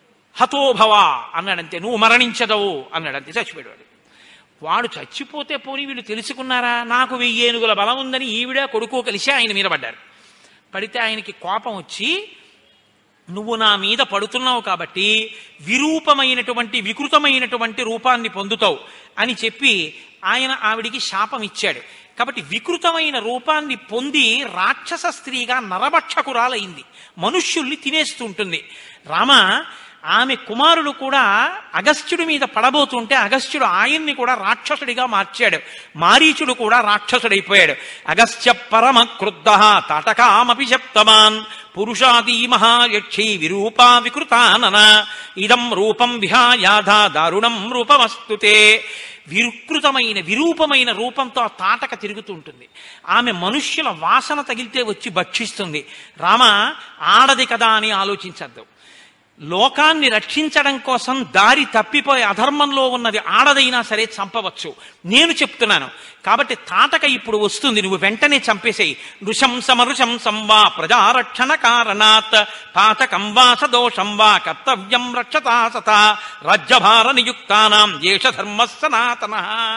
హతోభవ అన్నాడంతే నువ్వు మరణించదవు అన్నాడంతే చచ్చిపోయాడు వాడు వాడు చచ్చిపోతే పోని వీళ్ళు తెలుసుకున్నారా నాకు వెయ్యి ఏనుగుల బలం ఉందని ఈవిడ కొడుకు కలిసి ఆయన మీద పడ్డారు పడితే ఆయనకి కోపం వచ్చి నువ్వు నా మీద పడుతున్నావు కాబట్టి విరూపమైనటువంటి వికృతమైనటువంటి రూపాన్ని పొందుతావు అని చెప్పి ఆయన ఆవిడికి శాపం ఇచ్చాడు కాబట్టి వికృతమైన రూపాన్ని పొంది రాక్షస స్త్రీగా నరభక్షకురాలైంది మనుష్యుల్ని తినేస్తుంటుంది రామ ఆమె కుమారుడు కూడా అగస్త్యుడి మీద పడబోతుంటే అగస్త్యుడు ఆయన్ని కూడా రాక్షసుడిగా మార్చాడు మారీచుడు కూడా రాక్షసుడైపోయాడు అగస్త్య పరమ క్రుద్ధ తాటకామపి శప్తమాన్ పురుషాదీ మహాయక్షి విరూపా వికృతానన ఇదం రూపం విహాయాధ దారుణం రూపమస్తుతే వికృతమైన విరూపమైన రూపంతో ఆ తాటక తిరుగుతూ ఉంటుంది ఆమె మనుష్యుల వాసన తగిలితే వచ్చి భక్షిస్తుంది రామ ఆడది కదా అని ఆలోచించద్దు లోకాన్ని రక్షించడం కోసం దారి తప్పిపోయి అధర్మంలో ఉన్నది ఆడదైనా సరే చంపవచ్చు నేను చెప్తున్నాను కాబట్టి తాటక ఇప్పుడు వస్తుంది నువ్వు వెంటనే చంపేసేయి నృశం సమరుషం సంవా ప్రజారక్షణ కారణాత్ పాతకం వా సదోషం వా కర్తవ్యం రక్షతా సత రాజ్యభార నియుక్తానాం ఏష ధర్మ సనాతన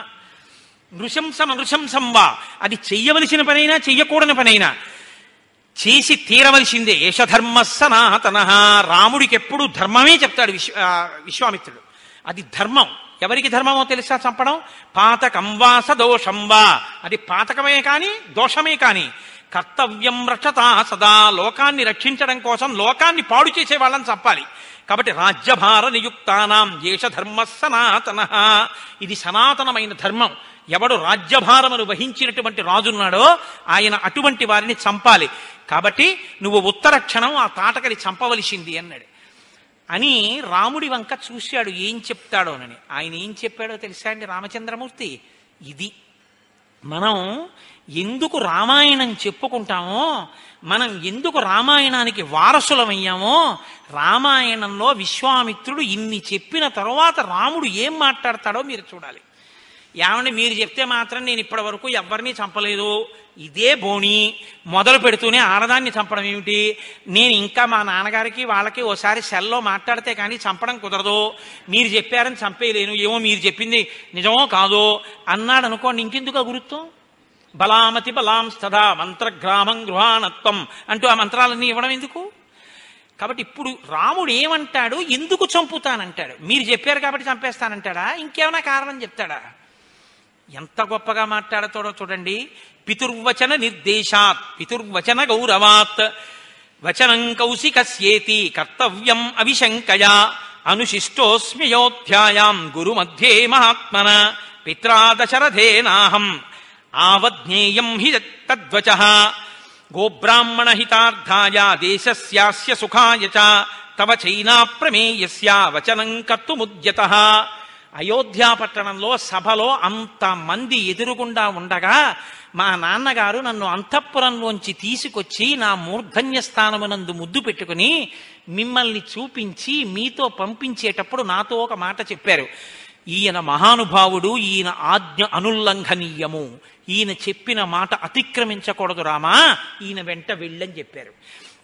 నృశంసం నృశంసం వా అది చెయ్యవలసిన పనైనా చెయ్యకూడని పనైనా చేసి తీరవలసిందే యశధర్మ సనాతన రాముడికి ఎప్పుడు ధర్మమే చెప్తాడు విశ్వ ఆ, విశ్వామిత్రుడు అది ధర్మం ఎవరికి ధర్మమో తెలుసా చంపడం పాతకం వా సదోషం వా అది పాతకమే కాని దోషమే కాని కర్తవ్యం రక్షతా సదా లోకాన్ని రక్షించడం కోసం లోకాన్ని పాడు చేసే వాళ్ళని చంపాలి కాబట్టి రాజ్యభార నియుక్తానాం ఏష ధర్మ సనాతన ఇది సనాతనమైన ధర్మం ఎవడు రాజ్యభారమును వహించినటువంటి రాజున్నాడో ఆయన అటువంటి వారిని చంపాలి కాబట్టి నువ్వు ఉత్తర క్షణం ఆ తాటకని చంపవలసింది అన్నాడు అని రాముడి వంక చూశాడు ఏం చెప్తాడోనని ఆయన ఏం చెప్పాడో తెలుసా అండి రామచంద్రమూర్తి ఇది మనం ఎందుకు రామాయణం చెప్పుకుంటామో మనం ఎందుకు రామాయణానికి వారసులమయ్యామో రామాయణంలో విశ్వామిత్రుడు ఇన్ని చెప్పిన తరువాత రాముడు ఏం మాట్లాడతాడో మీరు చూడాలి ఏమండి మీరు చెప్తే మాత్రం నేను ఇప్పటి వరకు ఎవరిని చంపలేదు ఇదే బోణి మొదలు పెడుతూనే ఆడదాన్ని చంపడం ఏమిటి నేను ఇంకా మా నాన్నగారికి వాళ్ళకి ఓసారి సెల్లో మాట్లాడితే కానీ చంపడం కుదరదు మీరు చెప్పారని చంపేయలేను ఏమో మీరు చెప్పింది నిజమో కాదో అన్నాడు అనుకోండి ఇంకెందుకు ఆ గురుత్వం బలామతి బలాం స్తదా మంత్రగ్రామం గృహాణత్వం అంటూ ఆ మంత్రాలన్నీ ఇవ్వడం ఎందుకు కాబట్టి ఇప్పుడు రాముడు ఏమంటాడు ఎందుకు చంపుతానంటాడు మీరు చెప్పారు కాబట్టి చంపేస్తానంటాడా ఇంకేమైనా కారణం చెప్తాడా ఎంత గొప్పగా మాట్లాడతాడో చూడండి పితుర్వచన నిర్దేశాత్ పితుర్వచన గౌరవాత్ వచనం కౌశికస్యేతి కర్తవ్యం అవిశంకయా అనుశిష్టోస్మ్యయోధ్యాయాం గురుమధ్యే మహాత్మన పిత్రా దశరథేనాహం ఆవజ్ఞేయం హి తద్వచ గోబ్రాహ్మణ హితార్థాయ దేశస్యాస్య సుఖాయ చ తవ చైనా ప్రమేయస్య వచనం కర్తుముద్యత అయోధ్యా పట్టణంలో సభలో అంతమంది ఎదురుగుండా ఉండగా మా నాన్నగారు నన్ను అంతఃపురంలోంచి తీసుకొచ్చి నా మూర్ధన్య స్థానమునందు ముద్దు పెట్టుకుని మిమ్మల్ని చూపించి మీతో పంపించేటప్పుడు నాతో ఒక మాట చెప్పారు ఈయన మహానుభావుడు ఈయన ఆజ్ఞ అనుల్లంఘనీయము ఈయన చెప్పిన మాట అతిక్రమించకూడదు రామా ఈయన వెంట వెళ్ళని చెప్పారు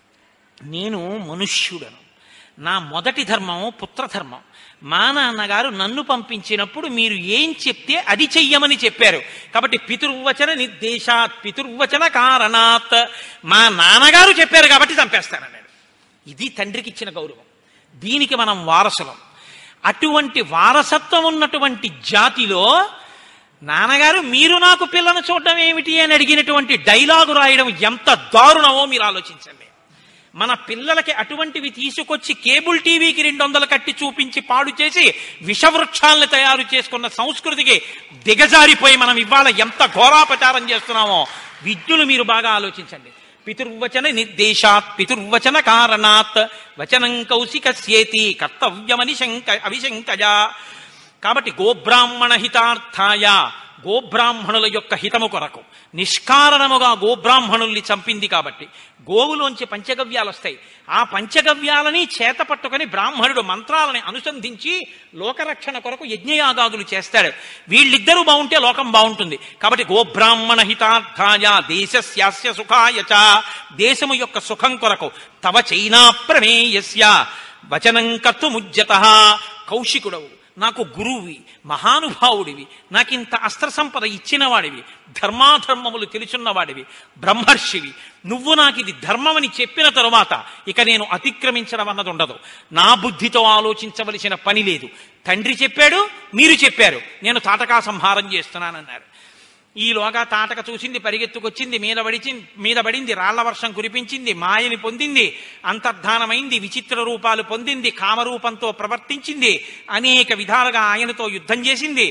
నేను మనుష్యుడను నా మొదటి ధర్మం పుత్రధర్మం మా నాన్నగారు నన్ను పంపించినప్పుడు మీరు ఏం చెప్తే అది చెయ్యమని చెప్పారు కాబట్టి పితుర్వచన నిర్దేశాత్ పితుర్వచన కారణాత్ మా నాన్నగారు చెప్పారు కాబట్టి చంపేస్తానన్నాడు ఇది తండ్రికి ఇచ్చిన గౌరవం దీనికి మనం వారసులం అటువంటి వారసత్వం ఉన్నటువంటి జాతిలో నాన్నగారు మీరు నాకు పిల్లను చూడడం ఏమిటి అని అడిగినటువంటి డైలాగు రాయడం ఎంత దారుణమో మీరు ఆలోచించండి మన పిల్లలకి అటువంటివి తీసుకొచ్చి కేబుల్ టీవీకి రెండు వందలు కట్టి చూపించి పాడు చేసి విషవృక్షాలను తయారు చేసుకున్న సంస్కృతికి దిగజారిపోయి మనం ఇవాళ ఎంత ఘోరాపచారం చేస్తున్నామో విద్యులు మీరు బాగా ఆలోచించండి పితుర్వచన నిర్దేశాత్ పితుర్వచన కారణాత్ వచనం కౌశికస్యేతి కర్తవ్యమని శంక అవిశంకజా కాబట్టి గోబ్రాహ్మణ హితార్థాయ గోబ్రాహ్మణుల యొక్క హితము కొరకు నిష్కారణముగా గోబ్రాహ్మణుల్ని చంపింది కాబట్టి గోవులోంచి పంచగవ్యాలు వస్తాయి ఆ పంచగవ్యాలని చేత పట్టుకొని బ్రాహ్మణుడు మంత్రాలని అనుసంధించి లోకరక్షణ కొరకు యజ్ఞయాగాదులు చేస్తాడు వీళ్ళిద్దరూ బాగుంటే లోకం బాగుంటుంది కాబట్టి గోబ్రాహ్మణ హితార్థాయ దేశస్యాస్య సుఖాయ చ దేశము యొక్క సుఖం కొరకు తవ చైనా ప్రమేయస్య వచనం కర్తుముజ్యత కౌశికుడవు నాకు గురువువి మహానుభావుడివి నాకింత అస్త్ర సంపద ఇచ్చినవాడివి ధర్మాధర్మములు తెలుసున్నవాడివి బ్రహ్మర్షివి నువ్వు నాకు ఇది ధర్మమని చెప్పిన తరువాత ఇక నేను అతిక్రమించడం అన్నది ఉండదు నా బుద్ధితో ఆలోచించవలసిన పని లేదు తండ్రి చెప్పాడు మీరు చెప్పారు నేను తాటకా సంహారం చేస్తున్నానన్నారు ఈలోగా తాటక చూసింది పరిగెత్తుకొచ్చింది మీద పడిచి మీద పడింది రాళ్ల వర్షం కురిపించింది మాయని పొందింది అంతర్ధానమైంది విచిత్ర రూపాలు పొందింది కామరూపంతో ప్రవర్తించింది అనేక విధాలుగా ఆయనతో యుద్ధం చేసింది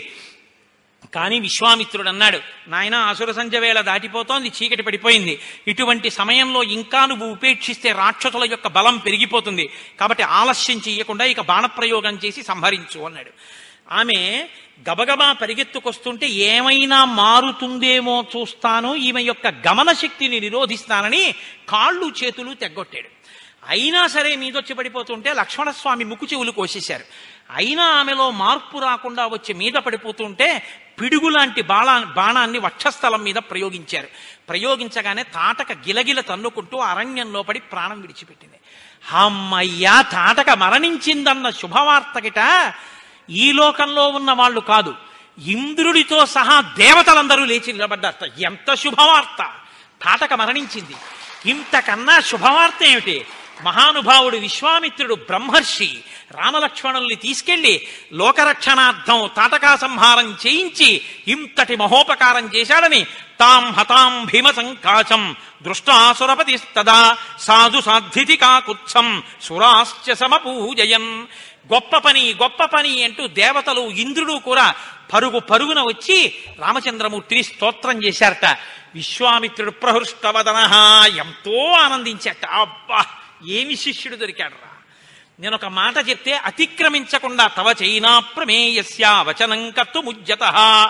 కానీ విశ్వామిత్రుడు అన్నాడు నాయన అసుర సంజ వేళ దాటిపోతోంది చీకటి పడిపోయింది ఇటువంటి సమయంలో ఇంకా నువ్వు ఉపేక్షిస్తే రాక్షసుల యొక్క బలం పెరిగిపోతుంది కాబట్టి ఆలస్యం చేయకుండా ఇక బాణప్రయోగం చేసి సంహరించు అన్నాడు ఆమె గబగబా పరిగెత్తుకొస్తుంటే ఏమైనా మారుతుందేమో చూస్తాను ఈమె యొక్క గమన శక్తిని నిరోధిస్తానని కాళ్ళు చేతులు తెగ్గొట్టాడు అయినా సరే మీదొచ్చి పడిపోతుంటే లక్ష్మణస్వామి ముక్కు చెవులు కోసేశారు అయినా ఆమెలో మార్పు రాకుండా వచ్చి మీద పడిపోతుంటే పిడుగులాంటి బాణా బాణాన్ని వక్షస్థలం మీద ప్రయోగించారు ప్రయోగించగానే తాటక గిలగిల తన్నుకుంటూ అరణ్యంలో పడి ప్రాణం విడిచిపెట్టింది అమ్మయ్యా తాటక మరణించిందన్న శుభవార్తకిట ఈ లోకంలో ఉన్న వాళ్ళు కాదు ఇంద్రుడితో సహా దేవతలందరూ లేచి నిలబడ్డారట ఎంత శుభవార్త తాటక మరణించింది ఇంతకన్నా శుభవార్త ఏమిటి మహానుభావుడు విశ్వామిత్రుడు బ్రహ్మర్షి రామలక్ష్మణుల్ని తీసుకెళ్లి లోకరక్షణార్థం తాటకా సంహారం చేయించి ఇంతటి మహోపకారం చేశాడని తాం హతాం భీమ సంకాచం దృష్టాసురపతి తదా సాధు సాధితి కాకుత్సం సురాశ్చ సమపూజయన్ గొప్ప పని గొప్ప పని అంటూ దేవతలు ఇంద్రుడు కూడా పరుగు పరుగున వచ్చి రామచంద్రమూర్తిని స్తోత్రం చేశారట విశ్వామిత్రుడు ప్రహృష్టవదన ఎంతో ఆనందించాట అబ్బా ఏమి శిష్యుడు దొరికాడరా నేను ఒక మాట చెప్తే అతిక్రమించకుండా తవ చైనా ప్రమేయస్య వచనం కత్తు ముజ్జత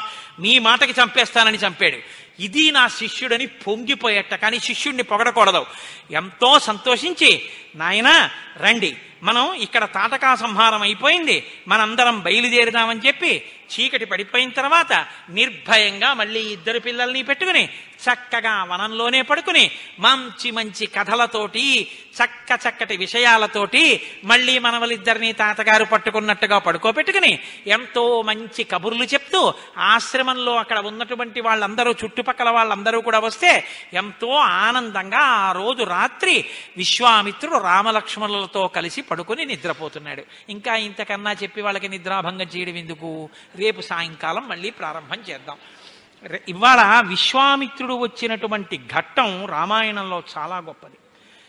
మీ మాటకి చంపేస్తానని చంపాడు ఇది నా శిష్యుడని పొంగిపోయేట కానీ శిష్యుడిని పొగడకూడదు ఎంతో సంతోషించి నాయనా రండి మనం ఇక్కడ తాటకా సంహారం అయిపోయింది మనందరం బయలుదేరుదామని చెప్పి చీకటి పడిపోయిన తర్వాత నిర్భయంగా మళ్ళీ ఇద్దరు పిల్లల్ని పెట్టుకుని చక్కగా వనంలోనే పడుకుని మంచి మంచి కథలతోటి చక్క చక్కటి విషయాలతోటి మళ్ళీ మనవలిద్దరిని తాతగారు పట్టుకున్నట్టుగా పడుకోబెట్టుకుని ఎంతో మంచి కబుర్లు చెప్తూ ఆశ్రమంలో అక్కడ ఉన్నటువంటి వాళ్ళందరూ చుట్టుపక్కల వాళ్ళందరూ కూడా వస్తే ఎంతో ఆనందంగా ఆ రోజు రాత్రి విశ్వామిత్రుడు రామలక్ష్మణులతో కలిసి పడుకుని నిద్రపోతున్నాడు ఇంకా ఇంతకన్నా చెప్పి వాళ్ళకి నిద్రాభంగం చేయడం ఎందుకు రేపు సాయంకాలం మళ్ళీ ప్రారంభం చేద్దాం రె- ఇవాళ విశ్వామిత్రుడు వచ్చినటువంటి ఘట్టం రామాయణంలో చాలా గొప్పది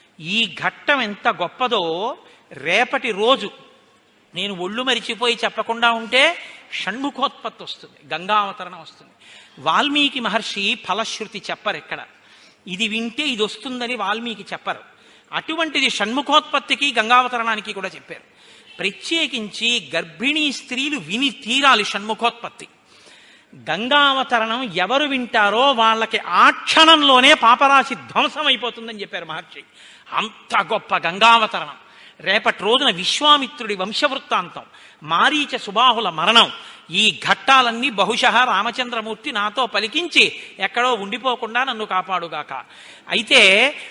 ఈ ఘట్టం ఎంత గొప్పదో రేపటి రోజు నేను ఒళ్ళు మరిచిపోయి చెప్పకుండా ఉంటే షణ్ముఖోత్పత్తి వస్తుంది గంగావతరణ వస్తుంది వాల్మీకి మహర్షి ఫలశ్రుతి చెప్పరు ఎక్కడ ఇది వింటే ఇది వస్తుందని వాల్మీకి చెప్పరు అటువంటిది షణ్ముఖోత్పత్తికి గంగావతరణానికి కూడా చెప్పారు ప్రత్యేకించి గర్భిణీ స్త్రీలు విని తీరాలి షణ్ముఖోత్పత్తి గంగావతరణం ఎవరు వింటారో వాళ్ళకి ఆ క్షణంలోనే పాపరాశి ధ్వంసం అయిపోతుందని చెప్పారు మహర్షి అంత గొప్ప గంగావతరణం రేపటి రోజున విశ్వామిత్రుడి వంశవృత్తాంతం మారీచ సుబాహుల మరణం ఈ ఘట్టాలన్నీ బహుశः రామచంద్రమూర్తి నాతో పలికించి ఎక్కడో ఉండిపోకుండా నన్ను కాపాడుగాక అయితే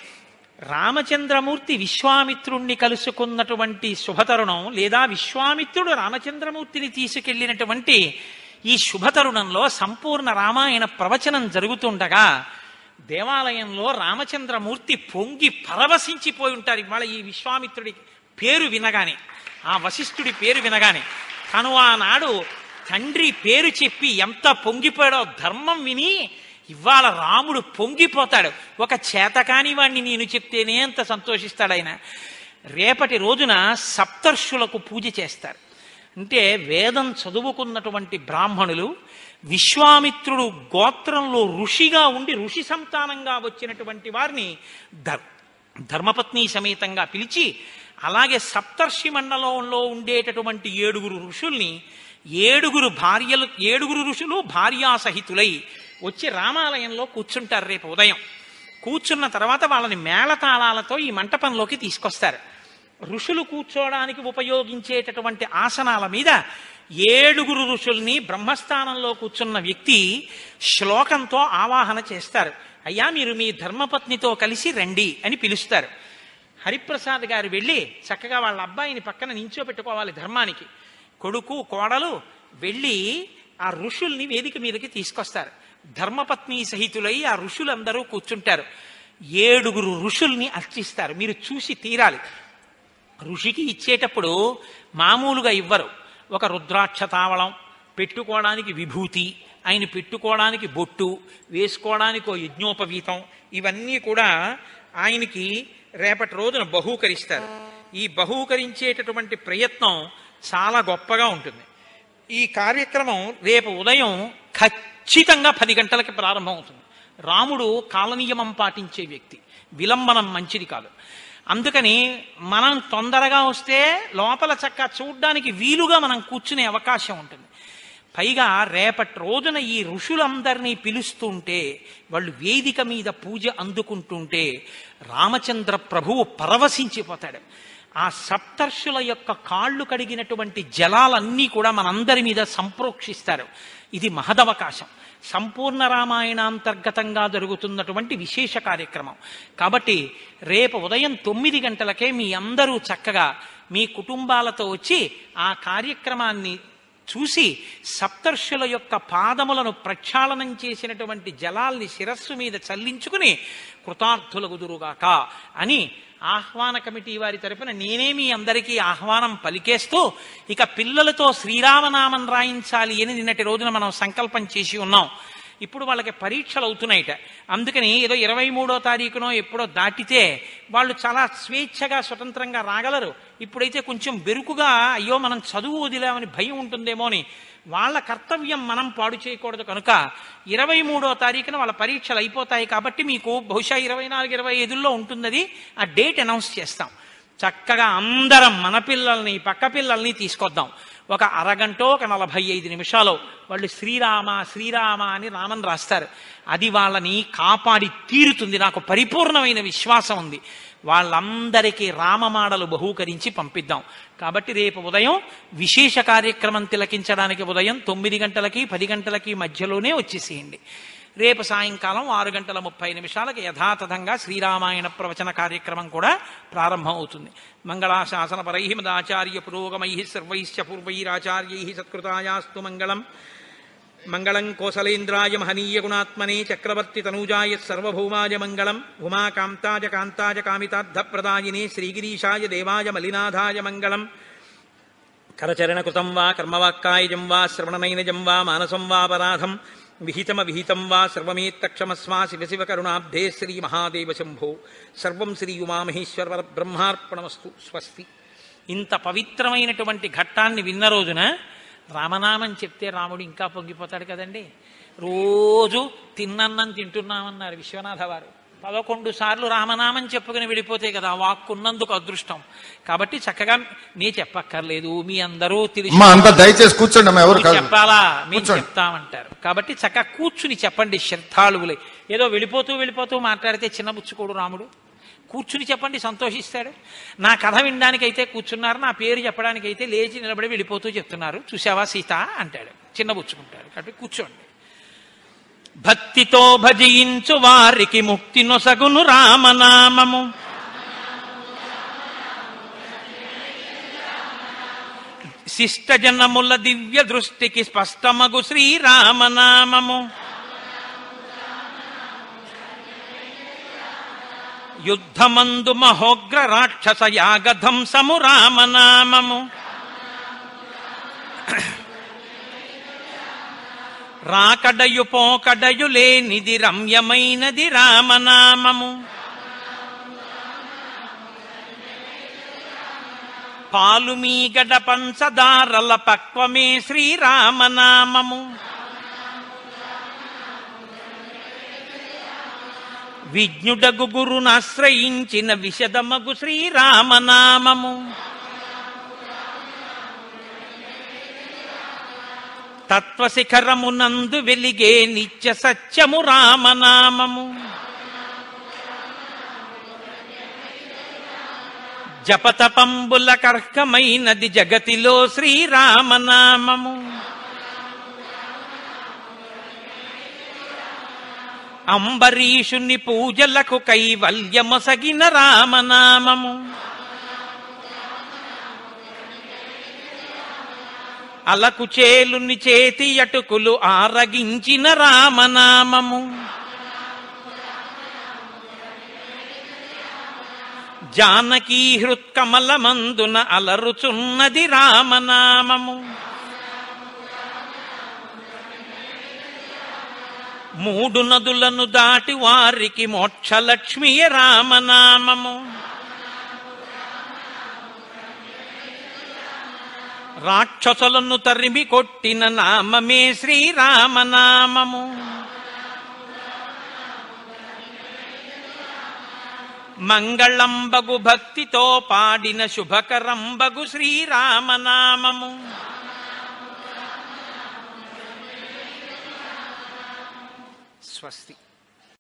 రామచంద్రమూర్తి విశ్వామిత్రుణ్ణి కలుసుకున్నటువంటి శుభతరుణం లేదా విశ్వామిత్రుడు రామచంద్రమూర్తిని తీసుకెళ్లినటువంటి ఈ శుభతరుణంలో సంపూర్ణ రామాయణ ప్రవచనం జరుగుతుండగా దేవాలయంలో రామచంద్రమూర్తి పొంగి పరవశించిపోయి ఉంటారు ఇవాళ ఈ విశ్వామిత్రుడి పేరు వినగానే ఆ వశిష్ఠుడి పేరు వినగానే తను ఆనాడు తండ్రి పేరు చెప్పి ఎంత పొంగిపోయాడో ధర్మం విని ఇవాళ రాముడు పొంగిపోతాడు ఒక చేతకాని వాణ్ణి నేను చెప్తేనే అంత సంతోషిస్తాడు ఆయన రేపటి రోజున సప్తర్షులకు పూజ చేస్తారు అంటే వేదం చదువుకున్నటువంటి బ్రాహ్మణులు విశ్వామిత్రుడు గోత్రంలో ఋషిగా ఉండి ఋషి సంతానంగా వచ్చినటువంటి వారిని ధర్ ధర్మపత్ని సమేతంగా పిలిచి అలాగే సప్తర్షి మండలంలో ఉండేటటువంటి ఏడుగురు ఋషుల్ని ఏడుగురు భార్యలు ఏడుగురు ఋషులు భార్యాసహితులై వచ్చి రామాలయంలో కూర్చుంటారు రేపు ఉదయం కూర్చున్న తర్వాత వాళ్ళని మేళతాళాలతో ఈ మంటపంలోకి తీసుకొస్తారు ఋషులు కూర్చోవడానికి ఉపయోగించేటటువంటి ఆసనాల మీద ఏడుగురు ఋషుల్ని బ్రహ్మస్థానంలో కూర్చున్న వ్యక్తి శ్లోకంతో ఆవాహన చేస్తారు అయ్యా మీరు మీ ధర్మపత్నితో కలిసి రండి అని పిలుస్తారు హరిప్రసాద్ గారు వెళ్ళి చక్కగా వాళ్ళ అబ్బాయిని పక్కన నించోపెట్టుకోవాలి ధర్మానికి కొడుకు కోడలు వెళ్ళి ఆ ఋషుల్ని వేదిక మీదకి తీసుకొస్తారు ధర్మపత్ని సహితులై ఆ ఋషులందరూ కూర్చుంటారు ఏడుగురు ఋషుల్ని అర్చిస్తారు మీరు చూసి తీరాలి ఋషికి ఇచ్చేటప్పుడు మామూలుగా ఇవ్వరు ఒక రుద్రాక్ష తావళం పెట్టుకోవడానికి విభూతి ఆయన పెట్టుకోవడానికి బొట్టు వేసుకోవడానికి ఓ యజ్ఞోపవీతం ఇవన్నీ కూడా ఆయనకి రేపటి రోజున బహూకరిస్తారు ఈ బహూకరించేటటువంటి ప్రయత్నం చాలా గొప్పగా ఉంటుంది ఈ కార్యక్రమం రేపు ఉదయం ఖచ్చితంగా పది గంటలకి ప్రారంభం అవుతుంది రాముడు కాలనియమం పాటించే వ్యక్తి విలంబనం మంచిది కాదు అందుకని మనం తొందరగా వస్తే లోపల చక్క చూడ్డానికి వీలుగా మనం కూర్చునే అవకాశం ఉంటుంది పైగా రేపటి రోజున ఈ ఋషులందరినీ పిలుస్తుంటే వాళ్ళు వేదిక మీద పూజ అందుకుంటుంటే రామచంద్ర ప్రభువు పరవశించిపోతాడు ఆ సప్తర్షుల యొక్క కాళ్ళు కడిగినటువంటి జలాలన్నీ కూడా మనందరి మీద సంప్రోక్షిస్తారు ఇది మహదవకాశం సంపూర్ణ రామాయణాంతర్గతంగా జరుగుతున్నటువంటి విశేష కార్యక్రమం కాబట్టి రేపు ఉదయం తొమ్మిది గంటలకే మీ అందరూ చక్కగా మీ కుటుంబాలతో వచ్చి ఆ కార్యక్రమాన్ని చూసి సప్తర్షుల యొక్క పాదములను ప్రక్షాళనం చేసినటువంటి జలాల్ని శిరస్సు మీద చల్లించుకుని కృతార్థులగుదురుగాక అని ఆహ్వాన కమిటీ వారి తరపున నేనే మీ అందరికీ ఆహ్వానం పలికేస్తూ ఇక పిల్లలతో శ్రీరామనామం రాయించాలి అని నిన్నటి రోజున మనం సంకల్పం చేసి ఉన్నాం ఇప్పుడు వాళ్ళకి పరీక్షలు అవుతున్నాయిట అందుకని ఏదో ఇరవై మూడో తారీఖునో ఎప్పుడో దాటితే వాళ్ళు చాలా స్వేచ్ఛగా స్వతంత్రంగా రాగలరు ఇప్పుడైతే కొంచెం బెరుకుగా అయ్యో మనం చదువు వదిలామని భయం ఉంటుందేమో అని వాళ్ళ కర్తవ్యం మనం పాడు చేయకూడదు కనుక ఇరవై మూడో తారీఖున వాళ్ళ పరీక్షలు అయిపోతాయి కాబట్టి మీకు బహుశా ఇరవై నాలుగు ఇరవై ఐదుల్లో ఉంటుందని ఆ డేట్ అనౌన్స్ చేస్తాం చక్కగా అందరం మన పిల్లల్ని పక్క పిల్లల్ని తీసుకొద్దాం ఒక అరగంట ఒక నలభై ఐదు నిమిషాలు వాళ్ళు శ్రీరామ శ్రీరామ అని రామన్ రాస్తారు అది వాళ్ళని కాపాడి తీరుతుంది నాకు పరిపూర్ణమైన విశ్వాసం ఉంది వాళ్ళందరికీ రామమాడలు బహూకరించి పంపిద్దాం కాబట్టి రేపు ఉదయం విశేష కార్యక్రమం తిలకించడానికి ఉదయం తొమ్మిది గంటలకి పది గంటలకి మధ్యలోనే వచ్చేసేయండి రేపు సాయంకాలం ఆరు గంటల ముప్పై నిమిషాలకు యథాతథంగా శ్రీరామాయణ ప్రవచన కార్యక్రమం కూడా ప్రారంభం అవుతుంది మంగళాశాసన పరై మదాచార్య పురోగమై సర్వైశ్చ పూర్వైరాచార్యై సత్కృతాయాస్తు మంగళం మంగళం కోసలేంద్రాయ మహనీయ గుణాత్మనే చక్రవర్తి తనూజాయ సర్వభౌమాయ మంగళం ఉమాకాంతాయ కాంతాయ కామితార్థప్రదాయినే శ్రీగిరీశాయ దేవాయ మలినాథాయ మంగళం కరచరణకృతం వా కర్మవాక్కాయజం వా శ్రవణనైనజం వా మానసం వాపరాధం విహితమ విహితం వా సర్వమేత్తక్షమస్మా శివ శివ కరుణాబ్ధే శ్రీ మహాదేవ శంభో సర్వం శ్రీ ఉమామహేశ్వర బ్రహ్మార్పణమస్తు స్వస్తి ఇంత పవిత్రమైనటువంటి ఘట్టాన్ని విన్న రోజున రామనామం చెప్తే రాముడు ఇంకా పొంగిపోతాడు కదండి రోజు తిన్నన్నం తింటున్నామన్నారు విశ్వనాథ వారు పదకొండు సార్లు రామనామం చెప్పుకుని వెళ్ళిపోతే కదా వాక్కున్నందుకు అదృష్టం కాబట్టి చక్కగా నీ చెప్పక్కర్లేదు మీ అందరూ తెలిసి అమ్మా అంతా దయచేసి కూర్చోండి అమ్మా ఎవరు మీకు కాదు చెప్పాలా మేము కూర్చోండి. చెప్తామంటారు కాబట్టి చక్కగా కూర్చుని చెప్పండి శ్రద్ధాళువులై ఏదో వెళ్ళిపోతూ వెళ్ళిపోతూ మాట్లాడితే చిన్నబుచ్చుకోడు రాముడు కూర్చుని చెప్పండి సంతోషిస్తాడు నా కథ వినడానికైతే కూర్చున్నారు నా పేరు చెప్పడానికైతే లేచి నిలబడి వెళ్ళిపోతూ చెప్తున్నారు చూసావా సీత అంటాడు చిన్నబుచ్చుకుంటాడు కాబట్టి కూర్చోండి భక్తితో భజించు వారికి ముక్తి నొసగును రామనామము శిష్ట జనముల దివ్య దృష్టికి స్పష్టమగు శ్రీరామనామము యుద్ధమందు మహోగ్ర రాక్షస యాగధంసము రామనామము రాకడయు పోకడయు లేనిది రమ్యమైనది రామనామము పాలు మీగడ పంచదారల పక్వమే శ్రీరామనామము విజ్ఞుడగు గురునాశ్రయించిన విశదమగు శ్రీరామనామము తత్వశిఖరమునందు వెలిగే నిత్య సత్యము రామనామము జపతపంబుల కర్కమైనది జగతిలో శ్రీరామనామము అంబరీషుని పూజలకు కైవల్యమొసగిన రామనామము అలకు చేలుని చేతి అటుకులు ఆరగించిన రామనామము జానకీ హృత్కమలమందున అలరుచున్నది రామనామము మూడు నదులను దాటి వారికి మోక్షలక్ష్మియ రామనామము రాక్షసులను తరిమి కొట్టిన నామమే శ్రీరామనామము మంగళంబగు భక్తితో పాడిన శుభకరంబగు శ్రీరామనామము స్వస్తి